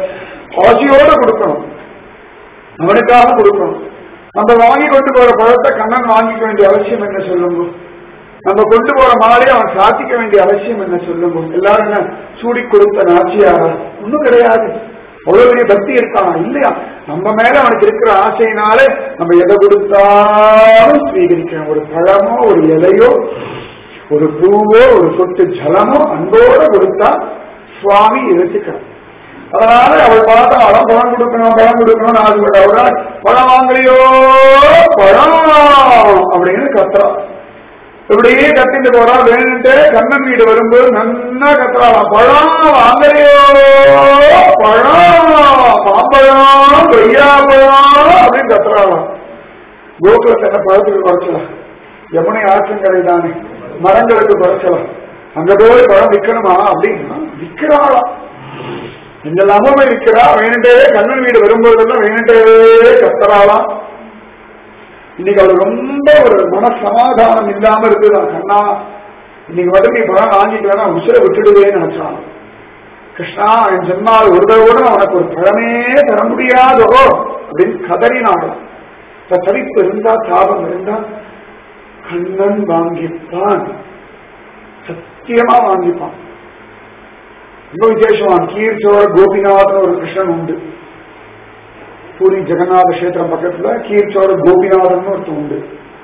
ஆசையோட கொடுக்கணும் அவனுக்காக கொடுக்கணும் நம்ம வாங்கி கொண்டு போற பழத்தை கண்ணன் வாங்கிக்க வேண்டிய அவசியம் என்ன சொல்லுங்க நம்ம கொண்டு போற மாலையை அவன் சாத்திக்க வேண்டிய அவசியம் என்ன சொல்லுங்க எல்லாரும் என்ன சூடி கொடுத்த நாச்சியாரா ஒண்ணும் கிடையாது அவ்வளவு பெரிய பக்தி இருக்கான் இல்லையா நம்ம மேல அவனுக்கு இருக்கிற ஆசையினால நம்ம எதை கொடுத்தாலும் ஸ்வீகரிக்கிறோம் ஒரு பழமோ ஒரு இலையோ ஒரு பூவோ ஒரு சொட்டு ஜலமோ அன்போட கொடுத்தா சுவாமி யோசிக்கிறான் அதனால அவள் பார்த்தா அவன் பழம் கொடுக்கணும் பழம் கொடுக்கணும்னு ஆசைப்பட்டா பழம் வாங்கலையோ பழம் அப்படின்னு கத்துறான் இப்படியே கத்திட்டு போறா வேணுன்ட்டு கண்ணன் வீடு வரும்போது நன்னா கத்துறாளாம் பழம் வாங்கலையோ பழம் மாம்பழம் கொய்யா பழம் அப்படின்னு கத்துறாளாம் கோகுலத்தை என்ன பழத்துக்கு குறைச்சலாம் யமுனை ஆற்றங்கரை தானே மரங்களுக்கு குறைச்சலாம் அங்க போய் பழம் விற்கணுமா அப்படின்னா விற்கிறாளாம் எங்கெல்லாமோ போய் விற்கிறா வேணுட்டே கண்ணன் வீடு வரும்போதெல்லாம் வேணுட்டே கத்துறாளாம் இன்னைக்கு அவள் ரொம்ப ஒரு மன சமாதானம் இல்லாம இருக்குதான் கண்ணா இன்னைக்கு மட்டும் நீ பழம் வாங்கிட்டு வேணா உசுரை விட்டுடுவேன்னு நினைச்சான் கிருஷ்ணா என் ஜென்மாவில் ஒரு தடவை கூட உனக்கு ஒரு பழமே தர முடியாதோ அப்படின்னு கதறினாலும் இப்ப தவிப்பு இருந்தா தாபம் இருந்தா கண்ணன் வாங்கிப்பான் சத்தியமா வாங்கிப்பான் ரொம்ப விசேஷமான கீர்ச்சோர கோபிநாதன் ஒரு கிருஷ்ணன் உண்டு பூரி ஜெகநாத கஷேத்திரம் பக்கத்துல கீர்ச்சோர கோபிநாதன் ஒருத்தன் உண்டு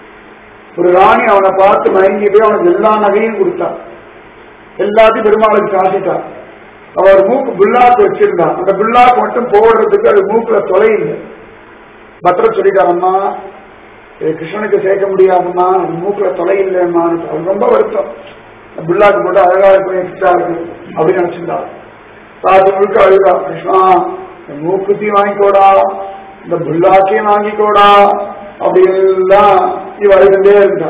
ஒரு ராணி அவனை பார்த்து மயங்கி போய் அவனுக்கு எல்லா நகையும் கொடுத்தா எல்லாத்தையும் பெருமாளுக்கு காட்டிட்டா அவர் மூக்கு புல்லாக்கு வச்சிருந்தா அந்த புல்லாக்கு மட்டும் போடுறதுக்கு அது மூக்குல தொலை இல்லை பத்திர சொல்லிட்டாரம்மா இது கிருஷ்ணனுக்கு சேர்க்க முடியாதும்மா அது மூக்குல தொலை இல்லைம்மான்னு அது ரொம்ப வருத்தம் அந்த புல்லாக்கு மட்டும் அழகா இருக்கும் எக்ஸ்ட்ரா இருக்கு அப்படின்னு நினைச்சிருந்தா ராஜு முழுக்க அழுதா கிருஷ்ணா இந்த மூக்குத்தையும் வாங்கிக்கோடா இந்த புல்லாக்கையும் வாங்கிக்கோடா அப்படி எல்லாம் இவ அழுதுட்டே இருந்தா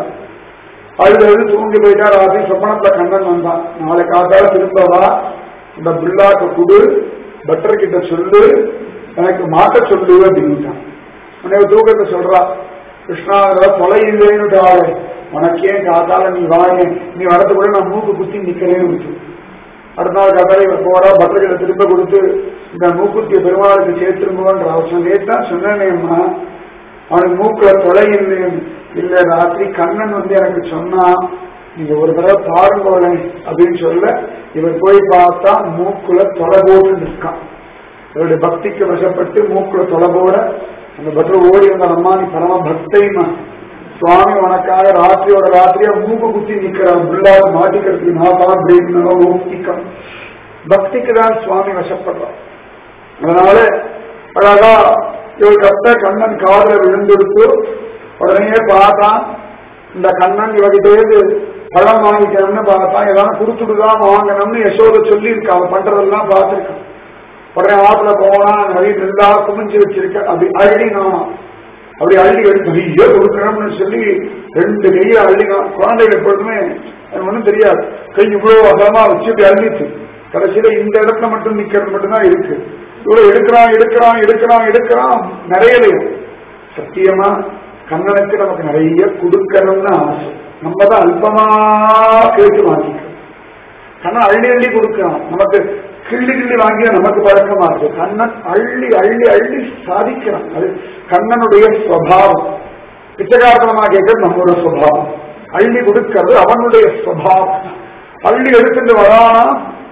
அழுது அழுது தூங்கி போயிட்டா ராத்திரி சொப்பனத்துல கண்ணன் வந்தான் நாளை காத்தால திரும்ப வா இந்த புல்லாக்க குடு பட்டர் கிட்ட சொல்லு எனக்கு மாட்ட சொல்லு அப்படின்ட்டான் உடனே தூக்கத்தை சொல்றா கிருஷ்ணா அதெல்லாம் தொலை இல்லைன்னு உனக்கு ஏன் காத்தால நீ வாங்க நீ வரதுக்குள்ள நான் மூக்கு குத்தி நிக்கிறேன்னு விட்டு அடுத்த நாள் காத்தால இவன் போறா பட்டர்கிட்ட திரும்ப கொடுத்து இந்த மூக்குத்திய பெருமாளுக்கு சேர்த்துருங்கன்ற அவசரம் லேட்டா சொன்னேனேம்மா அவனுக்கு மூக்குல தொலை இல்லைன்னு இல்ல ராத்திரி கண்ணன் வந்து எனக்கு சொன்னா நீங்க ஒரு தடவை பாருங்களேன் அப்படின்னு சொல்ல இவர் போய் பார்த்தா மூக்குல தொலை போட்டு நிற்கான் இவருடைய பக்திக்கு வசப்பட்டு மூக்குல தொலை போட அந்த பக்தர் ஓடி வந்த அம்மா நீ பரம பக்தைமா சுவாமி உனக்காக ராத்திரியோட ராத்திரியா மூக்கு குத்தி நிக்கிறான் புள்ளாக மாட்டிக்கிறதுக்கு நான் தான் அப்படின்னு ஊக்கிக்கம் பக்திக்கு தான் சுவாமி வசப்படுறான் அதனால அழகா இவர் கத்த கண்ணன் காதல விழுந்தெடுத்து உடனே பார்த்தான் இந்த கண்ணன் இவகிட்டேது பழம் வாங்கிக்கணும்னு பார்த்தான் ஏதாவது கொடுத்துட்டுதான் வாங்கணும்னு யசோத சொல்லி இருக்கா அவன் பண்றதெல்லாம் பார்த்திருக்கான் உடனே ஆத்துல போனா நிறைய நெல்லா குமிஞ்சு வச்சிருக்க அப்படி அள்ளி நான் அப்படி அள்ளி எடுத்து நிறைய கொடுக்கணும்னு சொல்லி ரெண்டு கையை அள்ளி குழந்தைகள் எப்பொழுதுமே எனக்கு ஒன்றும் தெரியாது கை இவ்வளவு அகலமா வச்சு இப்படி அள்ளிச்சு கடைசியில இந்த இடத்துல மட்டும் நிக்கிறது மட்டும்தான் இருக்கு இவ்வளவு எடுக்கிறான் எடுக்கிறான் எடுக்கிறான் எடுக்கிறான் நிறையலையும் சத்தியமா கண்ணனுக்கு நமக்கு நிறைய கொடுக்கணும்னு ஆசை நம்ம தான் அல்பமா கேட்டு வாங்கிக்கிறோம் கண்ணன் அள்ளி அள்ளி கொடுக்கிறான் நமக்கு கிள்ளி கிள்ளி வாங்கிய நமக்கு பழக்கமா இருக்கு கண்ணன் அள்ளி அள்ளி அள்ளி சாதிக்கிறான் அது கண்ணனுடைய சுவாவம் பிச்சைக்காரத்தனமா கேட்கறது நம்மளோட சுவாவம் அள்ளி கொடுக்கிறது அவனுடைய சுவாவம் அள்ளி எடுத்துட்டு வரானா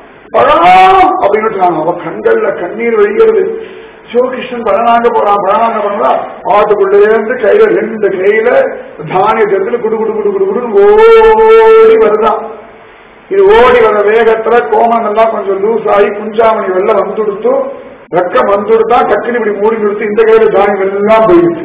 பழம் அப்படின்னு அவ கண்கள்ல கண்ணீர் வெளியேறுது சிவகிருஷ்ணன் பழனாங்க போறான் பழனாங்க போனா ஆட்டுக்குள்ளே இருந்து கையில ரெண்டு கையில தானியத்தை எடுத்து குடு குடு குடு குடு குடுன்னு ஓடி வருதான் இது ஓடி வர வேகத்துல கோமன் எல்லாம் கொஞ்சம் லூஸ் ஆகி குஞ்சாமணி வெள்ள வந்துடுத்து ரெக்கம் வந்துடுத்தா டக்குனு இப்படி மூடி கொடுத்து இந்த கையில தானியம் எல்லாம் போயிடுச்சு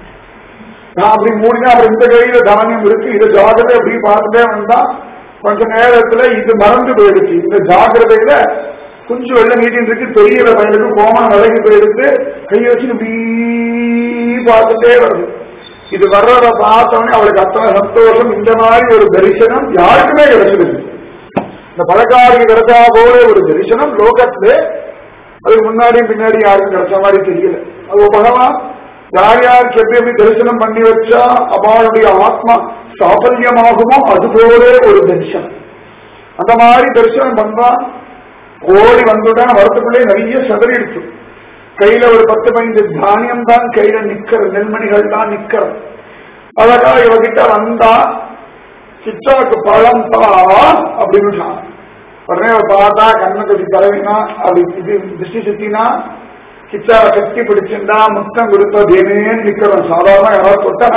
நான் அப்படி மூடினா அப்புறம் இந்த கையில தானியம் இருக்கு இதை ஜாகிரதை அப்படி பார்த்துட்டே வந்தா கொஞ்ச நேரத்துல இது மறந்து போயிடுச்சு இந்த ஜாகிரதையில கொஞ்சம் வெள்ளம் நீட்டின்னு இருக்கு தெரியல பையனுக்கு கோமம் விலகி போயிடுத்து கையை வச்சு இப்படி பார்த்துட்டே வருது இது வர்றத பார்த்தவொடனே அவளுக்கு அத்தனை சந்தோஷம் இந்த மாதிரி ஒரு தரிசனம் யாருக்குமே கிடைச்சது இந்த பழக்காரிக்கு கிடைச்சா போல ஒரு தரிசனம் லோகத்துல அதுக்கு முன்னாடியும் பின்னாடி யாருக்கும் கிடைச்ச மாதிரி தெரியல அது பகவான் யார் யாருக்கு எப்படி எப்படி தரிசனம் பண்ணி வச்சா அவளுடைய ஆத்மா சாபல்யமாகுமோ அது போல ஒரு தரிசனம் அந்த மாதிரி தரிசனம் பண்றான் ஓடி வந்துட்டான் வரத்துக்குள்ளே நிறைய சதறிடுச்சு கையில ஒரு பத்து பதினஞ்சு தானியம் தான் கையில நிக்கிற நெல்மணிகள் தான் நிக்கிற அழகா இவகிட்ட வந்தா சிச்சாவுக்கு பழம் தான் அப்படின்னு சொன்னான் உடனே அவ பார்த்தா கண்ணை கட்டி தடவினா அப்படி இது திருஷ்டி சுத்தினா கிச்சாவை கட்டி பிடிச்சிருந்தா முத்தம் கொடுத்த தேனேன்னு நிக்கிறோம் சாதாரண யாராவது தொட்டா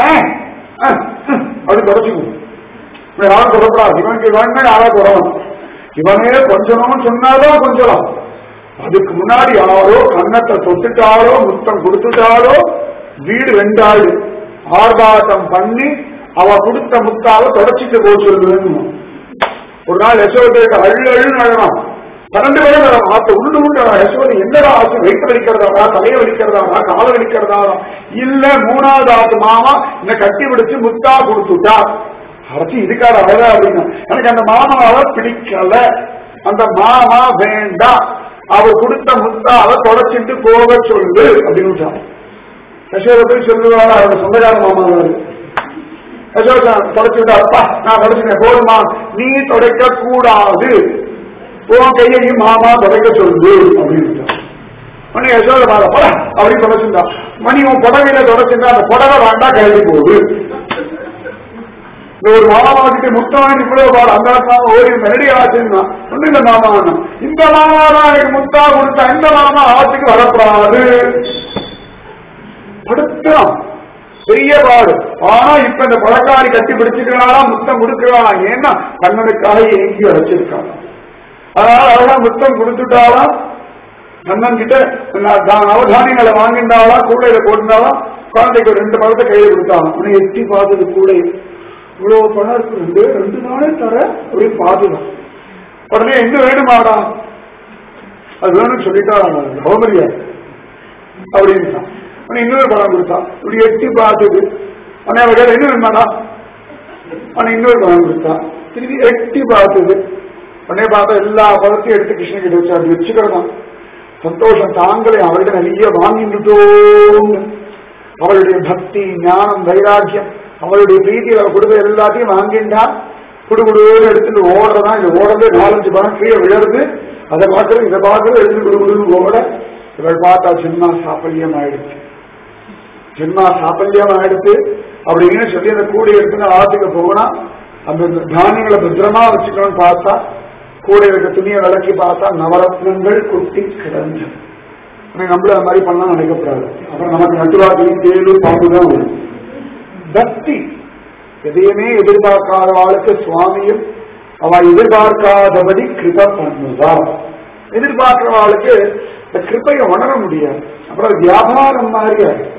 அப்படி தொடச்சுக்கும் யாரும் தொடக்கூடாது இவனுக்கு இவன் யாராவது தொடரும் இவனே கொஞ்சணும்னு சொன்னாதான் கொஞ்சலாம் அதுக்கு முன்னாடி யாரோ கன்னத்தை தொட்டுட்டாலோ முத்தம் கொடுத்துட்டாலோ வீடு ரெண்டாள் ஆர்ப்பாட்டம் பண்ணி அவ கொடுத்த முத்தாவை தொடச்சிட்டு போச்சு ஒரு நாள் யசோதைக்கு அள்ளு அள்ளு அழகாம் பன்னெண்டு பேரும் வரும் ஆத்த உண்டு உண்டு யசோதை என்னடா ஆச்சு வயிற்று வலிக்கிறதா தலையை வலிக்கிறதா காலை வலிக்கிறதா இல்ல மூணாவது ஆத்து மாமா என்ன கட்டி பிடிச்சு முத்தா கொடுத்துட்டா அரைச்சி இதுக்கார அழகா அப்படின்னா எனக்கு அந்த மாமாவை பிடிக்கல அந்த மாமா வேண்டாம் அவர் கொடுத்த முத்தாவை தொடச்சிட்டு போக சொல்லு அப்படின்னு யசோதை போய் சொல்லுவாங்க அவரோட சொந்தக்கார மாமா யசோதா தொடச்சு விட்டா அப்பா நான் தொடச்சுட்டேன் போதுமா நீ தொடக்க கூடாது உன் கையையும் மாமா தொடக்க சொல்லு அப்படின்னு மணி யசோட பாத போட அப்படின்னு தொடச்சிருந்தா மணி உன் புடவையில தொடச்சிருந்தா அந்த புடவை வேண்டாம் கழுவி போகுது இந்த ஒரு மாமாவுக்கு முத்தம் இவ்வளவு பாடு அந்த மாமா ஓடி மெரடி ஆச்சுன்னா ஒண்ணு இல்ல மாமா இந்த மாமா தான் எனக்கு முத்தா கொடுத்த இந்த மாமா ஆத்துக்கு வரக்கூடாது படுத்தான் பெரிய பாடு ஆனா இப்ப இந்த பழக்காரி கட்டி பிடிச்சுக்கிறாளா முத்தம் கொடுக்கிறாளா ஏன்னா கண்ணனுக்காக ஏங்கி வச்சிருக்காங்க அதனால அழகா முத்தம் கொடுத்துட்டாளா கண்ணன் கிட்ட நான் தான் நவதானியங்களை வாங்கிட்டாளா கூடையில போட்டுட்டாளா குழந்தைக்கு ஒரு ரெண்டு பழத்தை கையில கொடுத்தாங்க உன்னை எட்டி பார்த்தது கூட இவ்வளவு பணம் இருக்கு ரெண்டு ரெண்டு நாளே தர அப்படின்னு பார்த்துதான் உடனே எங்க வேணுமாடா அது வேணும்னு சொல்லிட்டாங்க பௌமரியா அப்படின்னு உடனே இன்னொரு பணம் கொடுத்தான் இப்படி எட்டி பார்த்தது உடனே அவ கேட்ட என்ன வேணுமாடா உடனே இன்னொரு பணம் கொடுத்தான் திருப்பி எட்டி பார்த்தது உடனே பார்த்தா எல்லா பழத்தையும் எடுத்து கிருஷ்ணன் கிட்ட வச்சு அப்படி வச்சுக்கிறதான் சந்தோஷம் தாங்களே அவர்கிட்ட நிறைய வாங்கிட்டுட்டோம்னு அவளுடைய பக்தி ஞானம் வைராக்கியம் அவளுடைய பிரீதியில் அவ கொடுத்த எல்லாத்தையும் வாங்கிட்டா குடுகுடுன்னு எடுத்துட்டு ஓடுறதான் இது ஓடுறது நாலஞ்சு பணம் கீழே விழுறது அதை பார்க்கறது இதை பார்க்கறது எடுத்து குடுகுடுன்னு ஓட இவள் பார்த்தா ஜென்மா சாப்பல்யம் ஆயிடுச்சு ஜென்மா சாப்பல்யம் ஆயிடுச்சு அப்படின்னு சொல்லி அந்த கூடை எடுத்துன்னு ஆத்துக்கு போனா அந்த தானியங்களை பத்திரமா வச்சுக்கணும்னு பார்த்தா கூட இருக்க துணியை விளக்கி பார்த்தா நவரத்னங்கள் குட்டி கிடந்து நம்மளும் அது மாதிரி பண்ணலாம் நினைக்கப்படாது அப்புறம் நமக்கு நட்டுவாக்கி தேடு பாம்பு தான் வரும் பக்தி எதையுமே எதிர்பார்க்காத வாழ்க்கை சுவாமியும் அவ எதிர்பார்க்காதபடி கிருப பண்ணுவா எதிர்பார்க்கிறவாளுக்கு இந்த கிருப்பையை உணர முடியாது அப்புறம் வியாபாரம் மாதிரி ஆயிடும்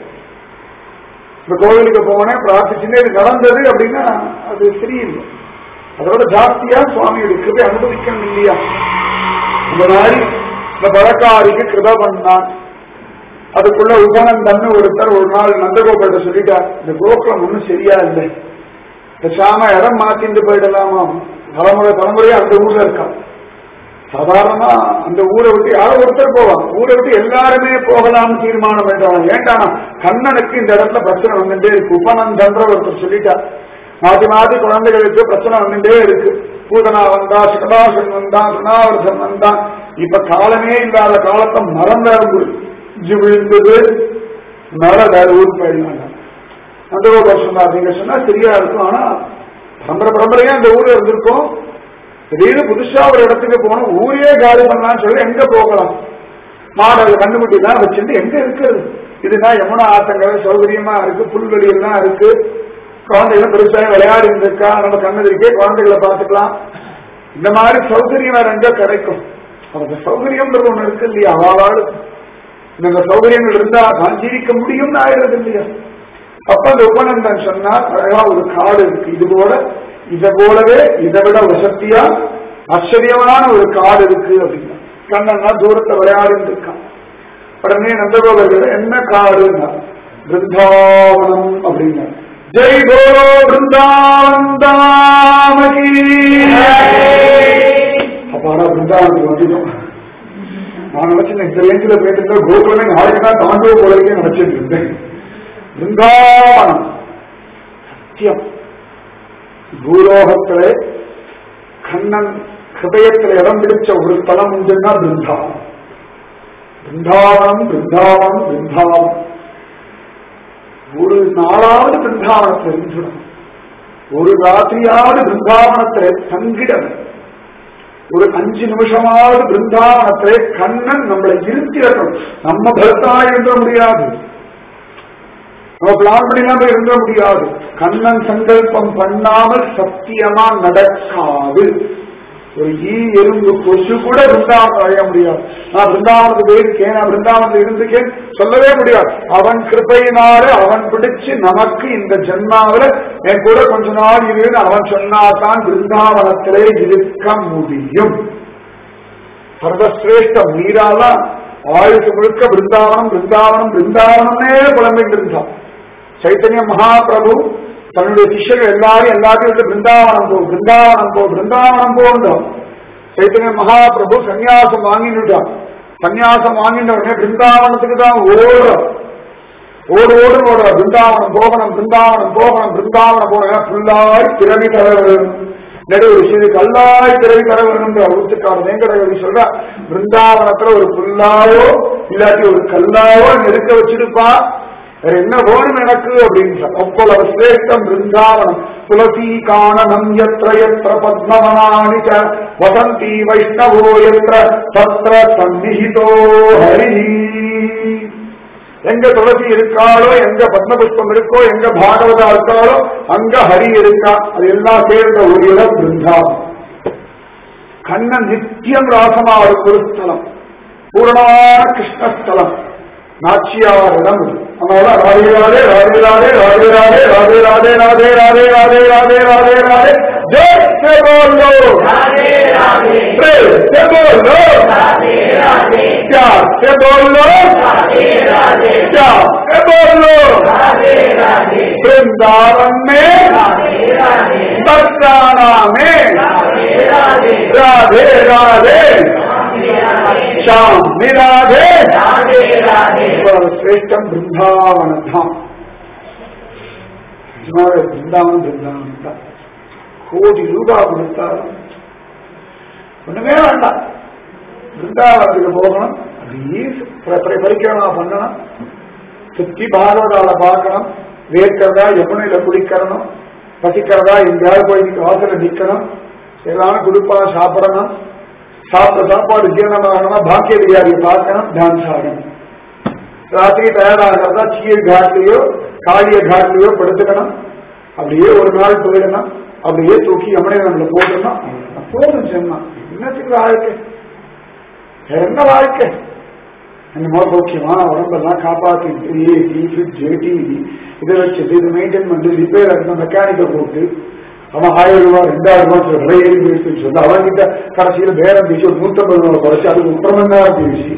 இந்த கோவிலுக்கு போனேன் பிரார்த்திச்சுன்னு இது நடந்தது அப்படின்னா அது சரியில்லை அதோட ஜாஸ்தியா சுவாமியுடைய கிருபை அனுபவிக்கணும் இல்லையா அந்த மாதிரி இந்த பழக்காரிக்கு கிருப பண்ணான் அதுக்குள்ள உபநந்தன் ஒருத்தர் ஒரு நாள் நந்தகோபால்கிட்ட சொல்லிட்டார் இந்த கோகுலம் ஒன்றும் சரியா இல்லை பேசாம இடம் மாத்திட்டு போயிடலாமா தலைமுறை தலைமுறையா அந்த ஊர்ல இருக்கான் சாதாரணமா அந்த ஊரை விட்டு யாரோ ஒருத்தர் போவான் ஊரை விட்டு எல்லாருமே போகலாம்னு தீர்மானம் பண்றாங்க ஏண்டானா கண்ணனுக்கு இந்த இடத்துல பிரச்சனை வந்துட்டே இருக்கு உபநந்தன்ற ஒருத்தர் சொல்லிட்டார் மாத்தி மாத்தி குழந்தைகளுக்கு பிரச்சனை வந்துட்டே இருக்கு பூதனா வந்தா சிகடாசன் வந்தான் சுனாவர்தன் வந்தான் இப்ப காலமே இல்லாத காலத்தை மரம் வேற முடிஞ்சு விழுந்தது மர வேற ஊருக்கு போயிடலாம் அந்த ஒரு சொன்னார் நீங்க சொன்னா சரியா இருக்கும் ஆனா பரம்பரை பரம்பரையா இந்த ஊர்ல இருந்திருக்கோம் திடீர்னு புதுசா ஒரு இடத்துக்கு போனோம் ஊரே காலி பண்ணலாம்னு சொல்லி எங்க போகலாம் மாடல் கண்டுபிடி எல்லாம் வச்சுட்டு எங்க இருக்கிறது இதுனா யமுனா ஆத்தங்கள் சௌகரியமா இருக்கு புல்வெளி எல்லாம் இருக்கு குழந்தைகள் பெருசாக விளையாடி இருக்கா நம்ம கண்ணதிரிக்கே குழந்தைகளை பார்த்துக்கலாம் இந்த மாதிரி சௌகரியம் வேற எங்க கிடைக்கும் அந்த சௌகரியம்ன்றது ஒண்ணு இருக்கு இல்லையா அவாவாடு இந்த சௌகரியங்கள் இருந்தா தான் ஜீவிக்க முடியும்னு ஆயிடுறது இல்லையா அப்ப அந்த உபநந்தன் சொன்னா அழகா ஒரு காடு இருக்கு இது போல இதை போலவே இதை விட வசதியா ஆச்சரியமான ஒரு காடு இருக்கு அப்படின்னா கண்ணன்னா தூரத்தை விளையாடிட்டு இருக்கான் உடனே நந்தகோபர்கள் என்ன காடுன்னா பிருந்தாவனம் அப்படின்னா ஜெய் போலோ பிருந்தாவன் தாமகி அப்பாடா பிருந்தாவனத்துக்கு வந்துட்டோம் நான் நினைச்சேன் இந்த ரேஞ்சில் போயிட்டு இருந்தா கோகுலமே நாளைக்கு தான் தாண்டவ போலவே நினைச்சிட்டு இருந்தேன் பிருந்தாவனம் சத்தியம் பூலோகத்திலே கண்ணன் ஹிருதயத்தில் இடம் பிடிச்ச ஒரு ஸ்தலம் உண்டுன்னா பிருந்தாவனம் பிருந்தாவனம் பிருந்தாவனம் பிருந்தாவனம் ஒரு நாளாவது பிருந்தாவனத்தில் இருந்துடும் ஒரு ராத்திரியாவது பிருந்தாவனத்தில் தங்கிடணும் ஒரு அஞ்சு நிமிஷமாவது பிருந்தாவனத்திலே கண்ணன் நம்மளை இருத்தி வைக்கணும் நம்ம பரத்தாய் இருந்த முடியாது நம்ம பிளான் பண்ணிலாம் போய் இருந்த முடியாது கண்ணன் சங்கல்பம் பண்ணாமல் சத்தியமா நடக்காது ஒரு ஈ எறும்பு கொசு கூட பிருந்தாவனம் அடைய முடியாது நான் பிருந்தாவனத்துக்கு போயிருக்கேன் நான் பிருந்தாவனத்தில் இருந்திருக்கேன் சொல்லவே முடியாது அவன் கிருப்பையினால அவன் பிடிச்சு நமக்கு இந்த ஜென்மாவில என் கூட கொஞ்ச நாள் இருந்து அவன் சொன்னாதான் பிருந்தாவனத்திலே இருக்க முடியும் சர்வசிரேஷ்ட மீறாலாம் ஆயுசு முழுக்க பிருந்தாவனம் பிருந்தாவனம் பிருந்தாவனமே புலம்பிட்டு இருந்தான் சைத்தன்ய மகாபிரபு தன்னுடைய சிஷ்யர்கள் எல்லாரும் எல்லாத்தையும் விட்டு பிருந்தாவனம் போ பிருந்தாவனம் போ பிருந்தாவனம் போன்றோம் சைத்தன்ய மகாபிரபு சன்னியாசம் வாங்கிட்டான் சன்னியாசம் வாங்கிட்ட உடனே பிருந்தாவனத்துக்கு தான் ஓடுறோம் ஓடு ஓடு ஓடுறோம் பிருந்தாவனம் போகணும் பிருந்தாவனம் போகணும் பிருந்தாவனம் போகணும் ஃபுல்லாய் பிறவி தர நடு ஒரு சிறு கல்லாய் திறவி தர வேணும் அவருத்துக்கான வேங்கடகவி சொல்றா பிருந்தாவனத்துல ஒரு புல்லாவோ இல்லாட்டி ஒரு கல்லாவோ நெருக்க வச்சிருப்பா வேற என்ன வேணும் எனக்கு அப்படின்ற அவ்வளவு சிரேஷ்டம் பிருந்தாவனம் துளசி காணனம் எத்திர எத்திர பத்மவனானி ச வசந்தி வைஷ்ணவோ எத்திர தத்ர சந்நிஹிதோ ஹரி எங்க துளசி இருக்காளோ எங்க பத்மபுஷ்பம் இருக்கோ எங்க பாகவதா இருக்காளோ அங்க ஹரி இருக்கா அது எல்லாம் சேர்ந்த ஒரு இடம் பிருந்தாவனம் கண்ணன் நித்தியம் ராசமா ஒரு ஸ்தலம் பூரணமான கிருஷ்ணஸ்தலம் நாச்சியாரிடம் இது. அதனால ராதே ராதே ராதே ராதே ராதே ராதே ராதே ராதே ராதே ராதே ராதே ராதே ராதே ராதே ஜெய் से बोलो राधे राधे प्रेम से बोलो राधे राधे प्यार से बोलो राधे राधे प्यार से बोलो राधे राधे वृंदावन में राधे राधे बरसाना में राधे राधे राधे राधे श्याम निराधे राधे राधे இவ்வளவு சிரேஷ்டம் பிருந்தாவன தாம் நிஜமாவே பிருந்தாவனம் பிருந்தாவனம் தான் கோடி ரூபாய் கொடுத்தாலும் ஒண்ணுமே வேண்டாம் பிருந்தாவனத்துக்கு போகணும் அப்படியே ப- ப- பரிக்கிரமா பண்ணணும் சுத்தி பாகவதால பார்க்கணும் வேர்க்கிறதா யமுனையில குளிக்கிறணும் பசிக்கிறதா எங்கேயாவது போய் வாசல நிக்கணும் எல்லாரும் குடுப்பா சாப்பிடணும் சாப்பிட்ட சாப்பாடு ஜீரணமாகணும்னா பாக்கிய வியாதியை பார்க்கணும் டான்ஸ் ஆடணும் ராத்திரி தயாராகிறதா சீர் காட்லயோ காளிய காட்லயோ படுத்துக்கணும் அப்படியே ஒரு நாள் போயிடணும் அப்படியே தூக்கி யமுனை நம்மள போட்டணும் அவ்வளவுதான். போதும் சொன்னா என்னத்துக்கு வாழ்க்கை வேற என்ன வாழ்க்கை என்னமோ சௌக்கியமா உடம்பெல்லாம் காப்பாத்திட்டு ஏசி ஃப்ரிட்ஜ் டிவி இதை வச்சுட்டு இது மெயின்டைன் பண்ணி ரிப்பேர் ஆகணும் மெக்கானிக்கை போட்டு அவன் ஆயிரம் ரூபாய் ரெண்டாயிரம் ரூபாய் சொல்லி விலை ஏறி போயிடுச்சுன்னு சொல்லி அவன்கிட்ட கடைசியில பேரம் பேசி ஒரு நூத்தம்பது ரூபாய் குறைச்சு அது முப்பது பேசி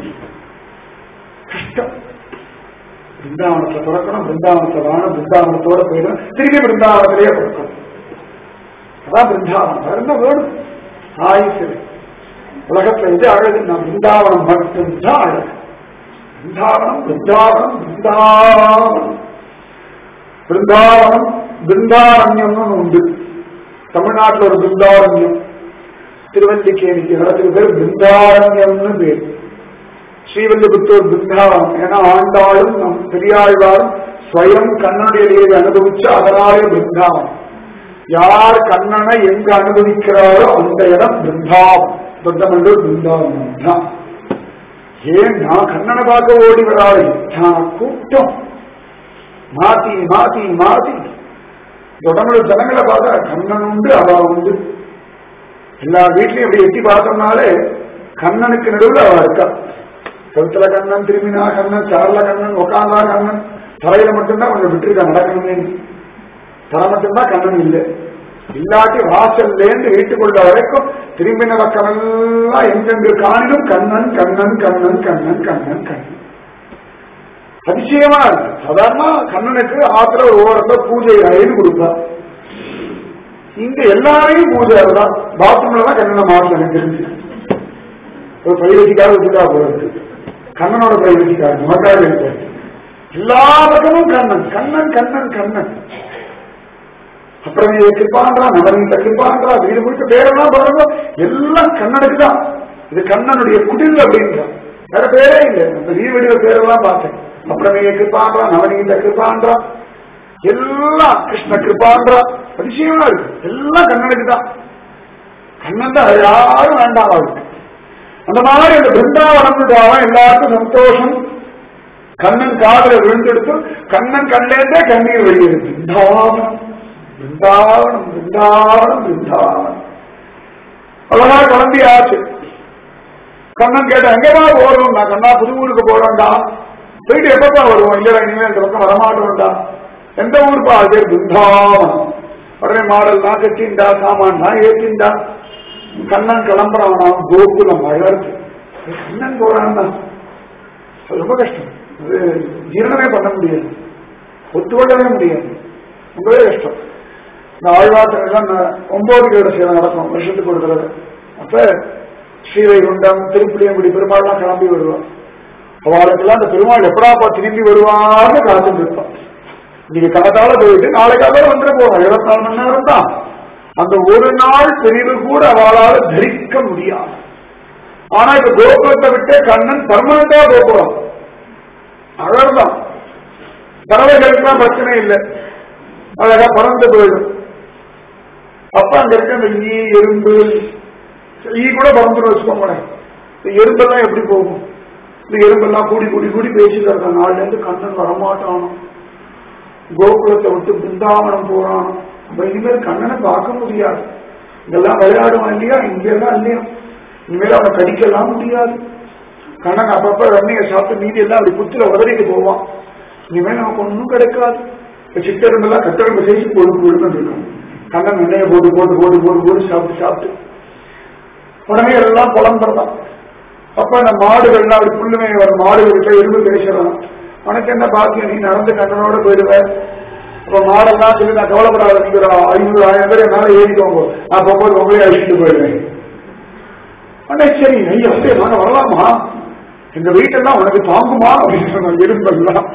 கஷ்டம் பிருந்தாவனத்துல பிறக்கணும் பிருந்தாவனத்தை வாழணும் பிருந்தாவனத்தோட போயிடணும் திரும்பி பிருந்தாவனத்திலேயே பிறக்கணும் அதான் பிருந்தாவனம் வேற என்ன வேணும் ஆயுசு உலகத்துல எது அழகு நான் பிருந்தாவனம் மட்டும்தான் அழகு பிருந்தாவனம் பிருந்தாவனம் பிருந்தாவனம் பிருந்தாவனம் பிருந்தாரண்யம்னு ஒண்ணு உண்டு தமிழ்நாட்டுல ஒரு பிருந்தாரண்யம் திருவல்லிக்கேணிக்கு இடத்துக்கு பேர் பிருந்தாரண்யம்னு பேர் ஸ்ரீவல்லிபுத்தூர் பிருந்தாவனம் ஏன்னா ஆண்டாளும் நம் பெரியாழ்வாரும் ஸ்வயம் கண்ணனுடைய லீலை அனுபவிச்சு அதனாலே பிருந்தாவனம் யார் கண்ணனை எங்க அனுபவிக்கிறாரோ அந்த இடம் பிருந்தாவனம் தொண்டமல்லூர் பிருந்தாவனம் தான் ஏன்னா கண்ணனை பார்க்க ஓடி வராது கூட்டம் மாத்தி மாத்தி மாத்தி தொடர்ந்து ஜனங்களை பார்த்தா கண்ணன் உண்டு அவ உண்டு எல்லா வீட்லயும் இப்படி எட்டி பார்த்தோம்னாலே கண்ணனுக்கு நடுவில் அவ இருக்கா கழுத்துல கண்ணன் திரும்பினா கண்ணன் சார்ல கண்ணன் உக்காந்தா கண்ணன் தரையில மட்டும்தான் கொஞ்சம் விட்டுருக்கா நடக்கணுமே தரை மட்டும்தான் கண்ணன் இல்லை இல்லாட்டி வாசல்ல இருந்து வீட்டுக்குள்ள வரைக்கும் திரும்பின பக்கமெல்லாம் எங்கெங்கு காணிலும் கண்ணன் கண்ணன் கண்ணன் கண்ணன் கண்ணன் கண்ணன் அதிசயமா இருக்கு சாதாரண கண்ணனுக்கு ஆத்துல ஒரு ஓரத்துல பூஜை அறைன்னு கொடுப்பா இங்க எல்லாரையும் பூஜை அதுதான் பாத்ரூம்ல தான் கண்ணனை மாற்றம் எனக்கு தெரிஞ்சு ஒரு பிரைவசிக்காக விட்டுட்டா போறது கண்ணனோட பிரைவசிக்காக நமக்காக இருக்க எல்லா பக்கமும் கண்ணன் கண்ணன் கண்ணன் கண்ணன் அப்புறம் நீ கிருப்பான்றா நவநீத கிருப்பான்றா வீடு முழுக்க பேரெல்லாம் பாருங்க எல்லாம் கண்ணனுக்கு தான் இது கண்ணனுடைய குடில் அப்படின்றான் வேற பேரே இல்லை அந்த வீடுல பேரெல்லாம் பார்த்தேன் அப்புறம் நீ கிருப்பான்றா நவநீத கிருப்பான்றா எல்லாம் கிருஷ்ண கிருப்பான்றா அதிசயமா இருக்கு எல்லாம் கண்ணனுக்கு தான் கண்ணன் தான் யாரும் வேண்டாம் அவருக்கு அந்த மாதிரி அந்த பிருந்தாவனம் எல்லாருக்கும் சந்தோஷம் கண்ணன் காதல விழுந்தெடுத்து கண்ணன் கண்லேருந்தே கண்ணீர் வெளியேறு பிருந்தாவனம் பிருந்தாவனம் பிருந்தாவனம் பிருந்தாவனம் அழகா கிளம்பி ஆச்சு கண்ணன் கேட்ட எங்கேவா போறோம் நான் கண்ணா புது ஊருக்கு போறோம்டா போயிட்டு எப்பப்பா வருவோம் இல்ல இனிமேல் இந்த பக்கம் வரமாட்டோம்டா எந்த ஊருப்பா அது பிருந்தாவனம் உடனே மாடல் தான் கட்டிண்டா சாமான் தான் ஏற்றிண்டா கண்ணன் கிளம்புறானா கோகுலம் அழகு கண்ணன் போறான்னா அது ரொம்ப கஷ்டம் அது ஜீரணமே பண்ண முடியாது ஒத்துக்கொள்ளவே முடியாது ரொம்பவே கஷ்டம் இந்த ஆழ்வாத்திரெல்லாம் ஒன்பது கேட சேவை நடக்கும் வருஷத்துக்கு ஒரு தடவை அப்ப ஸ்ரீவைகுண்டம் திருப்புளியங்குடி பெருமாள்லாம் கிளம்பி வருவான் அவளுக்கெல்லாம் அந்த பெருமாள் எப்படாப்பா திரும்பி வருவான்னு காத்துட்டு இருப்பான் இன்னைக்கு கணத்தால போயிட்டு நாளைக்காக வந்துட போறோம் இருபத்தி நாலு மணி நேரம் தான் அந்த ஒரு நாள் பிரிவு கூட அவளால் தரிக்க முடியாது ஆனா இப்ப கோகுலத்தை விட்டு கண்ணன் பர்மனண்டா போகிறான் அழகுதான் பறவைகளுக்குலாம் பிரச்சனை இல்லை அழகா பறந்து போயிடும் அப்ப அங்க இருக்க அந்த ஈ எறும்பு ஈ கூட பறந்துடும் வச்சுக்கோங்களேன் இந்த எறும்பெல்லாம் எப்படி போகும் இந்த எறும்பெல்லாம் கூடி கூடி கூடி பேசிட்டு இருக்க நாள்ல இருந்து கண்ணன் வரமாட்டானோ கோகுலத்தை விட்டு பிருந்தாவனம் போறானோ அப்ப இனிமேல் கண்ணனை பார்க்க முடியாது இதெல்லாம் விளையாடுவான் இல்லையா இங்கெல்லாம் இல்லையா இனிமேல் அவனை கடிக்கலாம் முடியாது கண்ணன் அப்பப்ப ரன்னிங்க சாப்பிட்டு மீதி எல்லாம் அப்படி குத்துல உதறிட்டு போவான் இனிமேல் நமக்கு ஒன்றும் கிடைக்காது இப்ப சித்தரும்பெல்லாம் கட்டெரும்பு செய்து போடு போடுன்னு இருக்கும் கண்ணன் எண்ணெயை போட்டு போட்டு போட்டு போட்டு போட்டு சாப்பிட்டு சாப்பிட்டு உடனே எல்லாம் புலம்புறதான் அப்ப அந்த மாடுகள்லாம் அப்படி புல்லுமே வர மாடுகள்கிட்ட எறும்பு பேசுறான் உனக்கு என்ன பாக்கியம் நீ நடந்து கண்ணனோட போயிடுவ அப்ப மாடெல்லாம் சொல்லி நான் கவலைப்படாத நீங்க ஒரு ஐநூறு ஆயிரம் பேர் என்னால ஏறிக்கோங்க நான் போகும்போது உங்களே அழிச்சுட்டு போயிடுவேன் அண்ணே சரி ஐயா அப்படியே நாங்க வரலாமா எங்க வீட்டெல்லாம் உனக்கு தாங்குமா அப்படின்னு சொன்ன எறும்பெல்லாம்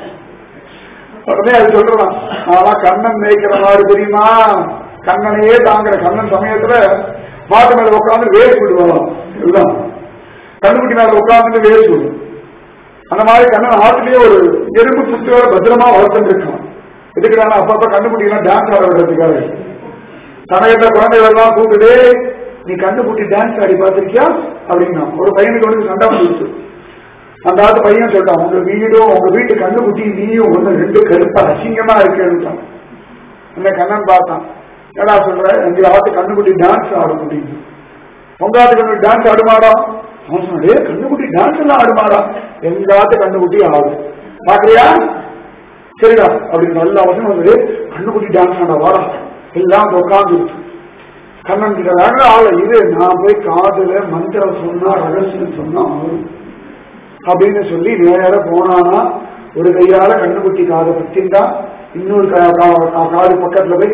உடனே அது சொல்றான் ஆனா கண்ணன் மேய்க்கிற மாடு தெரியுமா கண்ணனையே தாங்குற கண்ணன் சமயத்துல மாட்டு மேல உட்காந்து வேறு விடுவான் இதுதான் கண்ணுக்குட்டி மேல உட்கார்ந்து வேறு விடும் அந்த மாதிரி கண்ணன் ஆட்டுலயே ஒரு எறும்பு புத்தோட பத்திரமா வளர்த்துட்டு இருக்கான் எதுக்குறாங்க அப்பப்ப கண்ணுக்குட்டிலாம் டான்ஸ் ஆட விடுறதுக்காக சமயத்துல குழந்தைகள் எல்லாம் கூப்பிட்டு நீ கண்ணுக்குட்டி டான்ஸ் ஆடி பார்த்திருக்கியா அப்படின்னா ஒரு பையனுக்கு வந்து சண்டை வந்துருச்சு அந்த ஆத்து பையன் சொல்லிட்டான் உங்க வீடும் உங்க வீட்டு கண்ணுக்குட்டி நீயும் ஒண்ணு ரெண்டு கருப்பா அசிங்கமா இருக்குன்னுட்டான் அந்த கண்ணன் பார்த்தான் என்னடா சொல்ற எங்க ஆத்து கண்ணுக்குட்டி டான்ஸ் ஆடும் அப்படின்னு உங்க ஆத்து கண்ணு டான்ஸ் ஆடுமாடா அவன் சொன்னே கண்ணுக்குட்டி டான்ஸ் எல்லாம் ஆடுமாடா எங்க ஆத்து கண்ணுக்குட்டி ஆடும் பாக்குறியா சரிடா அப்படின்னு நல்ல அவசரம் வந்து கண்ணுக்குட்டி டான்ஸ் ஆடா வாடா எல்லாம் உட்காந்து கண்ணன் கிட்ட வேற ஆள இது நான் போய் காதுல மந்திரம் சொன்னா ரகசியம் சொன்னா ஆகும் அப்படின்னு சொல்லி நேர போனானா ஒரு கையால கண்ணுக்குட்டி காதை பத்திண்டா இன்னொரு கா- கா- கா- காது பக்கத்துல போய்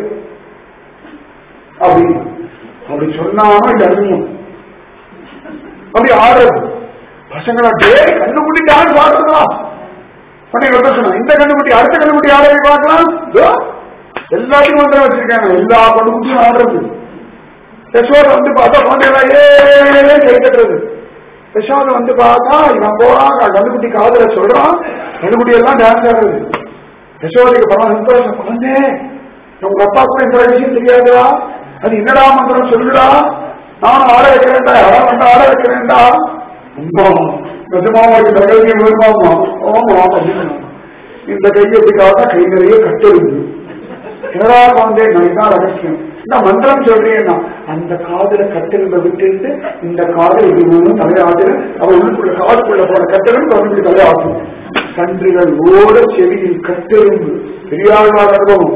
அப்படி அப்படி சொன்னாம தர்மியம் அப்படி ஆடுறது பசங்களா டே கண்ணுக்குட்டி டான்ஸ் ஆடுறதா பண்ணி வந்து சொன்னா இந்த கண்ணுக்குட்டி அடுத்த கண்ணுக்குட்டி ஆடவே பார்க்கலாம் இதோ, எல்லாத்துக்கும் வந்து வச்சிருக்காங்க எல்லா கண்ணுக்குட்டியும் ஆடுறது யசோத வந்து பார்த்தா குழந்தைகளா ஏ கை தட்டுறது யசோத வந்து பார்த்தா இவன் போறான் கண்ணுக்குட்டி காதல சொல்றான் கண்ணுக்குட்டி எல்லாம் டான்ஸ் ஆடுறது யசோதைக்கு பரவ சந்தோஷம் குழந்தை உங்க அப்பா கூட இந்த விஷயம் தெரியாதா அது என்னடா மந்திரம் சொல்லுடா நானும் ஆட வைக்கிறேன்டா யாரும் வந்து ஆட வைக்கிறேன்டா அம்மா, நிஜமாவா இந்த கையை வருமாமா ஆமா அப்படின்னு இந்த கையை எப்படி காட்டா கை நிறைய கட்டெழுது என்னடா குழந்தை நான் இதான் ரகசியம் நான் மந்திரம் சொல்றேன்னா அந்த காதுல கட்டெலும்ப விட்டுட்டு இந்த காதல் இப்படி ஒன்றும் தலையாட்டு அவ உள்ளுக்குள்ள காதுக்குள்ள போன கட்டெலும்பு அவனுக்கு தலையாட்டும் கன்றுகள் ஓட செவியில் கட்டெலும்பு பெரியாழ்வார் அனுபவம்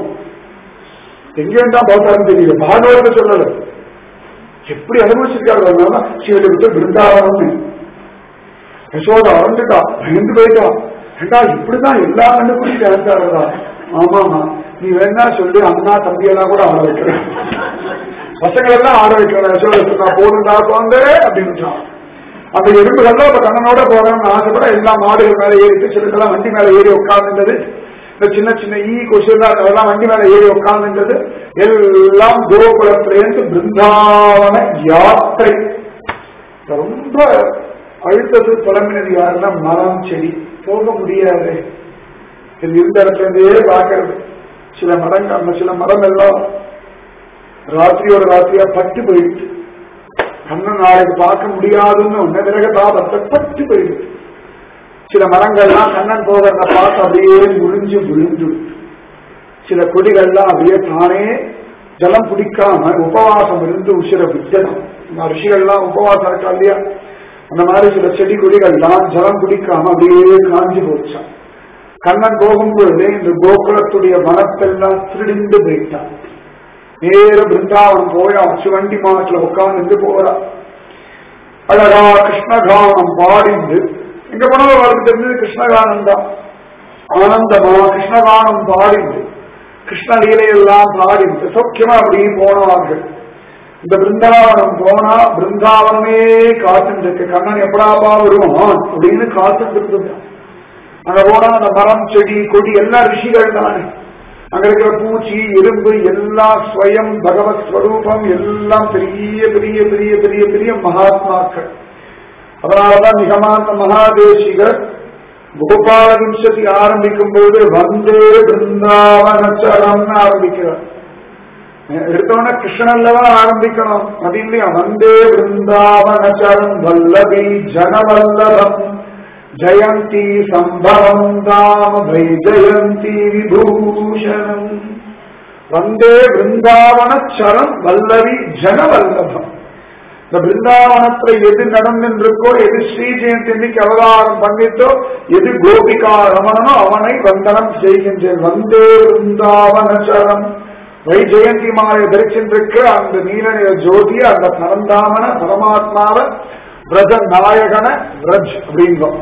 எங்கேயும் பார்த்தாலும் தெரியல பாகவத சொல்லல எப்படி அனுபவிச்சிருக்காரு அதனால சிவனை விட்டு பிருந்தாவனம் யசோதா அறந்துட்டா பயந்து போயிட்டா ஏண்டா இப்படிதான் எல்லா கண்டுபிடி இறந்தாருடா ஆமாமா நீ வேணா சொல்லி அண்ணா தம்பியெல்லாம் கூட ஆட வைக்கிறேன் பசங்கள் எல்லாம் ஆட வைக்கிறேன் யசோதா சொன்னா போதுண்டா குழந்தை அப்படின்னு சொன்னான். அந்த எறும்புகள்லாம் இப்ப கண்ணனோட போறோம்னு ஆசைப்பட எல்லா மாடுகள் மேல ஏறிட்டு சிலதெல்லாம் வண்டி மேல ஏறி உட்கார்ந்துட்டது இந்த சின்ன சின்ன ஈ கொசுலாம் அதெல்லாம் வண்டி மேல ஏறி உட்கார்ந்துட்டது எல்லாம் கோகுலத்திலேருந்து பிருந்தாவன யாத்திரை இப்ப ரொம்ப அழுத்தது புலம்பினது யாருன்னா மரம் செடி போக முடியாது இது இருந்த இடத்துல இருந்தே பார்க்கறது சில மரங்கள் அந்த சில மரம் எல்லாம் ராத்திரியோட ராத்திரியா பட்டு போயிட்டு கண்ணன் நாளைக்கு பார்க்க முடியாதுன்னு ஒன்ன பிறகு தாபத்தை பட்டு போயிடுது சில மரங்கள்லாம் கண்ணன் போகிறத பார்த்து அப்படியே முறிஞ்சு விழுந்து சில கொடிகள்லாம் அப்படியே தானே ஜலம் குடிக்காம உபவாசம் இருந்து உசிர விட்டணும் இந்த ரிஷிகள்லாம் உபவாசம் இருக்கா இல்லையா அந்த மாதிரி சில செடி கொடிகள்லாம் ஜலம் குடிக்காம அப்படியே காஞ்சி போச்சான் கண்ணன் போகும்பொழுது இந்த கோகுலத்துடைய வனத்தெல்லாம் திருடிந்து போயிட்டான் நேர பிருந்தாவனம் போய் சிவண்டி மாட்டுல உட்கார்ந்து போறா அழகா கிருஷ்ணகானம் பாடிந்து எங்க போனாலும் அவருக்கு தெரிஞ்சது கிருஷ்ணகானம் தான் ஆனந்தமா கிருஷ்ணகானம் பாடிந்து கிருஷ்ண லீலையெல்லாம் பாடிந்து சௌக்கியமா அப்படி போனார்கள் இந்த பிருந்தாவனம் போனா பிருந்தாவனமே காத்துட்டு இருக்கு கண்ணன் எப்படாப்பா வருவான் அப்படின்னு காத்துட்டு இருந்தது அங்க போனா அந்த மரம் செடி கொடி எல்லா ரிஷிகள் தானே அங்க இருக்கிற பூச்சி எறும்பு எல்லாம் ஸ்வயம் பகவத் ஸ்வரூபம் எல்லாம் பெரிய பெரிய பெரிய பெரிய பெரிய மகாத்மாக்கள் அதனாலதான் நிகமாந்த மகாதேசிகர் கோபால விம்சதி ஆரம்பிக்கும் போது வந்தே பிருந்தாவனச்சரம்னு ஆரம்பிக்கிறார் எடுத்தோடனே கிருஷ்ணன்லதான் ஆரம்பிக்கணும் அது இல்லையா வந்தே பிருந்தாவனச்சரம் வல்லவி ஜனவல்லபம் ஜெயந்தி சம்பவம் தாம வை ஜெயந்தி விபூஷணம் வந்தே பிருந்தாவனச்சரம் வல்லவி ஜனவல்லபம் இந்த பிருந்தாவனத்துல எது நடந்துருக்கோ எது ஸ்ரீ ஜெயந்தி இன்னைக்கு அவதாரம் பண்ணிட்டோ எது கோபிகா ரமணனோ அவனை வந்தனம் செய்கின்றேன் வந்தே பிருந்தாவனச்சரம் வை ஜெயந்தி மாலை தரிச்சின்றிருக்க அந்த நீலநில ஜோதி அந்த பரந்தாமன பரமாத்மாவ பிரஜ நாயகன பிரஜ் அப்படிங்கும்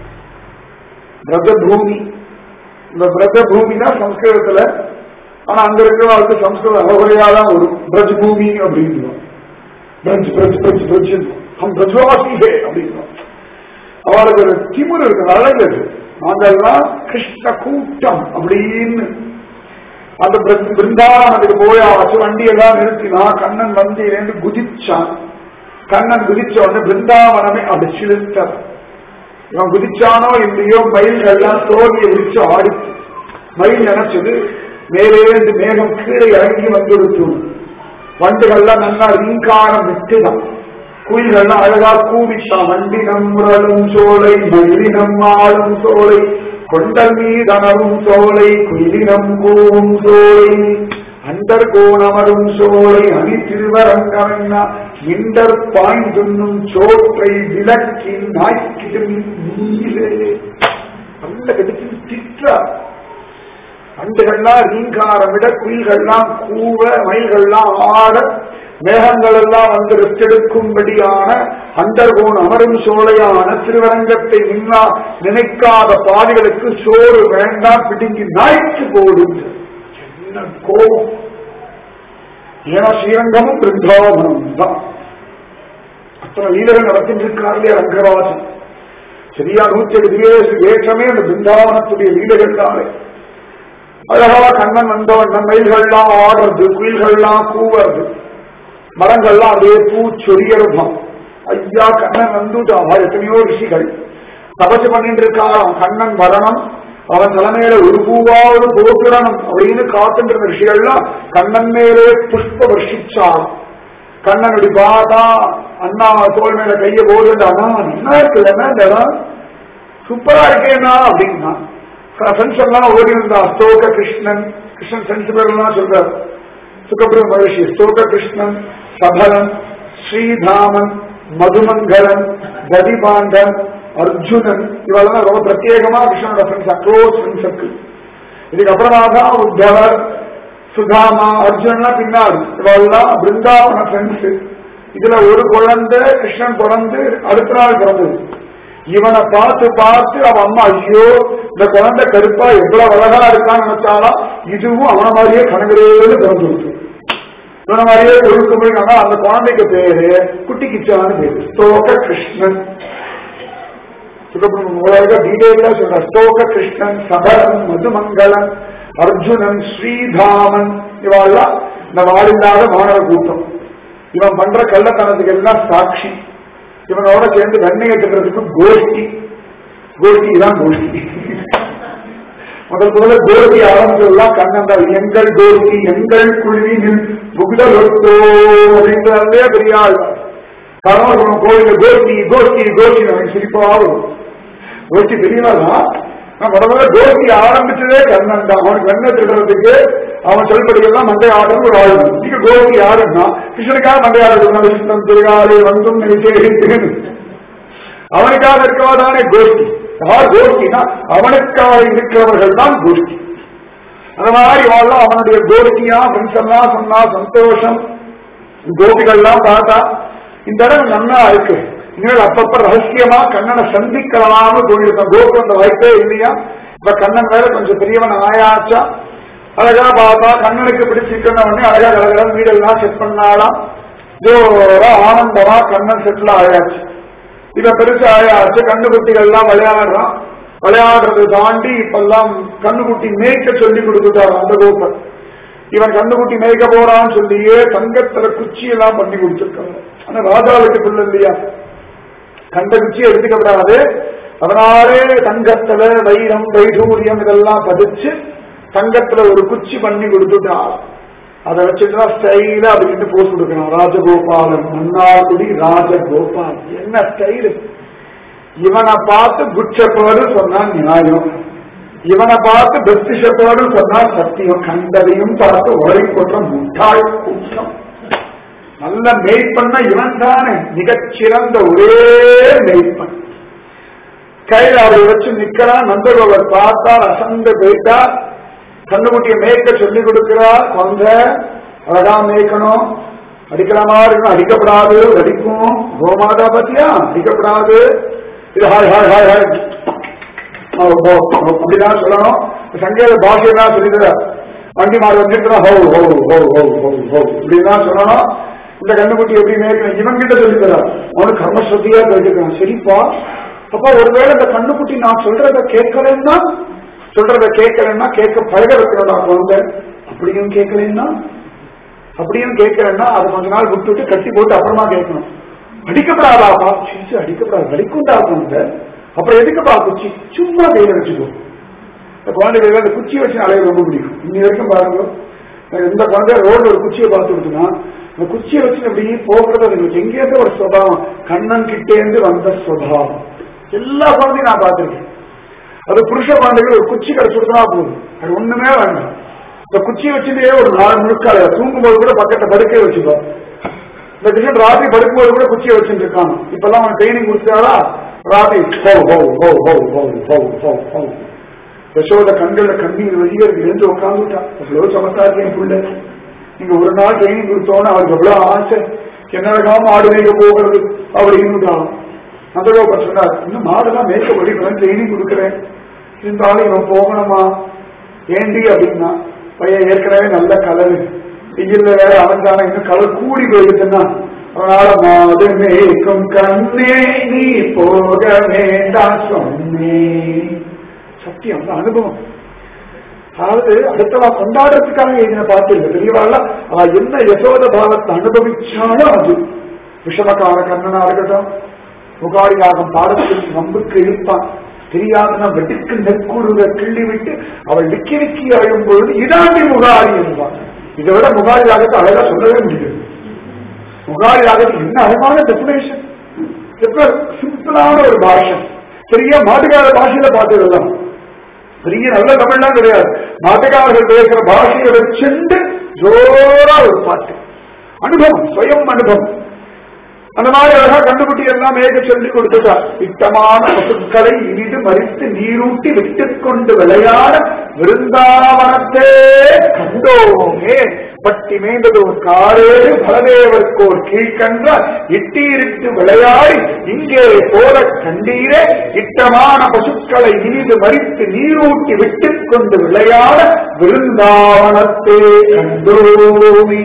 பிரஜ பூமி இந்த பிரஜ பூமினா சம்ஸ்கிருதத்துல ஆனா அங்க இருக்கிறவங்களுக்கு சம்ஸ்கிருதம் அகோரையாதான் வரும் பிரஜ் பூமி அப்படிங்கிறோம் பிரஜ் பிரஜ் பிரஜ் பிரஜ் ஹம் பிரஜ்வாசி ஹே அப்படிங்கிறோம் அவளுக்கு ஒரு திமுர் இருக்கு அழகு நாங்கள்லாம் கிருஷ்ண கூட்டம் அப்படின்னு அந்த பிருந்தாவனத்துக்கு போயாச்சு வண்டியெல்லாம் நிறுத்தினா கண்ணன் வந்து இருந்து குதிச்சான் கண்ணன் குதிச்ச உடனே பிருந்தாவனமே அப்படி சிலுத்த இவன் குதிச்சானோ இல்லையோ மயில்கள்லாம் தோல்வியை விரிச்சு ஆடிச்சு மயில் நினைச்சது மேலே இருந்து மேகம் கீழே இறங்கி வந்துடுச்சு வண்டுகள்லாம் நல்லா ரீங்காரம் விட்டுதான் குயில்கள்லாம் அழகா கூவிட்டான் வண்டினம் முரலும் சோலை மயிலினம் ஆளும் சோலை கொண்டல் மீதனரும் சோலை குயிலினம் கூவும் சோலை அண்டர் கோணமரும் சோலை அணி திருவரங்கமென்னா இண்டர் பாய்ந்துண்ணும் சோற்றை விளக்கின் நாய்க்கிடும் நீரே நல்ல கடிச்சு திட்டா அண்டுகள்லாம் ரீங்காரம் விட குயில்கள்லாம் கூவ மயில்கள்லாம் ஆட மேகங்கள் எல்லாம் வந்து ரெத்தெடுக்கும்படியான அண்டர்கோன் அமரும் சோலையான திருவரங்கத்தை நின்னா நினைக்காத பாதிகளுக்கு சோறு வேண்டாம் பிடுங்கி நாய்க்கு போடும் என்ன கோபம் ஏன்னா ஸ்ரீரங்கமும் பிருந்தாவனம் தான் அத்தனை லீலர்கள் நடத்தின்றிருக்கார்களே ரங்கராஜன் சரியா நூத்தி எட்டு ஏற்றமே அந்த பிருந்தாவனத்துடைய லீலைகள் தானே அழகா கண்ணன் வந்தவன் மயில்கள்லாம் ஆடுறது குயில்கள்லாம் கூவுறது மரங்கள்லாம் அப்படியே பூ சொரியறதும் ஐயா கண்ணன் வந்துட்டான் எத்தனையோ ரிஷிகள் தபசு பண்ணிட்டு இருக்காராம் கண்ணன் வரணும் அவன் தலைமையில ஒரு பூவாவது போட்டுடணும் அப்படின்னு காத்துட்டு இருந்த ரிஷிகள்லாம் கண்ணன் மேலே புஷ்ப வர்ஷிச்சான் கண்ணன் இப்படி பார்த்தா அண்ணா தோல் மேல கைய போடுண்டா என்ன இருக்குல்ல என்ன இந்த இடம் சூப்பரா இருக்கேனா அப்படின்னா ஃப்ரெண்ட்ஸ் எல்லாம் ஓடி இருந்தா ஸ்தோக கிருஷ்ணன் கிருஷ்ணன் ஃப்ரெண்ட்ஸ் பேர்லாம் சொல்றார் சுகபிரம மகர்ஷி ஸ்தோக கிருஷ்ணன் சபலன் ஸ்ரீதாமன் மதுமங்கலன் கதிபாண்டன் அர்ஜுனன் இவெல்லாம் ரொம்ப பிரத்யேகமா கிருஷ்ணனோட ஃப்ரெண்ட்ஸ் க்ளோஸ் ஃப்ரெண்ட் சர்க்கிள் இதுக்கு அப்புறமா தான் உத்தவர் சுதாமா அர்ஜுனன் பின்னாடி இவெல்லாம் பிருந்தாவன ஃப்ரெண்ட்ஸ் இதுல ஒரு குழந்தை கிருஷ்ணன் பிறந்து அடுத்த நாள் பிறந்தது இவனை பார்த்து பார்த்து அவன் அம்மா ஐயோ இந்த குழந்தை கருப்பா எவ்வளவு அழகா இருக்கான்னு நினைச்சாலும் இதுவும் அவன மாதிரியே கணக்கிறேன்னு பிறந்து விட்டு இவன மாதிரியே ஒழுக்க போயிருக்காங்க அந்த குழந்தைக்கு பேரு குட்டி கிச்சான்னு பேரு ஸ்தோக கிருஷ்ணன் சுப்பிரமணியம் டீடைலா சொல்ற ஸ்தோக கிருஷ்ணன் சபரன் மதுமங்கலன் அர்ஜுனன் ஸ்ரீதாமன் இவாள்லாம் இந்த வாழில்லாத மாணவ கூட்டம் இவன் பண்ற கள்ளத்தனத்துக்கு எல்லாம் சாட்சி இவனோட சேர்ந்து வெண்ணெய் எடுக்கிறதுக்கு கோஷ்டி கோஷ்டி தான் கோஷ்டி முதல் முதல்ல கோஷ்டி ஆரம்பிச்சதெல்லாம் கண்ணன் தான் எங்கள் கோஷ்டி எங்கள் குழுவினில் முகுதலொத்தோ அப்படின்றதே பெரிய ஆள் கர்மகுணம் கோயில கோஷ்டி கோஷ்டி கோஷ்டி அவன் சிரிப்பாகும் கோஷ்டி பெரியவதான் முதல்ல கோஷ்டி ஆரம்பிச்சதே கண்ணன் தான் அவனுக்கு வெண்ணெய் திருடுறதுக்கு அவன் சொல்படியெல்லாம் மண்டை ஆடுறது ஒரு ஆள் இங்க கோபி யாருன்னா கிருஷ்ணனுக்காக மண்டை ஆடுறது கிருஷ்ணன் திருகாலே வந்தும் நிச்சயித்தேன் அவனுக்காக இருக்கவா தானே கோஷ்டி யார் கோஷ்டினா அவனுக்காக இருக்கிறவர்கள் தான் கோஷ்டி அந்த மாதிரி வாழலாம் அவனுடைய கோஷ்டியா ஃப்ரெண்ட்ஸ் எல்லாம் சொன்னா சந்தோஷம் கோபிகள்லாம் பார்த்தா இந்த இடம் நன்னா இருக்கு இனிமேல் அப்பப்ப ரகசியமா கண்ணனை சந்திக்கலாம்னு தோணிருக்கோம் கோபு அந்த வாய்ப்பே இல்லையா இப்ப கண்ணன் வேற கொஞ்சம் பெரியவன் ஆயாச்சா அழகா பாபா கண்ணனுக்கு பிடிச்சிருக்கிற உடனே அழகா அழகா வீடெல்லாம் செட் பண்ணாலாம் ஜோரா ஆனந்தமா கண்ணன் செட்டில் ஆயாச்சு இவ பெருசு ஆயாச்சு கண்டுகுட்டிகள் எல்லாம் விளையாடுறான் விளையாடுறதை தாண்டி இப்பெல்லாம் கண்ணுக்குட்டி மேய்க்க சொல்லி கொடுத்துட்டார் அந்த கோபர் இவன் கண்ணுக்குட்டி மேய்க்க போறான்னு சொல்லியே தங்கத்துல குச்சி எல்லாம் பண்ணி கொடுத்துருக்காங்க ஆனா ராஜா வீட்டுக்குள்ள இல்லையா கண்ட குச்சியை எடுத்துக்கப்படாது அதனாலே தங்கத்துல வைரம் வைடூரியம் இதெல்லாம் பதிச்சு தங்கத்துல ஒரு குச்சி பண்ணி கொடுத்துட்டா அதை வச்சுட்டு ஸ்டைலா அப்படின்னு போஸ்ட் கொடுக்கணும் ராஜகோபாலன் மன்னார்குடி ராஜகோபால் என்ன ஸ்டைலு இவனை பார்த்து குட் ஷெப்பர்டு சொன்னா நியாயம் இவனை பார்த்து பெஸ்ட் ஷெப்பர்டு சொன்னா சத்தியம் கண்டதையும் பார்த்து உரை கொன்ற முட்டாள் கூட்டம் நல்ல மெய்ப்பண்ண இவன் தானே மிகச்சிறந்த ஒரே மெய்ப்பன் கையில் அவரை வச்சு நிக்கிறான் நந்தகோவர் பார்த்தார் அசந்து போயிட்டார் கண்ணுக்குட்டியை மேய்க்க சொல்லி கொடுக்கிறார் குழந்த அழகா மேய்க்கணும் அடிக்கிற மாதிரி இருக்கணும் அடிக்கப்படாது அடிக்கும் கோமாதா பத்தியா அடிக்கப்படாது இது ஹாய் ஹாய் ஹாய் ஹாய் ஓ, ஓ, ஓ, அப்படிதான் சொல்லணும் சங்கேத பாஷையெல்லாம் சொல்லிக்கிறார் வண்டி மாடு வந்துட்டு ஹோ ஹோ ஹோ ஹோ ஹோ ஹோ இப்படிதான் சொல்லணும் இந்த கண்ணுக்குட்டி எப்படி மேய்க்கணும் இவன் கிட்ட சொல்லித்தரார் அவனுக்கு கர்மஸ்ரத்தியா தெரிஞ்சுக்கிறான் சரிப்பா அப்பா ஒருவேளை இந்த கண்ணுக்குட்டி நான் சொல்றத கேட்கலன்னா சொல்றத கேட்கலன்னா கேட்க பழக வைக்கிறதா குழந்தை அப்படியும் கேட்கலன்னா அப்படியும் கேட்கலன்னா அது கொஞ்ச நாள் விட்டுட்டு கட்டி போட்டு அப்புறமா கேட்கணும் அடிக்கப்படாதாப்பா சிரிச்சு அடிக்கப்படாது அடிக்குண்டா குழந்தை அப்புறம் எதுக்குப்பா குச்சி சும்மா கையில வச்சுக்கோ இந்த குழந்தைகளுக்கு அந்த குச்சி வச்சு அலைய ரொம்ப பிடிக்கும் இன்னி வரைக்கும் பாருங்க எனக்கு இந்த குழந்தை ரோட்ல ஒரு குச்சியை பார்த்து கொடுத்துனா அந்த குச்சியை வச்சு அப்படி போகிறது அதுங்களுக்கு எங்கேருந்து ஒரு சுபாவம் கண்ணன் கிட்டேந்து வந்த சுபாவம் எல்லா குழந்தையும் நான் பார்த்திருக்கேன் அது புருஷ குழந்தைகள் ஒரு குச்சி கிடைச்சு கொடுத்தா போதும் அது ஒண்ணுமே வேண்டாம் இந்த குச்சியை வச்சுட்டே ஒரு நாள் முழுக்க அதை தூங்கும்போது கூட பக்கத்தை படுக்கை வச்சுக்கோ இந்த கிருஷ்ணன் ராத்திரி படுக்கும்போது கூட குச்சியை வச்சுட்டு இருக்கான் இப்பெல்லாம் அவன் ட்ரைனிங் கொடுத்தாரா ராத்திரி ஹோ ஹோ ஹோ ஹோ ஹோ ஹோ ஹோ ஹோ யசோத கண்கள்ல கண்ணீர் வெளியே எழுந்து உட்காந்துட்டா எவ்வளவு சமத்தா என் புள்ள நீங்க ஒரு நாள் ட்ரைனிங் கொடுத்தோன்னு அவருக்கு எவ்வளவு ஆசை என்னடகாம ஆடு மேய்க்க போகிறது அப்படின்னுட்டான் நந்தகோபர் சொன்னார் இன்னும் மாடுலாம் மேய்க்க படிக்கிறேன் ட்ரைனிங் கொடுக்குறேன் இருந்தாலும் இவன் போகணுமா ஏண்டி அப்படின்னா பையன் ஏற்கனவே நல்ல கலரு வெயில்ல வேற அவன்தானே இன்னும் கலர் கூடி போயிடுச்சுன்னா அதனால மாடு மேய்க்கும் கண்ணே நீ போக வேண்டாம் சொன்னே சத்தியம் அந்த அனுபவம் அதாவது அடுத்தவா கொண்டாடுறதுக்காக எழுதின பாட்டு இல்லை பெரியவாள் அவ என்ன யசோத பாவத்தை அனுபவிச்சாலும் அது விஷமக்கார கண்ணனா இருக்கட்டும் முகாரியாகம் பாடத்தில் நம்புக்கு இழுப்பான் தெரியாதன வெட்டுக்கு நெற்கூடுக கிள்ளி விட்டு அவள் விக்கி விக்கி அழும் பொழுது இதாண்டி முகாரி என்பான் இதை விட முகாரி யாகத்தை அழகா சொல்லவே முடியாது முகாரி யாகத்துக்கு என்ன அழகான டெபினேஷன் சிம்பிளான ஒரு பாஷை பெரிய மாட்டுக்கார பாஷையில பார்த்துடலாம் பெரிய நல்ல தமிழ்லாம் கிடையாது நாட்டுக்காரர்கள் பேசுற பாஷையை வச்சுண்டு ஜோரா ஒரு பாட்டு அனுபவம் சுயம் அனுபவம் அந்த மாதிரி அழகா கண்டுபிடி எல்லாம் மேக சொல்லி கொடுத்துட்டார் இட்டமான பசுக்களை இனிது மறித்து நீரூட்டி விட்டுக் கொண்டு விளையாட விருந்தாவனத்தே கண்டோமே பட்டி மேய்ந்தது ஒரு காரேடு பலதேவர்க்கோர் கீழ்கன்ற இட்டீரிட்டு விளையாடி இங்கே போல கண்டீரே இட்டமான பசுக்களை இனிது மறித்து நீரூட்டி விட்டுக் கொண்டு விளையாட விருந்தாவனத்தே கண்டோமே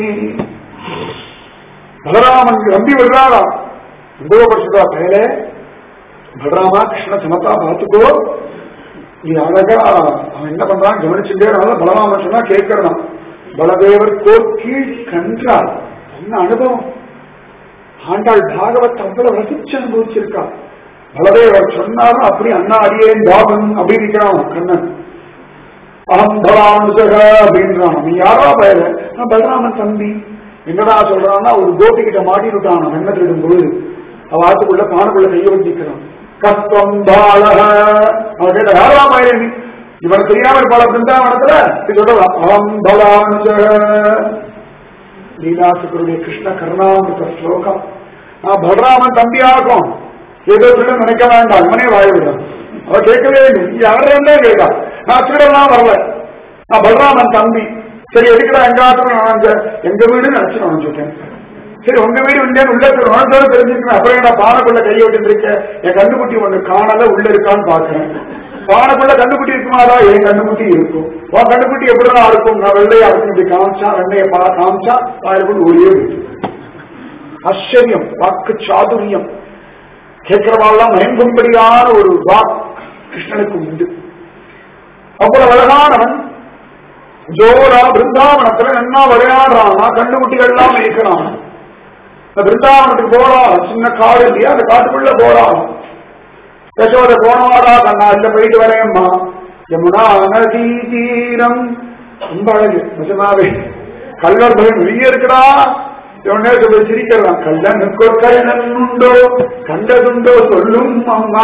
பலராமன் நம்பி விடுறாரா உபயோகப்படுத்துதா பயல பலராமா கிருஷ்ண சமத்தா பார்த்துக்கோ நீ அழகா அவன் என்ன பண்றான் கவனிச்சுட்டே பலராமன் சொன்னா கேட்கறான் பலதேவர் கோர் கீழ் கன்றார் என்ன அனுபவம் ஆண்டாள் பாகவத் அவ்வளவு ரசிச்சு அனுபவிச்சிருக்கா பலதேவர் சொன்னாலும் அப்படி அண்ணா அடியேன் பாபன் அப்படின்னு நிற்கிறான் கண்ணன் அகம் பலானுசக அப்படின்றான் நீ யாரா பயல நான் பலராமன் தம்பி என்னடா சொல்றான்னா ஒரு கோபி கிட்ட மாட்டிவிட்டான் அவன் என்ன திருடும் பொழுது அவ ஆத்துக்குள்ள பானுக்குள்ள கைய வச்சிக்கிறான் கஸ்தம் பாலக அவன் கேட்ட யாரா பயணி இவன் தெரியாம இருப்பாள பிருந்தாவனத்துல இது சொல்றான் அகம் பலானுசக லீலாசுக்கருடைய கிருஷ்ண கருணாமிருத ஸ்லோகம் நான் பலராமன் தம்பியாகும் ஏதோ சொல்ல நினைக்க வேண்டாம் இவனே வாய விடுறான் அவ கேட்கவே இல்லை யாரே கேட்டா நான் திருடெல்லாம் வரல நான் பலராமன் தம்பி சரி எதுக்குடா எங்க ஆத்திரம் நுழைஞ்ச எங்க வீடு நினைச்சு நுழைஞ்சுட்டேன் சரி உங்க வீடு உண்டே உள்ள நுழைஞ்சோட தெரிஞ்சுக்கணும் அப்புறம் என்ன பானைக்குள்ள கையை விட்டு இருக்க என் கண்ணுக்குட்டி ஒண்ணு காணல உள்ள இருக்கான்னு பாக்குறேன் பானைக்குள்ள கண்ணுக்குட்டி இருக்குமாடா என் கண்ணுக்குட்டி இருக்கும் உன் கண்ணுக்குட்டி எப்படிதான் இருக்கும் நான் வெள்ளையா இருக்கும் இப்படி காமிச்சா வெண்ணைய பா காமிச்சா வாயிலுக்குள் ஒளியே விட்டு ஆச்சரியம் வாக்கு சாதுரியம் கேட்கிறவாள்லாம் மயங்கும்படியான ஒரு வாக் கிருஷ்ணனுக்கு உண்டு அவ்வளவு அழகானவன் ஜோரா பிருந்தாவனத்துல என்ன விளையாடுறான்னா கண்ணுக்குட்டிகள் எல்லாம் மேய்க்கிறான் இந்த பிருந்தாவனத்துக்கு போறான் சின்ன காடு இல்லையா அந்த காட்டுக்குள்ள போறான் யசோத போனவாடா கண்ணா இல்ல போயிட்டு வரேம்மா யமுனா நதி தீரம் ரொம்ப அழகு நிஜமாவே கல்லர் பயம் வெளியே இருக்கிறா இவனே சொல்லி சிரிக்கலாம் கல்லனுக்கோ கல்லன் உண்டோ கண்டதுண்டோ சொல்லும் அம்மா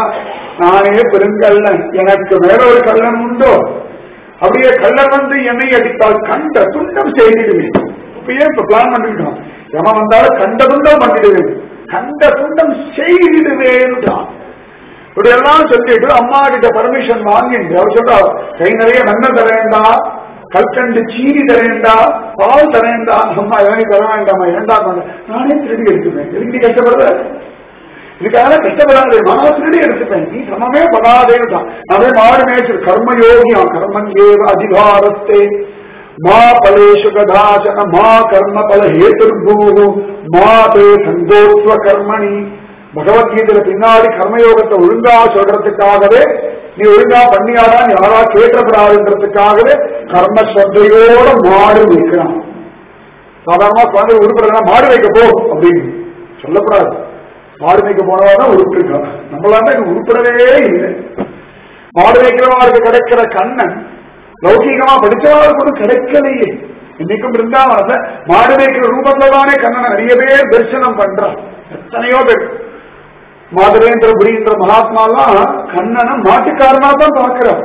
நானே பெருங்கல்லன் எனக்கு வேற ஒரு கல்லன் உண்டோ அப்படியே கல்லன் வந்து என்னை அடித்தால் கண்ட துண்டம் செய்திடுவேன் இப்பயே இப்ப பிளான் பண்ணிட்டோம் எவன் வந்தாலும் கண்ட துண்டம் பண்ணிடுவேன் கண்ட துண்டம் செய்திடுவேன்ட்டான் இப்படி எல்லாம் சொல்லிட்டு அம்மா கிட்ட பர்மிஷன் வாங்கிட்டு அவர் சொல்றா கை நிறைய வெண்ணெய் தரேன்டா கல்கண்டு சீனி தரேன்டா பால் தரேன்டா அம்மா எனக்கு தர வேண்டாமா ஏண்டா நானே திருடி எடுத்துப்பேன் திரும்பி கஷ்டப்படுற இதுக்காக கஷ்டப்படாது நான் திருடி எடுத்துப்பேன் நீ சமமே படாதேன்னு தான் அதே மாடு மேய்ச்சல் கர்ம யோகியம் கர்மன் ஏவ அதிகாரத்தே மா பலேஷு கதாச்சன மா கர்ம பல ஹேதுர்பூ மா தே சங்கோத்வ கர்மணி பகவத்கீதையில பின்னாடி கர்மயோகத்தை ஒழுங்கா சொல்றதுக்காகவே நீ ஒழுங்கா பண்ணியாதான் யாரா கேட்டப்படாதுன்றதுக்காகவே கர்ம ஸ்ரத்தையோட மாடு வைக்கிறான் சாதாரணமா குழந்தை உருப்படுறா மாடு வைக்க போ அப்படின்னு சொல்லப்படாது மாடு வைக்க போனவா உருப்பிருக்கான் நம்மளால இது உருப்படவே இல்லை மாடு வைக்கிறவங்களுக்கு கிடைக்கிற கண்ணன் லௌகீகமா படிச்சவங்களுக்கு கூட கிடைக்கலையே இன்னைக்கும் பிருந்தாவனத்துல மாடு வைக்கிற ரூபத்துல தானே கண்ணனை நிறைய பேர் தரிசனம் பண்றான் எத்தனையோ பேர் மாதவேந்திரபுரின்ற மகாத்மாலாம் கண்ணனை மாட்டுக்காரனா தான் பார்க்கிறார்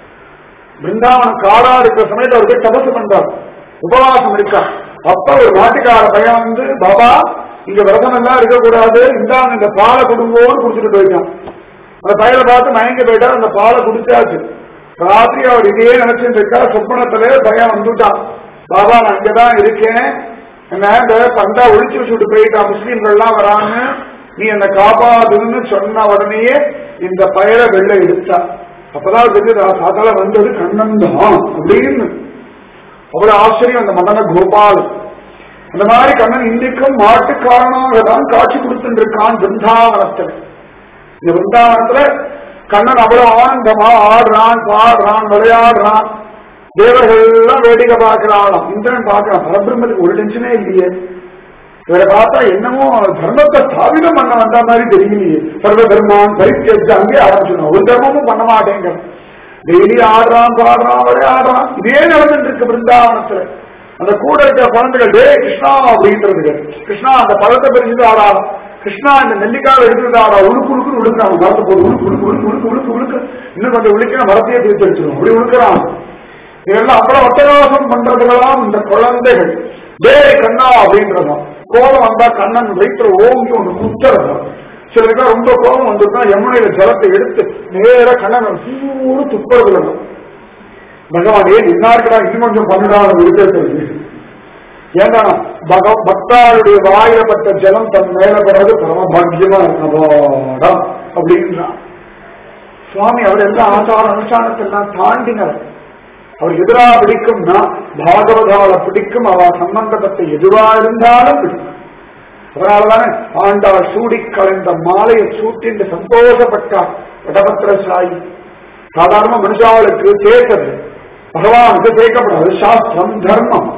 பிருந்தாவனம் காடா இருக்கிற சமயத்துல அவருக்கு தபசு பண்றார் உபவாசம் இருக்கா அப்ப ஒரு மாட்டுக்கார பையன் வந்து பாபா இங்க விரதம் எல்லாம் இருக்கக்கூடாது இந்தாங்க இந்த பாலை குடும்போன்னு குடிச்சிட்டு போயிருக்கான் அந்த பையனை பார்த்து மயங்கி போயிட்டா அந்த பாலை குடிச்சாச்சு ராத்திரி அவர் இதே நினைச்சிட்டு இருக்கா சொப்பனத்துல பையன் வந்துட்டான் பாபா நான் இங்கதான் இருக்கேன் என்ன இந்த பண்டா ஒழிச்சு வச்சுட்டு போயிட்டான் முஸ்லீம்கள் எல்லாம் வராங்க நீ என்னை காப்பாதுன்னு சொன்ன உடனேயே இந்த பயிரை வெள்ளை எடுத்தா அப்பதான் தெரியுது சாதால வந்தது கண்ணன் தான் அப்படின்னு அவ்வளவு ஆச்சரியம் அந்த மதன கோபால் அந்த மாதிரி கண்ணன் இன்னைக்கும் மாட்டுக்காரனாக தான் காட்சி கொடுத்துட்டு இருக்கான் பிருந்தாவனத்துல இந்த பிருந்தாவனத்துல கண்ணன் அவ்வளவு ஆனந்தமா ஆடுறான் பாடுறான் விளையாடுறான் தேவர்கள் எல்லாம் வேடிக்கை பார்க்கிறாளாம் இந்திரன் பார்க்கிறான் பரபிரம்மத்துக்கு ஒரு டென்ஷனே இல்லையே இவரை பார்த்தா என்னமோ தர்மத்தை ஸ்தாபிதம் பண்ண வந்த மாதிரி தெரியலையே சர்வ தர்மான் பரித்தியஜ அங்கே ஆரம்பிச்சிடும் ஒரு தர்மமும் பண்ண மாட்டேங்க டெய்லி ஆடுறான் பாடுறான் விளையாடுறான் இதே நடந்துட்டு இருக்கு பிருந்தாவனத்துல அந்த கூட இருக்கிற குழந்தைகள் டே கிருஷ்ணா அப்படின்றது கிருஷ்ணா அந்த பழத்தை பிரிச்சுட்டு ஆடாடும் கிருஷ்ணா இந்த நெல்லிக்காவை எடுத்துட்டு ஆடா உழுக்கு உழுக்கு உழுக்கிறான் மரத்தை போட்டு உழுக்கு உழுக்கு உழுக்கு உழுக்கு உழுக்கு உழுக்கு இன்னும் கொஞ்சம் உழுக்கிற மரத்தையே தீர்த்து வச்சிடும் அப்படி உழுக்கிறான் இதெல்லாம் அவ்வளவு அட்டகாசம் பண்றதுலாம் இந்த குழந்தைகள் டே கண்ணா அப்படின்றதும் கோபம் வந்தா கண்ணன் வயிற்றுல ஓங்கி ஒன்று குத்துறதும் சிலருக்கு ரொம்ப கோபம் வந்துருந்தா யமுனையில ஜலத்தை எடுத்து நேர கண்ணன் சூடு துப்புறதுல பகவான் ஏன் இன்னாருக்கடா இன்னும் கொஞ்சம் பண்ணுறான் விடுதலை ஏன்னா பக பக்தாருடைய வாயிலப்பட்ட ஜலம் தன் மேலப்படுறது பரமபாகியமா இருக்கவாடா அப்படின்றான் சுவாமி அவர் எல்லாம் ஆச்சார அனுஷ்டானத்தெல்லாம் தாண்டினர் அவர் எதிரா பிடிக்கும்னா பாகவதால பிடிக்கும் அவ சம்பந்தப்பட்ட எதுவா இருந்தாலும் பிடிக்கும் அதனாலதானே ஆண்டாள் சூடி கலைந்த மாலையை சூட்டின்று சந்தோஷப்பட்டார் வடபத்திர சாயி சாதாரண மனுஷாளுக்கு கேட்கது பகவானுக்கு கேட்கப்படாது சாஸ்திரம் தர்மம்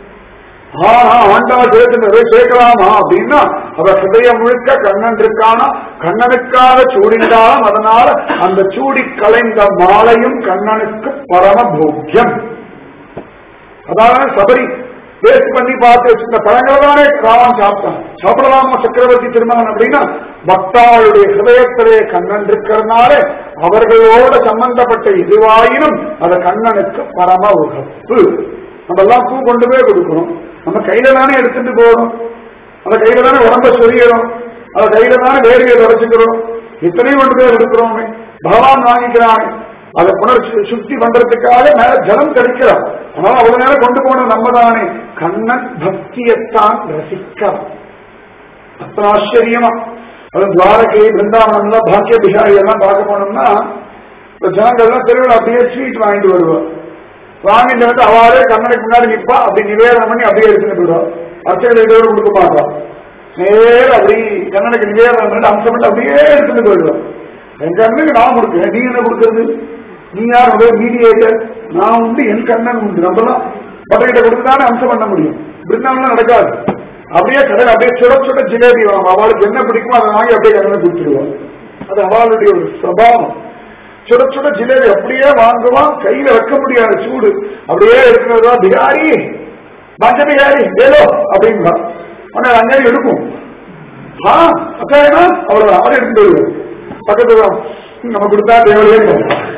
ஆனா ஆண்டாள் சேர்த்துனது சேர்க்கலாமா அப்படின்னா அவ ஹிருதயம் முழுக்க கண்ணன் இருக்கானா கண்ணனுக்காக சூடினாலும் அதனால அந்த சூடி கலைந்த மாலையும் கண்ணனுக்கு பரம போக்கியம் அதாவது சபரி டேஸ்ட் பண்ணி பார்த்து வச்சிருந்த பழங்களை தானே ராமன் சாப்பிட்டான் சாப்பிடலாமா சக்கரவர்த்தி திருமகன் அப்படின்னா பக்தாளுடைய ஹிருதயத்திலே கண்ணன் இருக்கிறதுனால அவர்களோட சம்பந்தப்பட்ட இதுவாயினும் அது கண்ணனுக்கு பரம உகப்பு நம்ம எல்லாம் பூ கொண்டு போய் கொடுக்கணும் நம்ம கையில தானே எடுத்துட்டு போகணும் அந்த கையில தானே உடம்ப சொரியணும் அந்த கையில தானே வேடிக்கை தொடச்சுக்கிறோம் இத்தனையும் கொண்டு போய் கொடுக்கிறோம் பகவான் வாங்கிக்கிறான் அதை புனர் சு- சுத்தி பண்றதுக்காக மேல ஜலம் கிடைக்கிறான் அதனால அவ்வளவு நேரம் கொண்டு போன நம்ம தானே கண்ணன் பக்தியத்தான் ரசிக்கிறான் அத்தனை ஆச்சரியமா அது துவாரகை பிருந்தாவனம்ல பாக்கிய பிஷாரி எல்லாம் பார்க்க போனோம்னா இந்த ஜனங்கள்லாம் தெருவில் அப்படியே ஸ்வீட் வாங்கிட்டு வருவோம் வாங்கிட்டு வந்து அவாளே கண்ணனுக்கு முன்னாடி நிப்பா அப்படி நிவேதனம் பண்ணி அப்படியே எடுத்துட்டு போயிடுவோம் அர்ச்சகர் இதோடு கொடுக்க மாட்டோம் நேர அப்படி கண்ணனுக்கு நிவேதனம் பண்ணி அம்சம் பண்ணி அப்படியே எடுத்துட்டு போயிடுவோம் என் கண்ணுக்கு நான் கொடுக்கிறேன் நீங்க என்ன கொடுக்கறது நீ யார் முதல் மீடியேட்டர் நான் உண்டு என் கண்ணன் உண்டு நம்மலாம் பட்டையிட்ட கொடுத்து தானே அம்சம் பண்ண முடியும் பிருந்தாவனம் நடக்காது அப்படியே கடையில் அப்படியே சுட சுட ஜிலேபி வாங்க அவளுக்கு என்ன பிடிக்குமோ அதை வாங்கி அப்படியே கண்ணனை கொடுத்துருவான் அது அவளுடைய ஒரு சுபாவம் சுட சுட ஜிலேபி அப்படியே வாங்குவான் கையில வைக்க முடியாத சூடு அப்படியே இருக்கிறதா பிகாரி மஞ்ச பிகாரி ஏதோ அப்படின்பா ஆனா அங்கே எடுக்கும் ஆ அக்கா அவ்வளவு அவரை எடுத்து பக்கத்துல நம்ம கொடுத்தா தேவையே இல்லை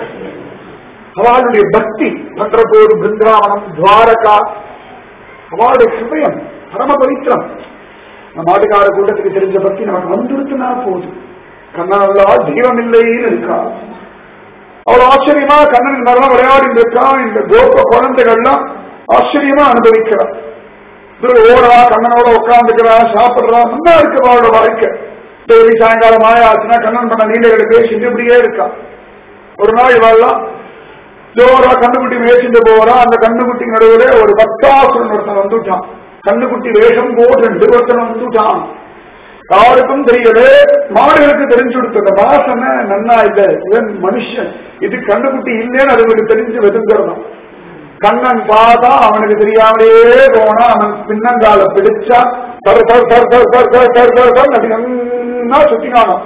அவளுடைய பக்தி பண்றபோது பிருந்தாவனம் துவாரகா அவளுடைய ஹிருதயம் பரம பவித்திரம் நம்ம நாட்டுக்கார கூட்டத்துக்கு தெரிஞ்ச பக்தி நமக்கு வந்துருத்துனா போதும் கண்ணனல்லா தெய்வம் இல்லைன்னு இருக்கா அவள் ஆச்சரியமா கண்ணன் நல்லா விளையாடி இருக்கா இந்த கோப குழந்தைகள்லாம் ஆச்சரியமா அனுபவிக்கிறான் ஓடா கண்ணனோட உட்காந்துக்கிறா சாப்பிடுறா நல்லா இருக்கு அவளோட வாழ்க்கை டெய்லி சாயங்காலம் ஆயாச்சுன்னா கண்ணன் பண்ண நீண்டகளை பேசிட்டு இப்படியே இருக்கா ஒரு நாள் இவாள்லாம் ஜோரா கண்ணுக்குட்டி மேய்ச்சிட்டு போறா அந்த கண்ணுக்குட்டி நடுவுல ஒரு பக்தாசுரன் ஒருத்தன் வந்துட்டான் கண்ணுக்குட்டி வேஷம் போட்டு ஒருத்தன் வந்துட்டான் யாருக்கும் தெரியல மாடுகளுக்கு தெரிஞ்சு கொடுத்த வாசனை நன்னா இல்ல இவன் மனுஷன் இது கண்ணுக்குட்டி இல்லைன்னு அதுங்களுக்கு தெரிஞ்சு வெதுங்கிறதான் கண்ணன் பார்த்தா அவனுக்கு தெரியாமலே போனா அவன் பின்னங்கால பிடிச்சா தர் தர் தர் தர் தர் தர் தர் தர் தர் அப்படி நன்னா சுத்தினானான்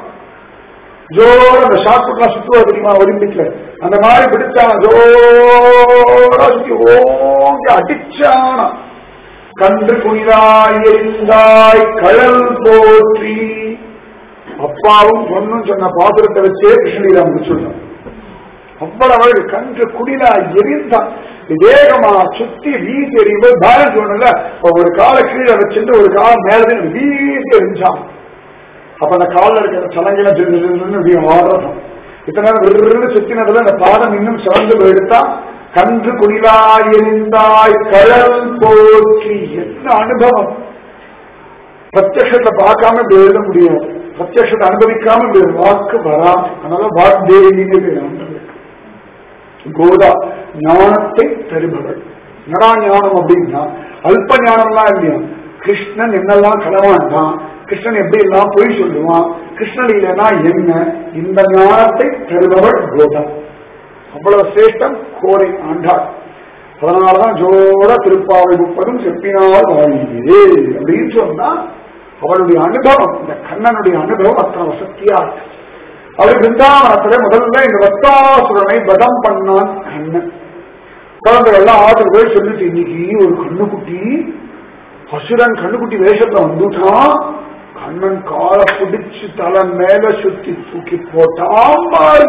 ஜோர அந்த ஷாட்புட்லாம் சுத்துவா தெரியுமா ஒலிம்பிக்ல அந்த மாதிரி பிடிச்சான் ஜோரா சுத்தி ஓங்கி அடிச்சானா கன்று குனிதாய் எரிந்தாய் கழல் போற்றி அப்பாவும் பொண்ணும் சொன்ன பாத்திரத்தை வச்சே கிருஷ்ணலீலா முடிச்சுட்டான் அவ்வளவு கன்று குடிலா எரிந்தான் வேகமா சுத்தி வீசி எறியும்போது பேலன்ஸ் ஒண்ணுல ஒரு காலை கீழே வச்சுட்டு ஒரு காலம் மேலே வீசி எரிஞ்சான் அப்ப அந்த காலில் இருக்கிற சலங்கில இப்படி ஆடுறதும் இத்தனை நேரம் விருன்னு சுத்தினதுல அந்த பாதம் இன்னும் சிறந்து எடுத்தா கன்று குடிலாய் எரிந்தாய் கழல் போற்றி என்ன அனுபவம் பிரத்யத்தை பார்க்காம இப்படி எழுத முடியாது பிரத்யத்தை அனுபவிக்காம இப்படி ஒரு வாக்கு வராது அதனால வாக்தேவின்னு கோதா ஞானத்தை தருபவள் என்னடா ஞானம் அப்படின்னா அல்ப ஞானம்லாம் இல்லையா கிருஷ்ணன் என்னெல்லாம் களவாண்டான் கிருஷ்ணன் எப்படி எல்லாம் பொய் சொல்லுவான் கிருஷ்ணலீலனா என்ன இந்த ஞானத்தை தருபவள் கோதா அவ்வளவு சிரேஷ்டம் கோரை ஆண்டாள் அதனாலதான் ஜோர திருப்பாவை முப்பதும் செப்பினால் வாழ்ந்தே அப்படின்னு சொன்னா அவளுடைய அனுபவம் இந்த கண்ணனுடைய அனுபவம் அத்தனை வசத்தியா இருக்கு அவர் பிருந்தாவனத்துல முதல்ல இந்த வத்தாசுரனை வதம் பண்ணான் கண்ணன் குழந்தைகள்லாம் ஆற்றுக்கு போய் சொல்லிட்டு இன்னைக்கு ஒரு கண்ணுக்குட்டி அசுரன் கண்ணுக்குட்டி வேஷத்துல வந்துட்டான் கண்ணன் காலை பிடிச்சு தலை மேல சுத்தி தூக்கி போட்டான் பாரு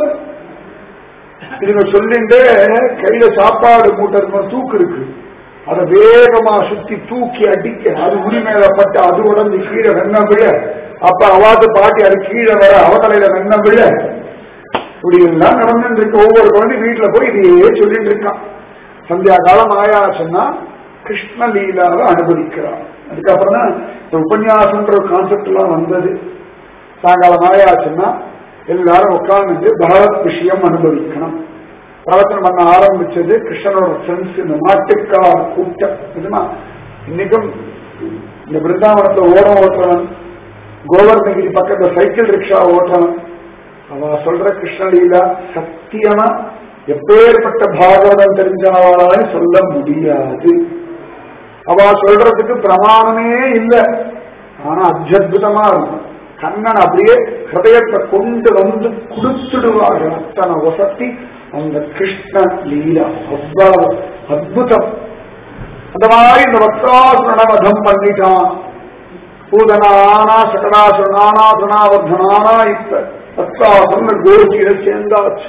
இதுங்க சொல்லிட்டு கையில சாப்பாடு மூட்டை தூக்கு இருக்கு அதை வேகமா சுத்தி தூக்கி அடிக்க அது உரிமையில பட்டு அது உடம்பு கீழே வெண்ண விழ அப்ப அவாது பாட்டி அது கீழே வர அவதலையில வெண்ண விழ இப்படி எல்லாம் நடந்துட்டு இருக்கு ஒவ்வொரு குழந்தை வீட்டுல போய் இதையே சொல்லிட்டு இருக்கான் சந்தியா காலம் ஆயாச்சுன்னா கிருஷ்ண லீலாவை அனுபவிக்கிறான் அதுக்கப்புறம் தான் இந்த உபன்யாசம்ன்ற ஒரு கான்செப்ட் எல்லாம் வந்தது சாயங்காலம் ஆயாச்சுன்னா எல்லாரும் உட்கார்ந்து பகவத் விஷயம் அனுபவிக்கணும் பிரவச்சனம் பண்ண ஆரம்பிச்சது கிருஷ்ணனோட ஃப்ரெண்ட்ஸ் இந்த நாட்டுக்கார கூட்டம் இதுமா இன்னைக்கும் இந்த பிருந்தாவனத்துல ஓடம் ஓட்டுறவன் கோவர்தகிரி பக்கத்துல சைக்கிள் ரிக்ஷா ஓட்டுறவன் அவ சொல்ற கிருஷ்ணலீலா சத்தியமா எப்பேற்பட்ட பாகவதம் தெரிஞ்சவாளாலும் சொல்ல முடியாது அவ சொல்றதுக்கு பிரமாணமே இல்லை ஆனா அத்தியுதமா இருக்கும் கண்ணன் அப்படியே ஹிருதயத்தை கொண்டு வந்து கொடுத்துடுவார்கள் அத்தனை வசதி அந்த கிருஷ்ண லீலா அவ்வளவு அற்புதம் அந்த மாதிரி இந்த வக்ராசுரனை வதம் பண்ணிட்டான் பூதனானா சகடாசுரனானா பிரணாவர்தனானா இப்ப வக்ராசுரன் கோஷ்டியில சேர்ந்தாச்சு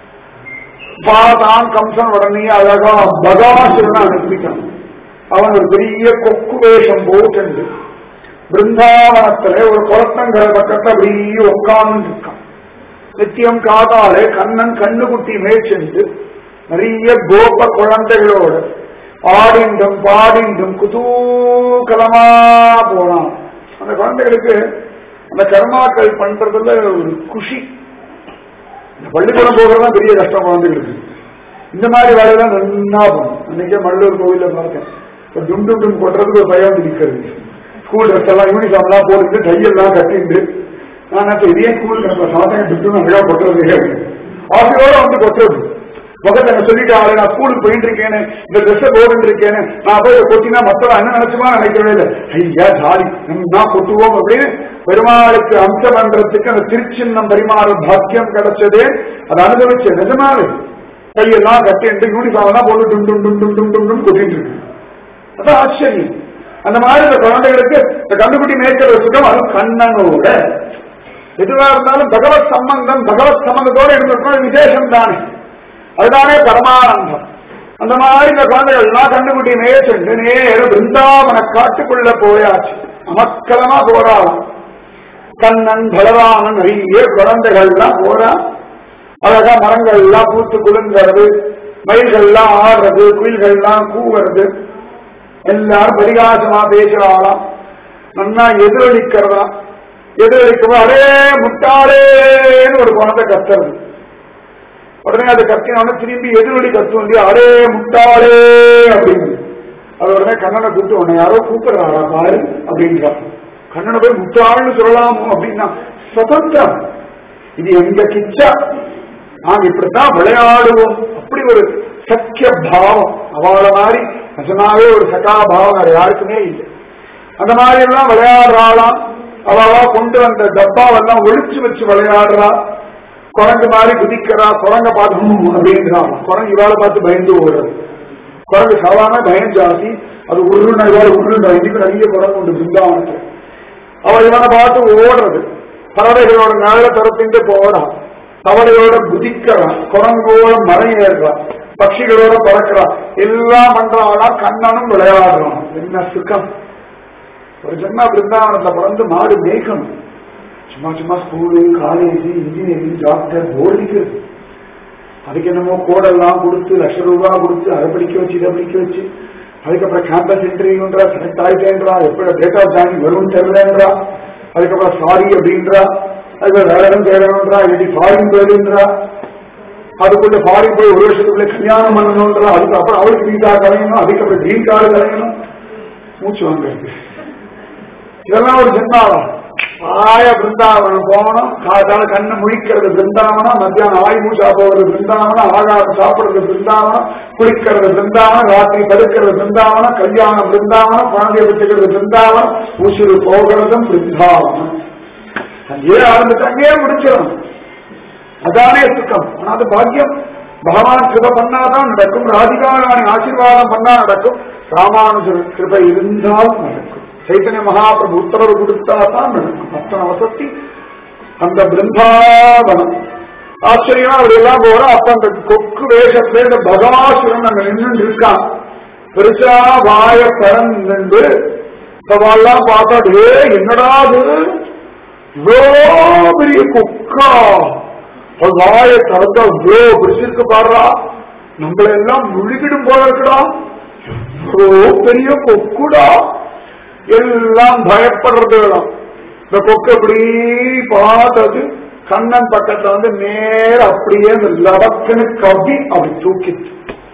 பாதான் கம்சன் உடனே அழகா பகாசுரனை அனுப்பிட்டான் அவன் ஒரு பெரிய கொக்கு வேஷம் போட்டு பிருந்தாவனத்துல ஒரு குளத்தங்கரை பக்கத்துல அப்படியே உட்கார்ந்து இருக்கான் நித்தியம் காதாலே கண்ணன் கண்ணுக்குட்டி மேய்ச்சென்று நிறைய கோப குழந்தைகளோட ஆடிண்டும் பாடிண்டும் குதூகலமா போனான் அந்த குழந்தைகளுக்கு அந்த கர்மாக்கள் பண்றதுல ஒரு குஷி இந்த பள்ளிக்கூடம் போகிறதா பெரிய கஷ்டம் குழந்தைகளுக்கு இந்த மாதிரி வேலையெல்லாம் நன்னா போகும் அன்னைக்கே மல்லூர் கோவில்ல பார்த்தேன் இப்ப டும் டும் டும் கொட்டுறதுக்கு ஒரு பயம் இருக்கிறது ஸ்கூல் ட்ரெஸ் எல்லாம் யூனிஃபார்ம் எல்லாம் போட்டுட்டு டை எல்லாம் கட்டிட்டு நான் நினைச்சேன் இதே ஸ்கூல் நம்ம சாதனை டும் டும் அழகா கொட்டுறது ஆசையோட வந்து கொட்டுறது முகத்தை என்ன சொல்லிட்டாரு நான் ஸ்கூலுக்கு போயிட்டு இருக்கேன்னு இந்த ட்ரெஸ் போட்டு இருக்கேன்னு நான் போய் கொட்டினா மத்தவன் என்ன நினைச்சுமா நினைக்கவே இல்லை ஐயா ஜாலி நான் கொட்டுவோம் அப்படின்னு பெருமாளுக்கு அம்சம் பண்றதுக்கு அந்த திருச்சின்னம் பரிமாற பாக்கியம் கிடைச்சதே அதை அனுபவிச்ச நிஜமாவே கையெல்லாம் கட்டிட்டு யூனிஃபார்ம் எல்லாம் போட்டு டும் டும் டும் டும் டும் டும் டும் கொட்டிட்டு இருக்கு அதான் ஆச்சரியம் அந்த மாதிரி இந்த குழந்தைகளுக்கு இந்த கண்டுபிடி மேய்க்கிற சுகம் அது கண்ணனோட எதுவா இருந்தாலும் பகவத் சம்பந்தம் பகவத் சம்பந்தத்தோட இருந்திருக்கணும் விசேஷம் தானே அதுதானே பரமானந்தம் அந்த மாதிரி இந்த குழந்தைகள் எல்லாம் கண்டுபிடி மேய்ச்சென்று நேர பிருந்தாவன காட்டுக்குள்ள போயாச்சு அமக்கலமா போறாளாம் கண்ணன் பலராமன் நிறைய குழந்தைகள் எல்லாம் போறா அழகா மரங்கள் எல்லாம் பூத்து குலுங்கிறது மயில்கள் எல்லாம் ஆடுறது குயில்கள் எல்லாம் கூவுறது எல்லாரும் பரிகாசமா பேசுறாளாம் நன்னா எதிரொலிக்கிறதா எதிரொலிக்கும் அடே முட்டாளேன்னு ஒரு குழந்தை கத்துறது உடனே அது கத்தினோட திரும்பி எதிரொலி கத்து வந்து அடே முட்டாளே அப்படின்னு அது உடனே கண்ணனை கூப்பிட்டு உன்னை யாரோ கூப்பிடுறாரா பாரு அப்படின்றான் கண்ணனை போய் முட்டாள்னு சொல்லலாமோ அப்படின்னா சுதந்திரம் இது எங்க கிச்சா நாங்க இப்படித்தான் விளையாடுவோம் அப்படி ஒரு சக்கிய பாவம் அவள மாதிரி நிஜமாவே ஒரு சகா பாவம் வேற யாருக்குமே இல்லை அந்த மாதிரி எல்லாம் விளையாடுறாளாம் அவளா கொண்டு வந்த டப்பாவெல்லாம் ஒழிச்சு வச்சு விளையாடுறா குரங்கு மாதிரி குதிக்கிறா குரங்க பார்த்து அப்படின்றான் குரங்கு இவாளை பார்த்து பயந்து ஓடுறது குரங்கு சாதாரண பயம் ஜாஸ்தி அது உருண்டை இவாள் உருண்டை இன்னைக்கு நிறைய குரங்கு உண்டு பிருந்தாவனத்துல அவள் இவனை பார்த்து ஓடுறது பறவைகளோட மேல தரப்பிட்டு போறான் தவளையோட குதிக்கிறான் குரங்கோட மரம் ஏறுறான் பட்சிகளோட பறக்கிறான் எல்லாம் பண்றானா கண்ணனும் விளையாடுறான் என்ன சுகம் ஒரு ஜென்மா பிருந்தாவனத்துல பிறந்து மாடு மேய்க்கணும் சும்மா சும்மா ஸ்கூலு காலேஜ் இன்ஜினியரிங் டாக்டர் போர்டிக்கிறது அதுக்கு என்னமோ கோடெல்லாம் கொடுத்து லட்ச ரூபாய் கொடுத்து அதை படிக்க வச்சு இதை படிக்க வச்சு அதுக்கப்புறம் கேம்பஸ் இன்டர்வியூன்றா செலக்ட் ஆயிட்டேன்றா எப்படி டேட் ஆஃப் ஜாயினிங் வரும்னு தெரியலன்றா அதுக்கப்புறம் சாரி அப்படின்றா அதுக்கப்புறம் வேற இடம் தேடணுன்றா இல்லாட்டி ஃபாரின் போயிடுன்றா அதுக்குள்ள ஃபாரின் போய் ஒரு வருஷத்துக்குள்ள கல்யாணம் பண்ணணுன்றா அதுக்கப்புறம் அவளுக்கு வீட்டா கலையணும் அதுக்கப்புறம் கிரீன் கார்டு கலையணும் மூச்சு வாங்குறது இதெல்லாம் ஒரு ஜென்மாவா ஆய பிருந்தாவனம் போகணும் காதால கண்ணை முழிக்கிறது பிருந்தாவனம் மத்தியானம் ஆய் மூச்சா போகிறது பிருந்தாவனம் ஆகாரம் சாப்பிடுறது பிருந்தாவனம் குளிக்கிறது பிருந்தாவனம் ராத்திரி படுக்கிறது பிருந்தாவனம் கல்யாணம் பிருந்தாவனம் குழந்தைய விட்டுக்கிறது பிருந்தாவனம் உசுறு போகிறதும் பிருந்தாவனம் அங்கேயே ஆரம்பிச்சு அங்கேயே முடிச்சிடும் அதானே சுக்கம் ஆனா அது பாக்கியம் பகவான் கிருப பண்ணாதான் நடக்கும் ராதிகாராணி ஆசீர்வாதம் பண்ணா நடக்கும் ராமானுஜர் கிருபை இருந்தால் நடக்கும் சைத்தன்ய மகாபிரபு உத்தரவு கொடுத்தா தான் நடக்கும் அத்தனை வசதி அந்த பிருந்தாவனம் ஆச்சரியமா அப்படி எல்லாம் போற அப்ப அந்த கொக்கு வேஷத்துல இந்த பகவாசுரன் அங்க நின்று இருக்கான் பெருசா வாய திறந்து அவெல்லாம் பார்த்தா டே என்னடா அது இவ்வளோ பெரிய கொக்கா அவள் வாயை திறந்தா இவ்வளோ பிடிச்சிருக்கு பாடுறா நம்மள எல்லாம் முழுகிடும் போல இருக்குடா எவ்வளோ பெரிய கொக்குடா எல்லாம் பயப்படுறது இந்த கொக்கு அப்படி பார்த்தது கண்ணன் பக்கத்துல வந்து நேர அப்படியே அந்த லவக்கனு கவி அப்படி தூக்கிட்டு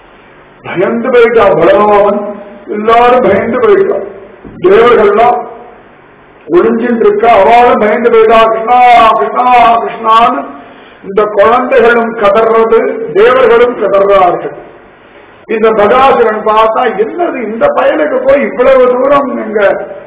பயந்து போயிட்டா பலராமன் எல்லாரும் பயந்து போயிட்டா தேவர்கள்லாம் ஒளிஞ்சின்னு இருக்கா அவளும் பயந்து போயிட்டா கிருஷ்ணா கிருஷ்ணா கிருஷ்ணான்னு இந்த குழந்தைகளும் கதறது தேவர்களும் கதறார்கள் இந்த பகாசுரன் பார்த்தா என்னது இந்த பயலுக்கு போய் இவ்வளவு தூரம் எங்க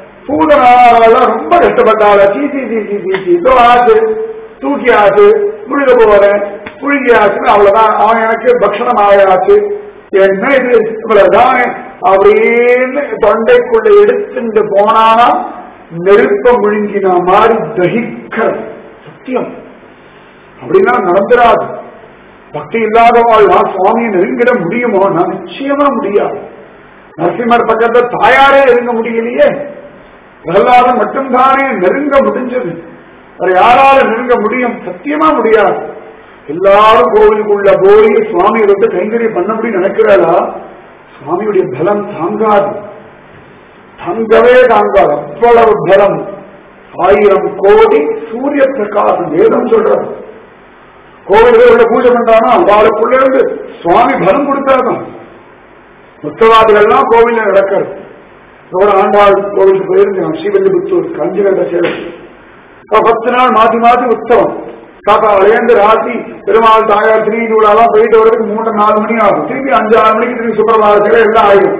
பூதனால ரொம்ப கஷ்டப்பட்டாள சீ சீ சீ சீ சீ சீ இதோ ஆச்சு தூக்கி ஆச்சு முழுக போறேன் புழுகி ஆச்சுன்னு அவ்வளவுதான் அவன் எனக்கு பக்ஷணம் ஆயாச்சு என்ன இது இவ்வளவுதானே அப்படின்னு தொண்டைக்குள்ள எடுத்துட்டு போனானா நெருப்ப முழுங்கின மாதிரி தகிக்க சத்தியம் அப்படின்னா நடந்துராது பக்தி இல்லாதவாழ்லாம் சுவாமியை நெருங்கிட முடியுமோ நான் நிச்சயமா முடியாது நரசிம்மர் பக்கத்துல தாயாரே நெருங்க முடியலையே பிரகலாதன் மட்டும்தானே நெருங்க முடிஞ்சது வேற யாரால நெருங்க முடியும் சத்தியமா முடியாது எல்லாரும் கோவிலுக்குள்ள போய் சுவாமியை வந்து கைங்கரியம் பண்ண முடியும் நினைக்கிறாளா சுவாமியுடைய பலம் தாங்காது தங்கவே தாங்காது அவ்வளவு பலம் ஆயிரம் கோடி சூரிய பிரகாசம் வேதம் சொல்றது கோவில்களில் பூஜை பண்றானா அவளுக்குள்ள இருந்து சுவாமி பலம் கொடுத்தாதான் உத்தவாதிகள்லாம் கோவில்ல நடக்கிறது இதோட ஆண்டாள் கோவிலுக்கு போயிருந்தேன் ஸ்ரீவல்லிபுத்தூர் கஞ்சிகண்ட சேவை பத்து நாள் மாத்தி மாத்தி உத்தவம் காக்கா விளையாண்டு ராத்தி பெருமாள் தாயார் திருநூலாலாம் போயிட்டு வரதுக்கு மூணு நாலு மணி ஆகும் திருப்பி அஞ்சு ஆறு மணிக்கு திரும்பி சுப்பிரபாதத்தில் எல்லாம் ஆயிடும்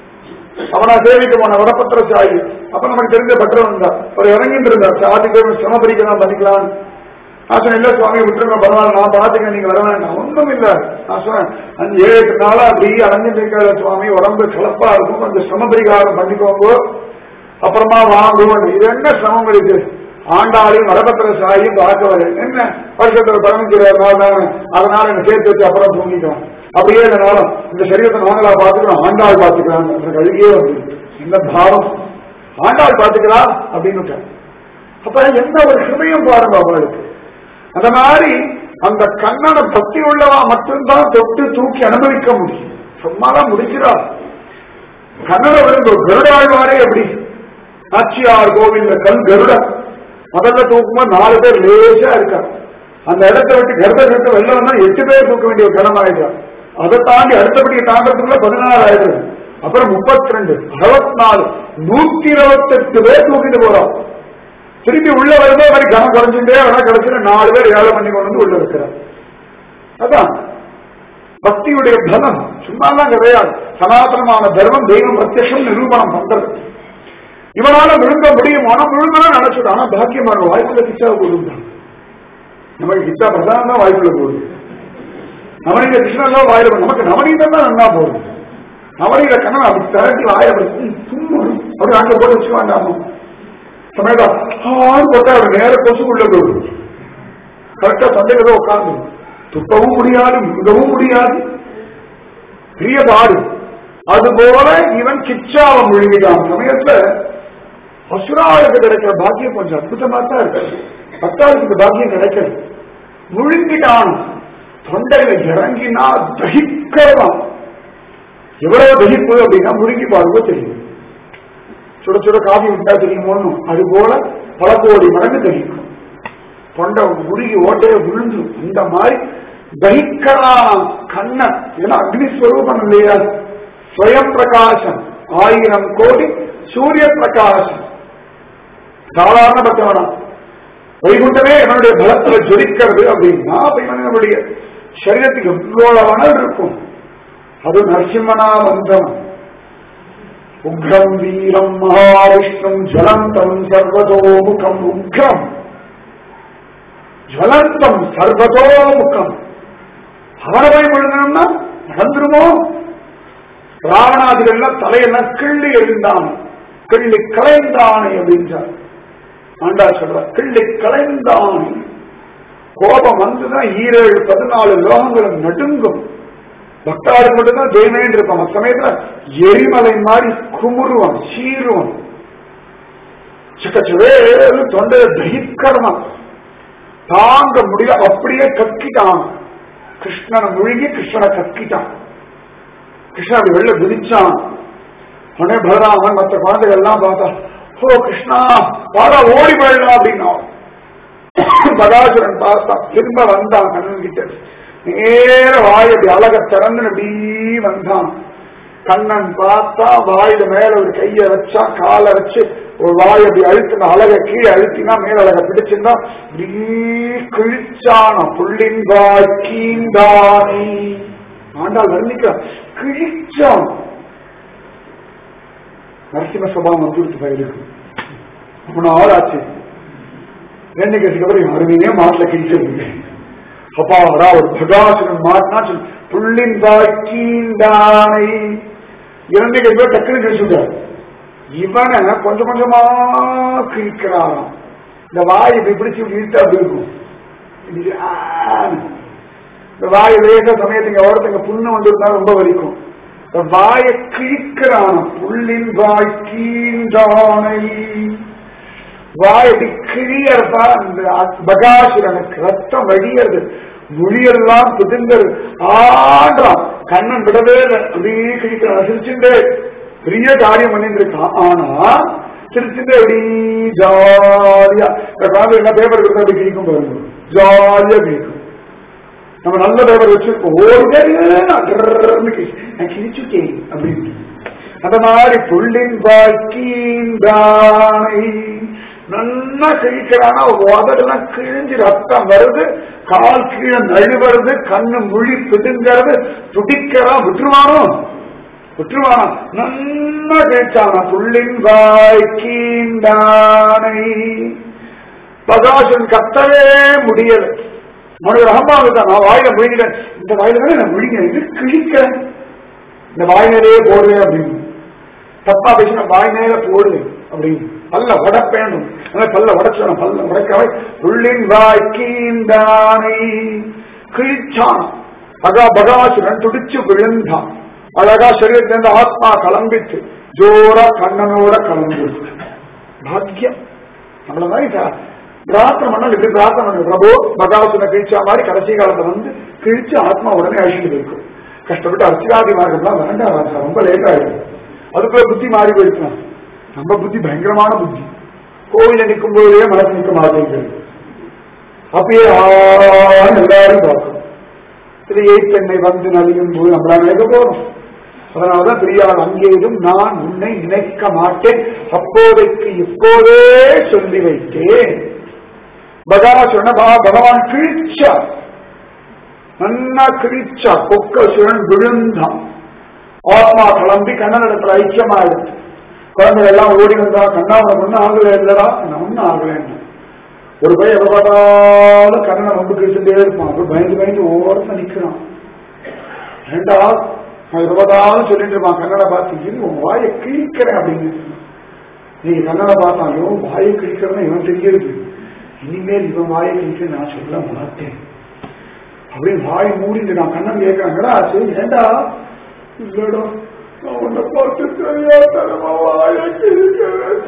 அவனா சேவிக்க போன வடப்பத்திர சாயி அப்ப நமக்கு தெரிஞ்ச பட்டர் வந்தா அவர் இறங்கிட்டு இருந்தார் சாதிக்கு சிரம பரிக்கலாம் பண்ணிக்கலாம் நான் சொன்னேன் இல்ல சுவாமி விட்டுருங்க பரவாயில்ல நான் பாத்துக்க நீங்க வர வேண்டாம் ஒண்ணும் இல்ல நான் சொன்னேன் அஞ்சு ஏழு எட்டு நாளா அப்படி அலைஞ்சிட்டு இருக்காத சுவாமி உடம்பு கலப்பா இருக்கும் கொஞ்சம் சிரம பரிகாரம் பண்ணிக்கோங்க அப்புறமா வாங்குவோம் இது என்ன சிரமம் இருக்கு ஆண்டாளையும் வடபத்திர சாயும் பார்க்க வரேன் என்ன வருஷத்துல பதினஞ்சு நாள் தானே அதனால என்ன சேர்த்து வச்சு அப்புறம் தூங்கிக்கலாம் அப்படியே இல்லைனாலும் இந்த சரீரத்தை நாங்களா பார்த்துக்கிறோம் ஆண்டாள் பார்த்துக்கலாம் கழுகியே வந்து இந்த பாவம் ஆண்டாள் பார்த்துக்கலாம் அப்படின்னு அப்ப என்ன ஒரு ஹிருதயம் பாருங்க அவளுக்கு அந்த மாதிரி அந்த கண்ணனை பக்தி உள்ளவா மட்டும்தான் தொட்டு தூக்கி அனுபவிக்க முடியும் சும்மாதான் முடிக்கிறார் கண்ணனை விழுந்து கருடாழ்வாரே எப்படி நாச்சியார் கோவில்ல கல் கருடன் முதல்ல தூக்கும்போது நாலு பேர் லேசா இருக்கார் அந்த இடத்தை விட்டு கர்ப்பத்தை விட்டு வெளில வந்தா எட்டு பேர் தூக்க வேண்டிய ஒரு கணம் ஆயிடுறார் அதை தாண்டி அடுத்தபடியை தாண்டதுக்குள்ள பதினாறு ஆயிடுது அப்புறம் முப்பத்தி ரெண்டு அறுபத்தி நாலு நூத்தி இருபத்தெட்டு பேர் தூக்கிட்டு போறோம் திருப்பி உள்ள வரும்போது மாதிரி கனம் குறைஞ்சுட்டே ஆனா கடைசியில நாலு பேர் ஏழை பண்ணி கொண்டு வந்து உள்ள இருக்கிறார் அதான் பக்தியுடைய பலம் சும்மாலாம் கிடையாது சனாதனமான தர்மம் தெய்வம் பிரத்யட்சம் நிரூபணம் பண்றது இவனால விழுங்க முடியும் மனம் விழுங்கலாம் நினைச்சுட்டு ஆனா பாக்கியமான வாய்ப்புல கிச்சா போடுதான் நமக்கு கிச்சா பிரதானம் தான் வாய்ப்புல போடுது நவநீத கிருஷ்ணன் வாயில நமக்கு நவநீதம் தான் நன்னா போடுது நவநீத கண்ணன் அப்படி திரட்டி வாயில சும்மா அப்படி அங்க போட்டு வச்சுக்க வேண்டாமோ சமயதா ஆறு போட்டா அவர் நேர கொசுக்குள்ள போகுது கரெக்டா சந்தையில உட்காந்து துப்பவும் முடியாது முழுகவும் முடியாது பெரிய பாடு அதுபோல இவன் கிச்சாவை முழுகிட்டான் சமயத்துல அசுராளுக்கு கிடைக்கிற பாக்கியம் கொஞ்சம் அற்புதமா தான் இருக்கு பத்தாளுக்கு பாக்கியம் கிடைக்கிறது முழுங்கிட்டான் தொண்டையில இறங்கினா தகிக்கலாம் எவ்வளவு தகிப்பு அப்படின்னா முழுங்கி பாருங்க தெரியும் சுட சுட காஃபி விட்டா தெரியுமோன்னு அது போல பல கோடி மடங்கு தகிக்கும் தொண்டை முழுகி ஓட்டைய விழுந்து இந்த மாதிரி தகிக்கலாம் கண்ணன் ஏன்னா அக்னிஸ்வரூபம் இல்லையா ஸ்வயம் பிரகாசம் ஆயிரம் கோடி சூரிய பிரகாசம் சாதாரண பக்தவனா வைகுண்டமே என்னுடைய பலத்துல ஜொலிக்கிறது அப்படின்னா அப்ப இவன் நம்முடைய சரீரத்துக்கு எவ்வளவு அனல் இருக்கும் அது நரசிம்மனா வந்தம் உக்ரம் வீரம் மகாவிஷ்ணும் ஜலந்தம் சர்வதோமுகம் உக்ரம் ஜலந்தம் சர்வதோமுகம் அவனை போய் விழுந்தோம்னா நடந்துருமோ ராவணாதிகள் தலையெல்லாம் கிள்ளி எழுந்தான் கிள்ளி கலைந்தானே அப்படின்றார் ஆண்டா சொல்ற கிள்ளி கலைந்தானே கோபம் வந்துதான் ஈரேழு பதினாலு லோகங்களும் நடுங்கும் பக்தாளுக்கு மட்டும்தான் ஜெயமேன் இருப்பான் அந்த சமயத்துல எரிமலை மாதிரி குமுறுவான் சீருவான் சிக்கச்சுவே தொண்டைய தகிக்கரணும் தாங்க முடிய அப்படியே கக்கிட்டான் கிருஷ்ணனை முழுகி கிருஷ்ணனை கக்கிட்டான் கிருஷ்ணன் அப்படி வெளில குதிச்சான் உடனே பலராமன் மற்ற குழந்தைகள் எல்லாம் பார்த்தா ஓ கிருஷ்ணா பாரா ஓடி போயிடலாம் அப்படின்னா பகாசுரன் பார்த்தா திரும்ப வந்தான் கண்ணன் கிட்ட நேர வாய் அப்படி அழக திறந்து அப்படி வந்தான் கண்ணன் பார்த்தா வாயில மேல ஒரு கைய வச்சா காலை வச்சு ஒரு வாய் அப்படி அழுத்தின அழக கீழே அழுத்தினா மேல அழக பிடிச்சிருந்தா இப்படி கிழிச்சான புள்ளின் வாய் கீண்டானே ஆண்டாள் வர்ணிக்க கிழிச்சான் நரசிம்ம சபாவம் வந்துருச்சு பயிருக்கு ரொம்ப நாள் ஆச்சு ரெண்டு கேட்டுக்கு அப்புறம் யாருமே மாட்டுல கிழிச்சிருந்தீங்க அப்பாடா ஒரு பிரகாசனம் மாட்டினா சொல்லு புள்ளின் வாக்கீண்டானை இரண்டு கேட்டு டக்குனு கிழிச்சுட்டார் இவனை கொஞ்சம் கொஞ்சமா கிழிக்கிறான் இந்த வாய் இப்படி பிடிச்சு இழுத்து அப்படி இருக்கும் இப்படி ஆன்னு. இந்த வாய் லேச சமயத்துக்கு ஒருத்தங்க புண்ணு வந்திருந்தா ரொம்ப வலிக்கும் இந்த வாயை கிழிக்கிறான புள்ளின் வாய் கீண்டானை வாய் அப்படி கிழியறப்பா அந்த பகாசுரனுக்கு ரத்தம் வழியறது மொழியெல்லாம் புதிந்தது ஆன்றான் கண்ணன் விடவே இல்லை அப்படியே கிழிக்கிறான் சிரிச்சுட்டே பெரிய காரியம் பண்ணிட்டு இருக்கான் ஆனா சிரிச்சுட்டே அப்படி ஜாலியா இந்த குழந்தை என்ன பேப்பர் கொடுத்தா அப்படி கிழிக்கும் பாருங்க ஜாலியா கிழிக்கும் நம்ம நல்ல பேப்பர் வச்சிருக்கோம் ஓடிட்டே நான் டர்ன்னு கிழி- நான் கிழிச்சுட்டேன் அப்படின்னு அந்த மாதிரி புள்ளின் வாழ்க்கீந்தானை நன்னா கிழிக்கிறானா உதடெல்லாம் கிழிஞ்சு ரத்தம் வருது கால் கீழே நழுவுறது கண்ணு முழி பிடுங்கிறது துடிக்கிறான் விட்டுருவானோ விட்டுருவானா நன்னா கிழிச்சானா புள்ளின் வாய் கீண்டானை பிரகாசன் கத்தவே முடியல அவனுக்கு ரகமாக நான் வாயில முழுகிறேன் இந்த வாயில தானே நான் முழுகிறேன் இது கிழிக்கிறேன் இந்த வாய் நிறைய போடுவேன் அப்படின்னு தப்பா பேசின வாய் நேர போடு அப்படின்னு பல்ல உடப்பேணும் பல்ல உடச்சிடணும் பல்ல உடைக்கவை உள்ளின் வாய் கீண்டானை கிழிச்சான் அகா பகாசுரன் துடிச்சு விழுந்தான் அழகா சரீரத்திலிருந்து ஆத்மா கிளம்பிச்சு ஜோரா கண்ணனோட கிளம்பி பாக்கியம் நம்மள மாதிரி பிரார்த்தனை பண்ணால் இப்படி பிரார்த்தனை பண்ணு பிரபு பகாசுரனை கிழிச்சா மாதிரி கடைசி காலத்துல வந்து கிழிச்சு ஆத்மா உடனே அழிச்சுட்டு போயிருக்கும் கஷ்டப்பட்டு அர்ச்சிகாதி மார்க்கம்லாம் வேண்டாம் ராஜா ரொம்ப லேட் ஆயிடும் அதுக்குள்ள புத்தி மாறி போயிருக்கலாம் நம்ம புத்தி பயங்கரமான புத்தி கோவில நிற்கும் போதே மனசு நிற்க மாட்டேங்குது அப்பயே ஆன்னு எல்லாரும் பார்க்கும் இது எய்ப்பெண்ணை வந்து நலியும் போது நம்மளா நினைக்க போறோம் அதனாலதான் பெரியார் அங்கேயும் நான் உன்னை நினைக்க மாட்டேன் அப்போதைக்கு இப்போதே சொல்லி வைத்தேன் பகவா சொன்ன பகவான் கிழிச்சா நன்னா கிழிச்சா கொக்க சுழன் விழுந்தான் ஆத்மா கிளம்பி கண்ணனிடத்துல ஐக்கியமாயிடுச்சு குழந்தைகள் எல்லாம் ஓடி வந்தா கண்ணா உனக்கு ஒன்னும் ஆகல இல்லடா நான் ஒன்னும் ஆகலன்னு ஒரு பையன் எப்ப பார்த்தாலும் கண்ணனை ரொம்ப கிழிச்சுட்டே இருப்பான் அப்படி பயந்து பயந்து ஓரத்துல நிக்கிறான் ஏண்டா நான் எப்ப பார்த்தாலும் சொல்லிட்டு இருப்பான் கண்ணனை பார்த்து இரு உன் வாயை கிழிக்கிறேன் அப்படின்னு நீங்க கண்ணனை பார்த்தான் ஐயோ வாயை கிழிக்கிறதா இவன் தெரியுது இனிமேல் இவன் வாயை கிழிக்க நான் சொல்ல மாட்டேன் அப்படின்னு வாய் மூடிட்டு நான் கண்ணன் கேட்கிறாங்கடா சரி ஏண்டா இல்லடா நான் உன்னை பார்த்து தெரியாதனமா வாயை கிழிக்கிறேன்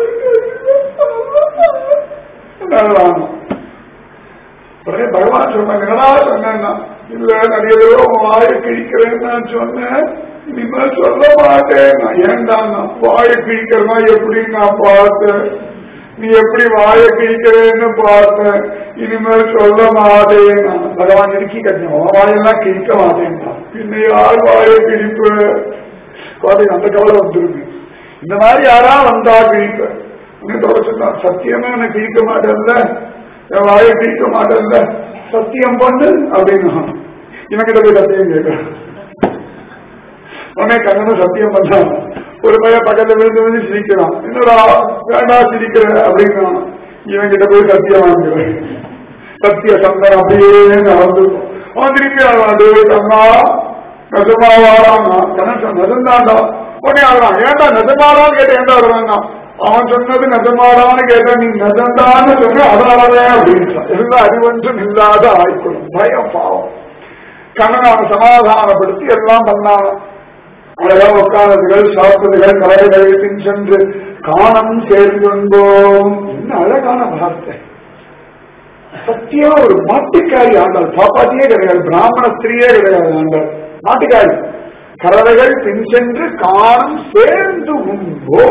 உடனே பகவான் சொன்னாங்க என்னடா சொன்னேன்னா இல்ல நிறைய தடவை உன் வாயை கிழிக்கிறேன்னு நான் சொன்னேன் இனிமேல் சொல்ல மாட்டேன் நான் ஏன்டா நான் வாயை கிழிக்கிறதா எப்படின்னு நான் பார்த்தேன் நீ எப்படி வாயை கிழிக்கிறேன்னு பார்த்தேன் இனிமேல் சொல்ல மாட்டேன் நான் பகவான் இறுக்கி கட்டினேன் உன் வாயெல்லாம் கிழிக்க மாட்டேன்டா பின்ன யார் வாயை கிழிப்பு குழந்தை அந்த கவலை வந்துருக்கு இந்த மாதிரி யாரா வந்தா கிழிப்ப சொன்னா சத்தியமா எனக்கு கிழிக்க மாட்டேன்ல என் வாயை கிழிக்க மாட்டேன்ல சத்தியம் பண்ணு அப்படின்னு இவங்கிட்ட போய் சத்தியம் கேட்கிறேன் உடனே கண்ணனும் சத்தியம் பண்ணான் ஒரு பையன் பக்கத்துல விழுந்து விழுந்து சிரிக்கிறான் என்னடா வேண்டா சிரிக்கிற அப்படிங்கிறான் இவன் கிட்ட போய் சத்தியம் வாங்குறேன் சத்திய சந்தனம் அப்படியே நடந்து அவன் திருப்பி ஆடுவான் கண்ணா நெசமாவாரான்னா கணேசன் நெசந்தாண்டா உடனே ஆடுறான் ஏன்டா நெசமாறான்னு கேட்ட ஏன்டா ஆடுறாங்க அவன் சொன்னது நெசமாறான்னு கேட்ட நீ நெசந்தான்னு சொன்ன அதனாலதான் அப்படின்னு எல்லாம் அறிவன்றும் இல்லாத ஆய்க்கணும் பயம் பாவம் கண்ணன் அவன் சமாதானப்படுத்தி எல்லாம் பண்ணான் அழகா உட்கார்ந்ததுகள் சாப்பிட்டதுகள் கலைகள் சென்று காணம் சேர்ந்தோம் என்ன அழகான வார்த்தை சத்தியமா ஒரு மாட்டுக்காரி ஆண்டாள் பாப்பாத்தியே கிடையாது பிராமண ஸ்திரியே கிடையாது ஆண்டாள் மாட்டுக்காரி கறவைகள் பின் சென்று காணம் சேர்ந்து உண்டோ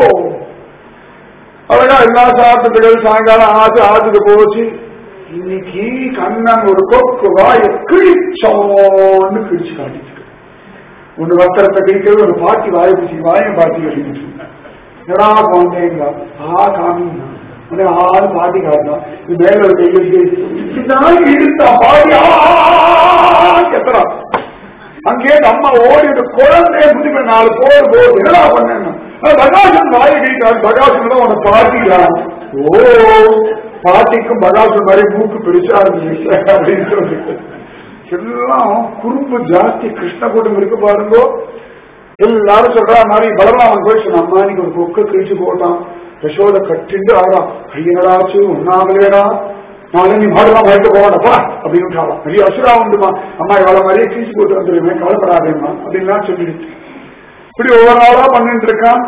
அழகா எல்லா சாப்பிட்டதுகள் சாயங்காலம் ஆச்சு ஆத்துக்கு போச்சு இன்னைக்கு கண்ணன் ஒரு கொக்கு வாய கிழிச்சோன்னு கிழிச்சு காட்டிச்சு ஒண்ணு வஸ்திரத்தை கிழிக்கிறது ஒரு பாட்டி வாய பிடிச்சி வாயம் பாட்டி அப்படின்னு எடா குழந்தைங்க ஆ காமிங்க உடனே ஆறு பாட்டி காட்டலாம் இது மேல ஒரு கையை இதுதான் இழுத்தா பாட்டி கத்துறான் அங்கே நம்ம ஓடிட்டு குழந்தைய முதுக்கு நாலு போர் போர் என்னடா பண்ணேன் பகாசன் வாயை கிழித்தார் பகாசன் தான் உன பாட்டிக்கிறான் ஓ பாட்டிக்கும் பகாசன் மாதிரி மூக்கு பெருசா இருந்துச்சு அப்படின்னு சொல்லிட்டு எல்லாம் குறும்பு ஜாஸ்தி கிருஷ்ண கூட்டம் இருக்கு பாருங்க எல்லாரும் சொல்ற மாதிரி பலராமன் போய் சொன்ன அம்மா நீங்க ஒரு கொக்க கிழிச்சு போட்டான் யசோத கட்டிண்டு ஆடாம் கையனடாச்சு ஒன்னாமலேடா நாளை நீ மாடுலாம் மயக்க போவாடப்பா அப்படின்னு நிறைய அசுரா உண்டுமா அம்மா இவ்வளவு மாதிரியே கிழிச்சு போட்டு வந்துருமே கவலைப்படாதேம்மா அப்படின்லாம் சொல்லிடுச்சு இப்படி ஒவ்வொரு நாளா பண்ணிட்டு இருக்கான்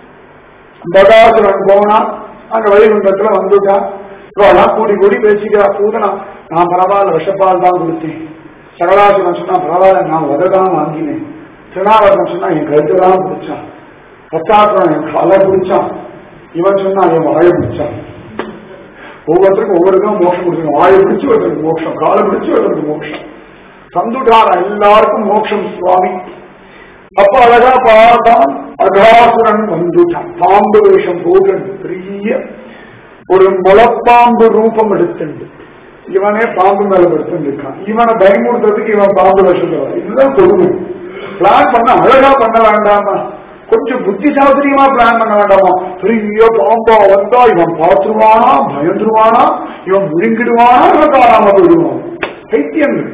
பகாசுரன் போனான் அங்க வைகுண்டத்துல வந்துட்டான் இவெல்லாம் கூடி கூடி பேசிக்கிறா பூதனா நான் பரவாயில்ல விஷப்பால் தான் கொடுத்தேன் சகலாசுரன் சொன்னா பரவாயில்ல நான் உதை தான் வாங்கினேன் திருநாவரன் சொன்னா என் கழுத்து தான் பிடிச்சான் பச்சாசுரன் என் காலை பிடிச்சான் இவன் சொன்னா என் வாயை பிடிச்சான் ஒவ்வொருத்தருக்கும் ஒவ்வொருக்கும் மோட்சம் கொடுக்கணும் வாயை பிடிச்சு ஒருத்தருக்கு மோட்சம் காலை பிடிச்சு ஒருத்தருக்கு மோட்சம் தந்துட்டாரா எல்லாருக்கும் மோட்சம் சுவாமி அப்ப அழகா பார்த்தான் அகாசுரன் வந்துட்டான் பாம்பு வேஷம் போகன் பெரிய ஒரு முளப்பாம்பு ரூபம் எடுத்துண்டு இவனே பாம்பு மேல படுத்துட்டு இருக்கான் இவனை பயமுறுத்துறதுக்கு இவன் பாம்பு வருஷத்துல இதுதான் கொடுமை பிளான் பண்ண அழகா பண்ண வேண்டாமா கொஞ்சம் புத்தி சாஸ்திரியமா பிளான் பண்ண வேண்டாமா பெரிய பாம்பா வந்தா இவன் பார்த்துருவானா பயந்துருவானா இவன் முழுங்கிடுவானா இவன் காணாம போயிடுவான் பைத்தியங்கள்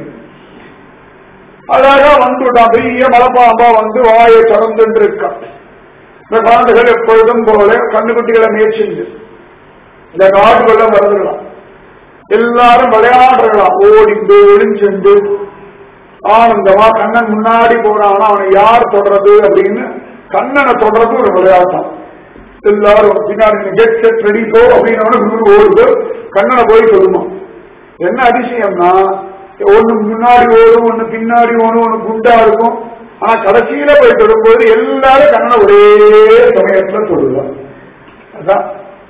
அழகா வந்துட்டான் பெரிய மலைப்பாம்பா வந்து வாயை திறந்துட்டு இருக்கான் இந்த குழந்தைகள் எப்பொழுதும் போல கண்ணுக்குட்டிகளை முயற்சிந்து இந்த காட்டுக்குள்ள வருதுலாம் எல்லாரும் விளையாடுறலாம் ஓடிந்து ஒளிஞ்செண்டு ஆனந்தமா கண்ணன் முன்னாடி போறானா அவனை யார் தொடறது அப்படின்னு கண்ணனை தொடறது ஒரு விளையாட்டம் எல்லாரும் பின்னாடி கெட் செட் ரெடி போ அப்படின்னு ஓடுது கண்ணனை போய் சொல்லுமா என்ன அதிசயம்னா ஒண்ணு முன்னாடி ஓடும் ஒண்ணு பின்னாடி ஓடும் ஒண்ணு குண்டா இருக்கும் ஆனா கடைசியில போய் தொடும்போது எல்லாரும் கண்ணனை ஒரே சமயத்துல தொடுவார் அதான்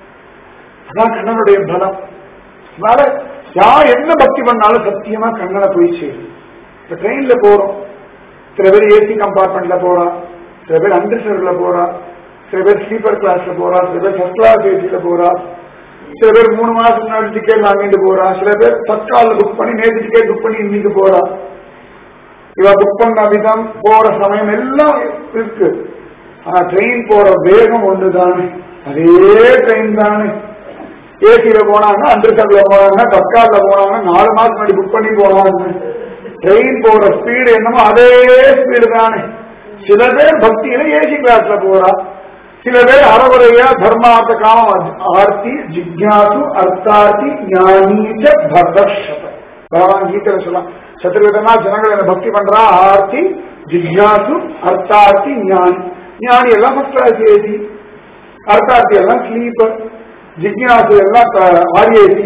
அதான் கண்ணனுடைய பலம் அதனால யார் என்ன பக்தி பண்ணாலும் சத்தியமா கண்ணனை போய் சேரும் இப்ப ட்ரெயின்ல போறோம் சில பேர் ஏசி கம்பார்ட்மெண்ட்ல போறா சில பேர் அண்டர்சர்ல போறா சில பேர் ஸ்லீப்பர் கிளாஸ்ல போறா சில பேர் ஃபர்ஸ்ட் கிளாஸ் ஏசில போறா சில பேர் மூணு மாசம் முன்னாடி டிக்கெட் வாங்கிட்டு போறா சில பேர் தற்கால புக் பண்ணி நேற்று டிக்கெட் புக் பண்ணி இன்னைக்கு போறா இவ புக் பண்ண விதம் போற சமயம் எல்லாம் இருக்கு ஆனா ட்ரெயின் போற வேகம் ஒண்ணுதானே அதே ட்ரெயின் தானே ஏசியில போனாங்க அண்டர்சர்ல போனாங்க தற்கால போனாங்க நாலு மாசம் முன்னாடி புக் பண்ணி போனாங்க ட்ரெயின் போற ஸ்பீடு என்னமோ அதே ஸ்பீடு தானே சில பேர் பக்தியில ஏசி கிளாஸ்ல போறா சில பேர் அறவுரையா தர்மார்த்த காமம் ஆர்த்தி ஜிக்யாசு அர்த்தார்த்தி ஞானீச்ச பரதர்ஷத பகவான் கீதையில சொல்லலாம் சத்துருவிதமா ஜனங்கள் என்ன பக்தி பண்றா ஆர்த்தி ஜிக்யாசு அர்த்தார்த்தி ஞானி ஞானி எல்லாம் ஃபர்ஸ்ட் கிளாஸ் ஏசி அர்த்தார்த்தி எல்லாம் ஸ்லீப்பர் ஜிக்யாசு எல்லாம் ஆர்ஏசி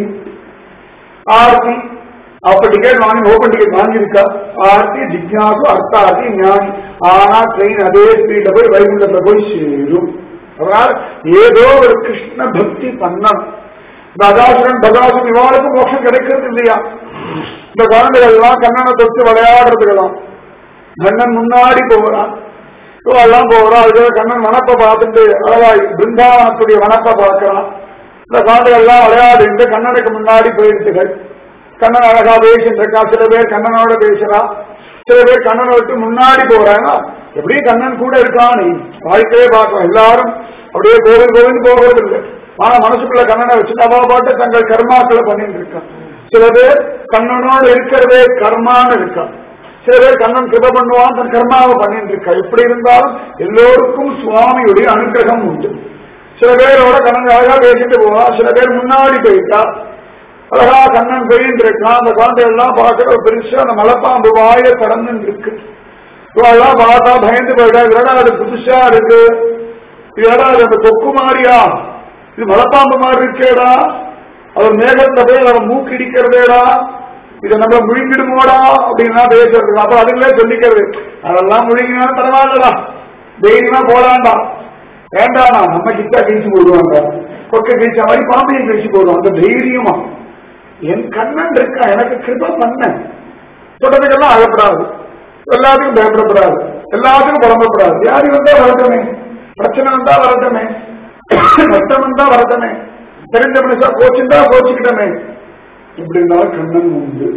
ஆர்த்தி அப்ப டிக்கெட் வாங்கி ஓபன் டிக்கெட் வாங்கியிருக்கா ஆர்த்தி ஜிக்யாசு அர்த்தார்த்தி ஞானி ஆனா ட்ரெயின் அதே ஸ்பீட்ல போய் வைகுண்டத்துல போய் சேரும் அதனால ஏதோ ஒரு கிருஷ்ண பக்தி பண்ணணும் இந்த அகாசுரன் பகாசுரன் இவாளுக்கு மோட்சம் கிடைக்கிறது இல்லையா இந்த குழந்தைகள் எல்லாம் கண்ணனை தொட்டு விளையாடுறதுக்கெல்லாம் கண்ணன் முன்னாடி போகிறான் எல்லாம் போகிறோம் அதுக்காக கண்ணன் வனப்பை பார்த்துட்டு அழகாய் பிருந்தாவனத்துடைய வனப்பை பார்க்கிறான் இந்த குழந்தைகள் எல்லாம் விளையாடிட்டு கண்ணனுக்கு முன்னாடி போயிடுச்சுகள் கண்ணன் அழகா பேசிட்டு இருக்கா சில பேர் கண்ணனோட பேசுறா சில பேர் கண்ணனை விட்டு முன்னாடி போறாங்க எப்படி கண்ணன் கூட இருக்கான் நீ வாழ்க்கையே பார்க்கலாம் எல்லாரும் அப்படியே கோவில் கோவில் போகிறது இல்லை ஆனா மனசுக்குள்ள கண்ணனை வச்சு அவா பாட்டு தங்கள் கர்மாக்களை பண்ணிட்டு இருக்கான் சில பேர் கண்ணனோடு இருக்கிறதே கர்மான்னு இருக்கான் சில பேர் கண்ணன் கிருப பண்ணுவான் தன் கர்மாவை பண்ணிட்டு இருக்கா எப்படி இருந்தாலும் எல்லோருக்கும் சுவாமியுடைய அனுகிரகம் உண்டு சில பேரோட கண்ணன் அழகா பேசிட்டு போவா சில பேர் முன்னாடி போயிட்டா அழகா கண்ணன் போயிட்டு இருக்கான் அந்த குழந்தை எல்லாம் பார்க்கிற பெருசா அந்த மலைப்பாம்பு வாய திறந்து இருக்கு இவெல்லாம் பார்த்தா பயந்து போயிட்டா இதடா அது புதுசா இருக்கு இதடா அது அந்த கொக்கு மாதிரியா இது மலைப்பாம்பு மாதிரி இருக்கேடா அவர் மேகத்துல போய் அவன் மூக்கிடிக்கிறதேடா இதை நம்ம முழுங்கிடுமோடா அப்படின்னா பேசுறது அப்ப அதுங்களே சொல்லிக்கிறது அதெல்லாம் முழுங்கினாலும் பரவாயில்லடா தைரியமா போடாண்டா வேண்டாண்ணா நம்ம கிட்ட கழிச்சு போடுவாங்க கொக்கை கழிச்ச மாதிரி பாம்பையும் கழிச்சு போடுவோம் அந்த தைரியமா என் கண்ணன் இருக்கா எனக்கு கிருப பண்ண தொடர்ந்துக்கெல்லாம் அழப்படாது எல்லாத்துக்கும் பயப்படப்படாது எல்லாத்துக்கும் புலம்பப்படாது வியாதி வந்தா வரட்டுமே பிரச்சனை வந்தா வரட்டுமே நஷ்டம் வந்தா வரட்டுமே தெரிஞ்ச மனுஷா கோச்சுண்டா கோச்சுக்கிட்டமே இப்படி இருந்தாலும் கண்ணன் உண்டு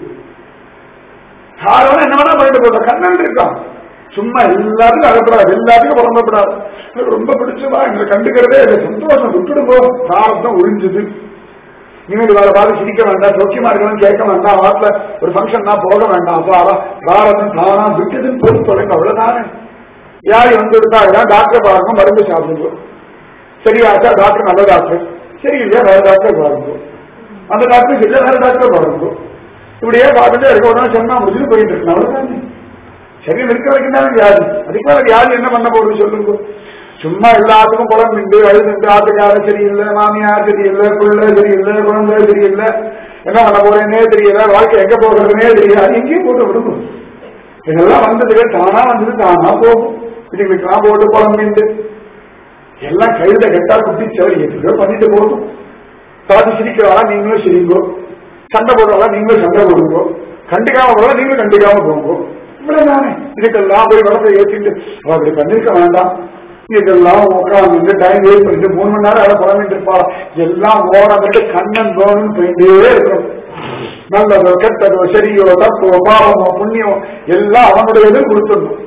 யாரும் என்ன வேணா பண்ணிட்டு போட்ட கண்ணன் இருக்கான் சும்மா எல்லாத்துக்கும் அகப்படாது எல்லாத்துக்கும் புலம்பப்படாது எனக்கு ரொம்ப பிடிச்சதா எங்களை கண்டுக்கிறதே இல்லை சந்தோஷம் விட்டுடும் போ பிராரத்தம் ஒழிஞ்சுது இனிமேல் வேலை பார்த்து சிரிக்க வேண்டாம் சௌக்கியமா இருக்கணும் கேட்க வேண்டாம் வாட்டில ஒரு ஃபங்க்ஷன் தான் போக வேண்டாம் அப்பா பிராரதம் தானா விட்டதுன்னு போட்டு தொலைங்க அவ்வளவுதானே வியாதி வந்து விட்டா இதான் டாக்டர் பார்க்கணும் மருந்து சாப்பிடுங்க சரியாச்சா டாக்டர் நல்ல டாக்டர் சரி இல்லையா வேற டாக்டர் பாருங்க அந்த டாக்டர் இல்ல வேற டாக்டர் பாருங்க இப்படியே பார்த்துட்டு இருக்க உடனே சொன்னா முடிஞ்சு போயிட்டு இருக்கு அவ்வளவுதானே சரி இருக்க வரைக்கும் தானே வியாதி அதுக்கு மேல வியாதி என்ன பண்ண போகுது சொல்லுங்க சும்மா எல்லாத்துக்கும் புலம் நின்று அழுதுட்டு ஆத்துக்காரர் சரியில்லை மாமியார் சரியில்லை பிள்ளை சரியில்லை குழந்தை சரியில்லை என்ன பண்ண போறேன்னே தெரியல வாழ்க்கை எங்க போகிறதுனே தெரியல அது எங்கேயும் போட்டு விடுக்கும் இதெல்லாம் வந்ததுக்கு தானா வந்தது தானா போகும் இதுங்களுக்கெல்லாம் போட்டு புலம் நின்று எல்லாம் கையில கெட்டா குட்டி சரி எதுக்கோ பண்ணிட்டு போகும் பார்த்து சிரிக்கிறவா நீங்களும் சிரிங்கோ சண்டை போடுறவா நீங்களும் சண்டை போடுங்கோ கண்டுக்காம போறா நீங்களும் கண்டுக்காம போங்க இவ்வளவுதானே இதுக்கெல்லாம் போய் வளர்த்து ஏற்றிட்டு அவ அப்படி பண்ணிருக்க வேண்டாம் இதெல்லாம் உட்காந்து டைம் வேஸ்ட் பண்ணிட்டு மூணு மணி நேரம் அதை புலம்பிட்டு இருப்பா எல்லாம் ஓரமிட்டு கண்ணன் வேணும்னு போயிட்டே இருக்கணும் நல்லதோ கெட்டதோ சரியோ தப்போ பாவமோ புண்ணியமோ எல்லாம் அவனுடையது கொடுத்துடணும்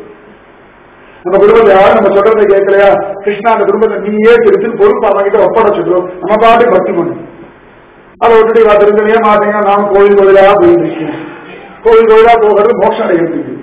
நம்ம குடும்பத்தை யாரும் நம்ம சொல்றதை கேட்கலையா கிருஷ்ணா அந்த குடும்பத்தை நீயே திருத்தி பொறுப்பு அவன்கிட்ட ஒப்படைச்சிட்டோம் நம்ம பாட்டு பக்தி பண்ணு அதை விட்டுட்டு இவா தெரிஞ்சவே மாட்டீங்க நான் கோயில் கோயிலா போயிட்டு இருக்கேன் கோயில் கோயிலா போகிறது மோட்சம் அடைகிறதுக்கு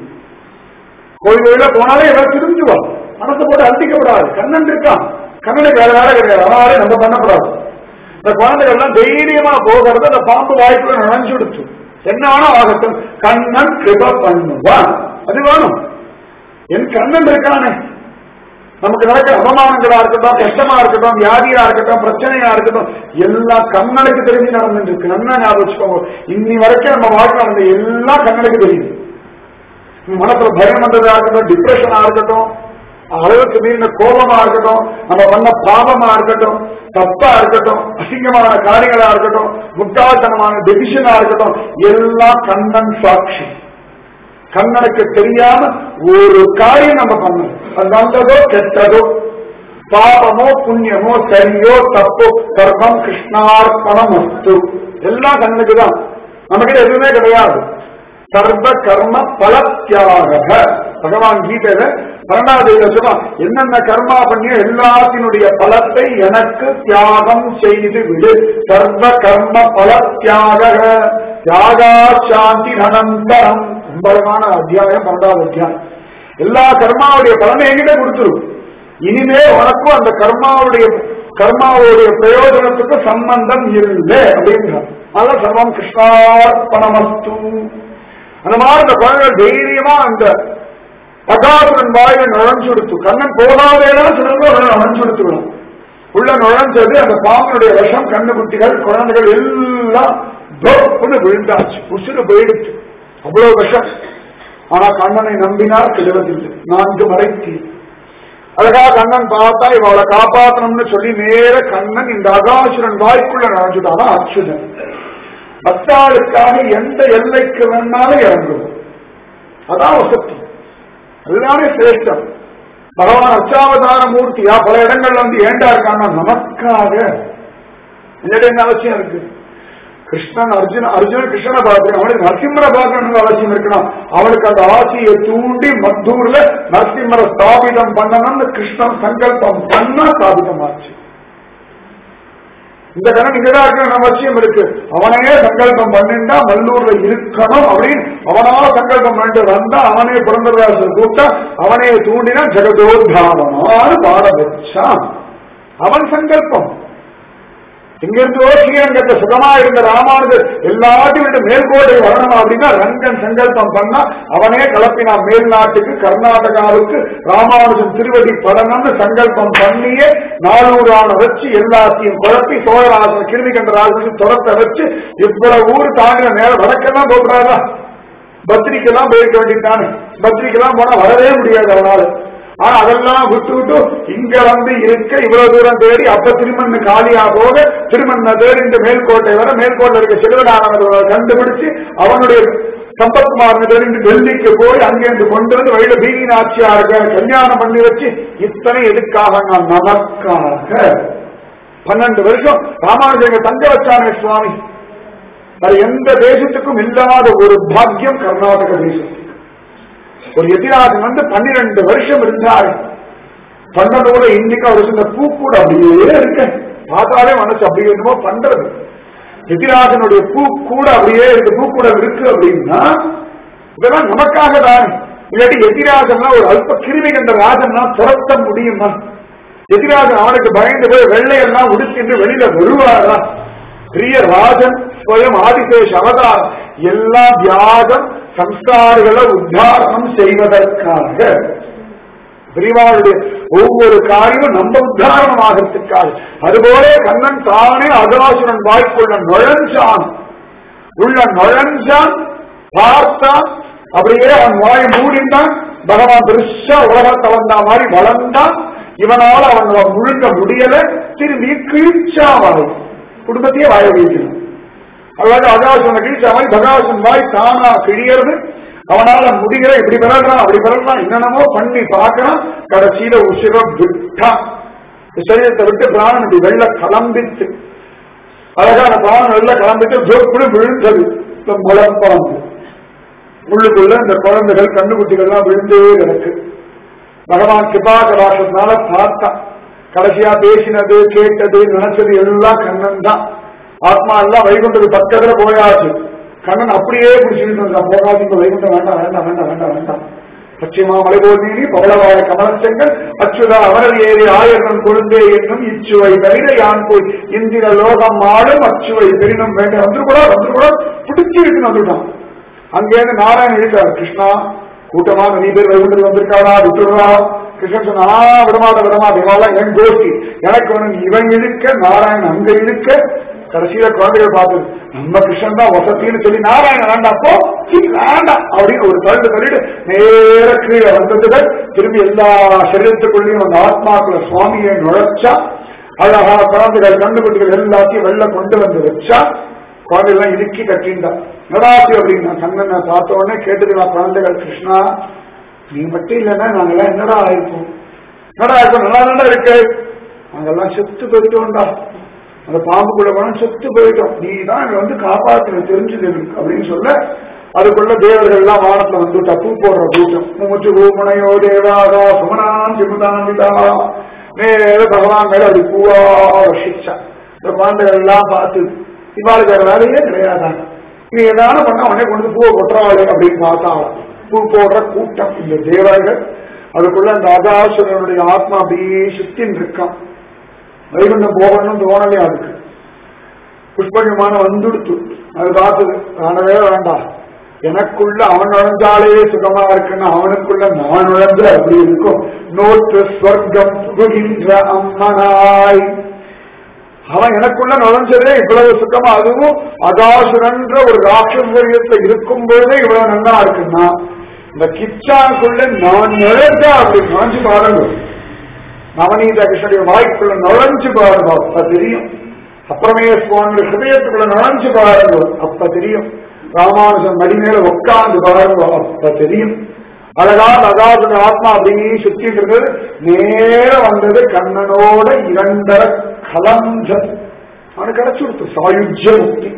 கோயில் கோயிலா போனாலே எல்லாம் திருந்துவா மனசை போட்டு அழுத்திக்கப்படாது கண்ணன் இருக்கான் கண்ணனுக்கு வேற வேலை கிடையாது அதனாலே நம்ம பண்ணக்கூடாது இந்த குழந்தைகள் எல்லாம் தைரியமா போகிறது அந்த பாம்பு வாய்ப்புல நுழைஞ்சு விடுச்சு என்ன வேணா ஆகட்டும் கண்ணன் கிருப பண்ணுவான் அது வேணும் என் கண்ணன் இருக்கானே நமக்கு நடக்கிற அவமானங்களா இருக்கட்டும் கஷ்டமா இருக்கட்டும் வியாதியா இருக்கட்டும் பிரச்சனையா இருக்கட்டும் எல்லாம் கண்ணனுக்கு தெரிஞ்சு நடந்துட்டு இருக்கு நல்லா ஞாபகம் வச்சுக்கோங்க இன்னி வரைக்கும் நம்ம வாழ்க்கை நடந்த எல்லாம் கண்ணனுக்கு தெரியுது மனசுல பயம் வந்ததா இருக்கட்டும் டிப்ரெஷனா இருக்கட்டும் அளவுக்கு மீறின கோபமா இருக்கட்டும் நம்ம பண்ண பாவமா இருக்கட்டும் தப்பா இருக்கட்டும் அசிங்கமான காரியங்களா இருக்கட்டும் முட்டாள்தனமான டெசிஷனா இருக்கட்டும் எல்லாம் கண்ணன் சாட்சி கண்ணனுக்கு தெரியாம ஒரு காரியம் நம்ம பண்ணணும் அது நல்லதோ கெட்டதோ பாபமோ புண்ணியமோ சரியோ தப்போ கர்மம் கிருஷ்ணார்ப்பணம் அஸ்து எல்லாம் கண்ணனுக்கு தான் நம்மகிட்ட எதுவுமே கிடையாது சர்வ கர்ம பலத்தியாக பகவான் கீதையில பன்னெண்டாவது சொல்லுவா என்னென்ன கர்மா பண்ணியோ எல்லாத்தினுடைய பலத்தை எனக்கு தியாகம் செய்து விடு சர்வ கர்ம பலத்தியாக தியாகா சாந்தி அனந்தரம் அம்பரமான அத்தியாயம் பன்னெண்டாவது அத்தியாயம் எல்லா கர்மாவுடைய பலனை என்கிட்ட கொடுத்துரும் இனிமே உனக்கும் அந்த கர்மாவுடைய கர்மாவுடைய பிரயோஜனத்துக்கு சம்பந்தம் இல்லை அப்படின்றார் அதான் சர்வம் கிருஷ்ணார்ப்பணமஸ்து அந்த மாதிரி இந்த குழந்தைகள் தைரியமா அந்த பகாசுரன் வாயில நுழைஞ்சு கொடுத்து கண்ணன் போகாதேனா சிலர்கள் நுழைஞ்சு கொடுத்துக்கணும் உள்ள நுழைஞ்சது அந்த பாம்பனுடைய விஷம் கண்ணுக்குட்டிகள் குழந்தைகள் எல்லாம் தொப்புன்னு விழுந்தாச்சு உசுறு போயிடுச்சு அவ்வளவு விஷம் ஆனா கண்ணனை நம்பினார் கிழவதில்லை நான்கு மறைத்தி அழகா கண்ணன் பார்த்தா இவளை காப்பாற்றணும்னு சொல்லி நேர கண்ணன் இந்த அகாசுரன் வாய்க்குள்ள நுழைஞ்சுட்டானா அச்சுதன் பக்தாளுக்காக எந்த எல்லைக்கு வேணாலும் இறங்கும் அதான் வசதி அதுதானே சிரேஷ்டம் பகவான் அச்சாவதார மூர்த்தியா பல இடங்கள்ல வந்து ஏண்டா இருக்கான்னா நமக்காக என்னிட என்ன அவசியம் இருக்கு கிருஷ்ணன் அர்ஜுன அர்ஜுன கிருஷ்ணனை பார்க்கணும் அவனுக்கு நரசிம்மரை பார்க்கணும்னு அவசியம் இருக்கணும் அவனுக்கு அந்த ஆசையை தூண்டி மத்தூர்ல நரசிம்மரை ஸ்தாபிதம் பண்ணணும்னு கிருஷ்ணன் சங்கல்பம் பண்ணா ஸ்தாபிதமாச்சு இந்த கணம் இங்கதான் இருக்கணும் அவசியம் இருக்கு அவனே சங்கல்பம் பண்ணிண்டா மல்லூர்ல இருக்கணும் அப்படின்னு அவனா சங்கல்பம் பண்ணிட்டு வந்தா அவனே புரந்தராசர் கூப்பிட்டா அவனே தூண்டினா ஜெகதோத்தாவனான்னு பாட வச்சான் அவன் சங்கல்பம் எங்கிருந்தோ ஸ்ரீரங்கத்தை சுகமா இருந்த ராமானுஜர் எல்லாத்தையும் விட்டு மேல்கோட்டை வரணும் அப்படின்னா ரங்கன் சங்கல்பம் பண்ணா அவனே கிளப்பினான் மேல் நாட்டுக்கு கர்நாடகாவுக்கு ராமானுஜன் திருவடி படணும்னு சங்கல்பம் பண்ணியே நானூறான வச்சு எல்லாத்தையும் குழப்பி சோழராசன் கிருமிகண்ட ராஜனுக்கு துரத்தை வச்சு இவ்வளவு ஊர் தாண்டின நேரம் வடக்கெல்லாம் போடுறாரா பத்ரிக்கெல்லாம் போயிருக்க வேண்டியதானே பத்ரிக்கெல்லாம் போனா வரவே முடியாது அவனால ஆனா அதெல்லாம் விட்டு விட்டு இங்க வந்து இருக்க இவ்வளவு தூரம் தேடி அப்ப திருமண் காலியா போக திருமண்ண தேடி இந்த மேல்கோட்டை வர மேல்கோட்டை இருக்க செல்வனானவர்களை கண்டுபிடிச்சு அவனுடைய சம்பத்குமார் தேடி டெல்லிக்கு போய் அங்கிருந்து கொண்டு வந்து வழியில பீதி நாச்சியாருக்கு கல்யாணம் பண்ணி வச்சு இத்தனை எதுக்காக நான் நமக்காக பன்னெண்டு வருஷம் ராமானுஜங்க தங்க வச்சானே சுவாமி அது எந்த தேசத்துக்கும் இல்லாத ஒரு பாக்கியம் கர்நாடக தேசத்துக்கு ஒரு எதிராஜன் வந்து பன்னிரண்டு வருஷம் இருந்தாரு பண்ணதோட இன்னைக்கு அவர் இந்த பூ கூட அப்படியே இருக்க பார்த்தாலே மனசு அப்படி என்னமோ பண்றது எதிராஜனுடைய பூ கூட அப்படியே இருக்கு பூ கூட இருக்கு அப்படின்னா இதெல்லாம் நமக்காக தான் இல்லாட்டி எதிராஜன்னா ஒரு அல்ப கிருமி கண்ட ராஜன்னா துரத்த முடியுமா எதிராஜன் அவனுக்கு பயந்து போய் வெள்ளையெல்லாம் உடுத்திட்டு வெளியில வருவாரா பெரிய ராஜன் ஸ்வயம் ஆதிசேஷ அவதாரம் எல்லா தியாகம் சம்ஸ்காரங்களை உத்தாரணம் செய்வதற்காக பெரியவாளுடைய ஒவ்வொரு காரியமும் நம்ம உத்தாரணம் ஆகிறதுக்காக அதுபோல கண்ணன் தானே அகாசுரன் வாய்க்குள்ள நுழைஞ்சான் உள்ள நுழைஞ்சான் பார்த்தான் அப்படியே அவன் வாய் மூடிந்தான் பகவான் பெருசா உலகத்தை வந்தா மாதிரி வளர்ந்தான் இவனால அவன் முழுங்க முடியல திரும்பி கீழ்ச்சா வாய் குடும்பத்தையே வாய வைக்கணும் அதாவது அகாசன கீழ்ச்சா மாதிரி பகாசன் வாய் தானா கிழியறது அவனால முடிகிற இப்படி பிறகுறான் அப்படி பிறகுறான் என்னென்னமோ பண்ணி பார்க்கறான் கடைசியில உசிர விட்டான் சரீரத்தை விட்டு பிராணன் இப்படி வெள்ள கிளம்பித்து அழகா அந்த பிராணன் வெள்ள கிளம்பிட்டு ஜோப்புடு விழுந்தது இந்த முளப்பாம்பு உள்ளுக்குள்ள இந்த குழந்தைகள் கண்ணுக்குட்டிகள்லாம் விழுந்தே கிடக்கு பகவான் கிருபா கலாசத்தினால பார்த்தான் கடைசியா பேசினது கேட்டது நினைச்சது எல்லாம் கண்ணன் தான் ஆத்மா எல்லாம் வைகுண்டது பக்கத்துல போயாச்சு கண்ணன் அப்படியே பிடிச்சிட்டு இருந்தான் போகாதீங்க வைகுண்டம் வேண்டாம் வேண்டாம் வேண்டாம் வேண்டாம் வேண்டாம் பச்சைமா மலைபோதீனி பவளவாய கமலச்செங்கல் அச்சுதா அவரது ஏறி ஆயிரம் கொழுந்தே என்னும் இச்சுவை தவிர யான் போய் இந்திர லோகம் ஆளும் அச்சுவை பெரினும் வேண்டாம் வந்து கூட வந்து கூட பிடிச்சி இருக்குன்னு வந்துட்டான் அங்கேருந்து நாராயணன் இருக்கார் கிருஷ்ணா கூட்டமா நிறைய பேர் வைகுண்டத்தில் வந்திருக்காரா விட்டுடுறா கிருஷ்ணன் சொன்னா "ஆ, விடமாட்ட விடமாட்ட இவெல்லாம் என் கோஷ்டி எனக்கு வேணும் இவன் இழுக்க நாராயணன் அங்க இழுக்க கடைசியில குழந்தைகள் பார்த்தது நம்ம கிருஷ்ணன் தான் வசத்தின்னு சொல்லி நாராயணன் வேண்டாம் போ சீ, வேண்டாம் அப்படின்னு ஒரு தள்ளு தள்ளிட்டு நேர கீழே வந்ததுகள் திரும்பி எல்லா சரீரத்துக்குள்ளேயும் அந்த ஆத்மாக்குள்ள சுவாமியை நுழைச்சா அழகா குழந்தைகள் கண்டுபிடிகள் எல்லாத்தையும் வெளில கொண்டு வந்து வச்சா குழந்தைகள்லாம் இறுக்கி கட்டின்றான் நடாசி அப்படின்னா கண்ணன் நான் பார்த்த உடனே கேட்டுக்கிறா குழந்தைகள் கிருஷ்ணா நீ மட்டும் இல்லைன்னா நாங்கெல்லாம் என்னடா ஆயிருப்போம் என்னடா இருக்கும் நல்லா நல்லா இருக்கு நாங்கெல்லாம் செத்து போயிட்டோம்டா அந்த பாம்புக்குள்ள போனோம் செத்து போயிட்டோம் நீ தான் எங்களை வந்து காப்பாத்தின தெரிஞ்சது எனக்கு அப்படின்னு சொல்ல அதுக்குள்ள தேவர்கள் எல்லாம் வானத்துல வந்து தப்பு போடுற கூட்டம் மூச்சு பூமுனையோ தேவாதா சுமனான் சிமுதானிதா நேர பகவான் மேல அது பூவா ரசிச்சா இந்த குழந்தைகள் எல்லாம் பார்த்து இவாளுக்கு வேற வேலையே கிடையாதான் நீ ஏதாவது பண்ணா உடனே கொண்டு வந்து பூவை கொட்டுறாளே அப்படின்னு பார்த்தாலும் பூ போடுற கூட்டம் இந்த தேவர்கள் அதுக்குள்ள அந்த அகாசுரனுடைய ஆத்மா அப்படியே சுத்தின்னு இருக்கான் வைகுண்டம் போகணும்னு தோணலையா அதுக்கு புஷ்பகமான வந்துடுத்து அது பார்த்தது வேண்டவே வேண்டாம் எனக்குள்ள அவன் நுழைஞ்சாலே சுகமா இருக்குன்னு அவனுக்குள்ள நான் நுழைஞ்ச அப்படி இருக்கும் நோற்று ஸ்வர்க்கம் புகுகின்ற அம்மனாய் அவன் எனக்குள்ள நுழைஞ்சதே இவ்வளவு சுத்தமா அதுவும் அகாசுரன்ற ஒரு ராட்சசரியத்துல இருக்கும் பொழுதே இவ்வளவு நல்லா இருக்குன்னா இந்த கிச்சானுக்குள்ள நான் நுழைஞ்சா அப்படி நுழைஞ்சு பாருங்க நவநீத கிருஷ்ணனுடைய வாய்க்குள்ள நுழைஞ்சு பாருங்க அப்ப தெரியும் அப்புறமே சுவாமி ஹிருதயத்துக்குள்ள நுழைஞ்சு பாருங்க அப்ப தெரியும் ராமானுஜன் மடி மேல உட்கார்ந்து பாருங்க அப்ப தெரியும் அழகான அகாசுர ஆத்மா அப்படியே சுத்திட்டு இருந்தது நேர வந்தது கண்ணனோட இரண்டர கலந்த அவனுக்கு கிடைச்சுடுத்து சாயுஜ்ய முக்தி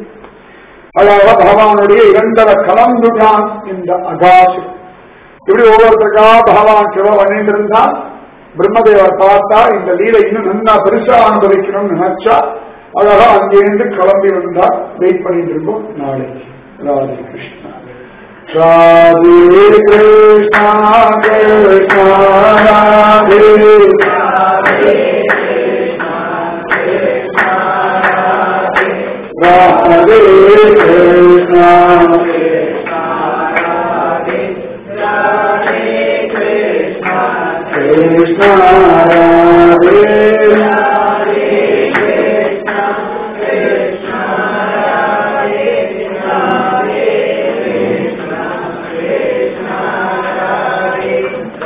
அழகா பகவானுடைய இரண்டர கலந்துதான் இந்த அகாசு இப்படி ஒவ்வொருத்தருக்கா பகவான் சிவ பண்ணிட்டு இருந்தான் பிரம்மதேவர் பார்த்தா இந்த லீலை இன்னும் நல்லா பெருசா அனுபவிக்கணும்னு நினைச்சா அழகா அங்கேருந்து கிளம்பி வந்தா வெயிட் பண்ணிட்டு இருக்கோம் நாளைக்கு ராதே கிருஷ்ணா ராதே கிருஷ்ணா கிருஷ்ணா ராதே ராதே கிருஷ்ணா கிருஷ்ணா ராதே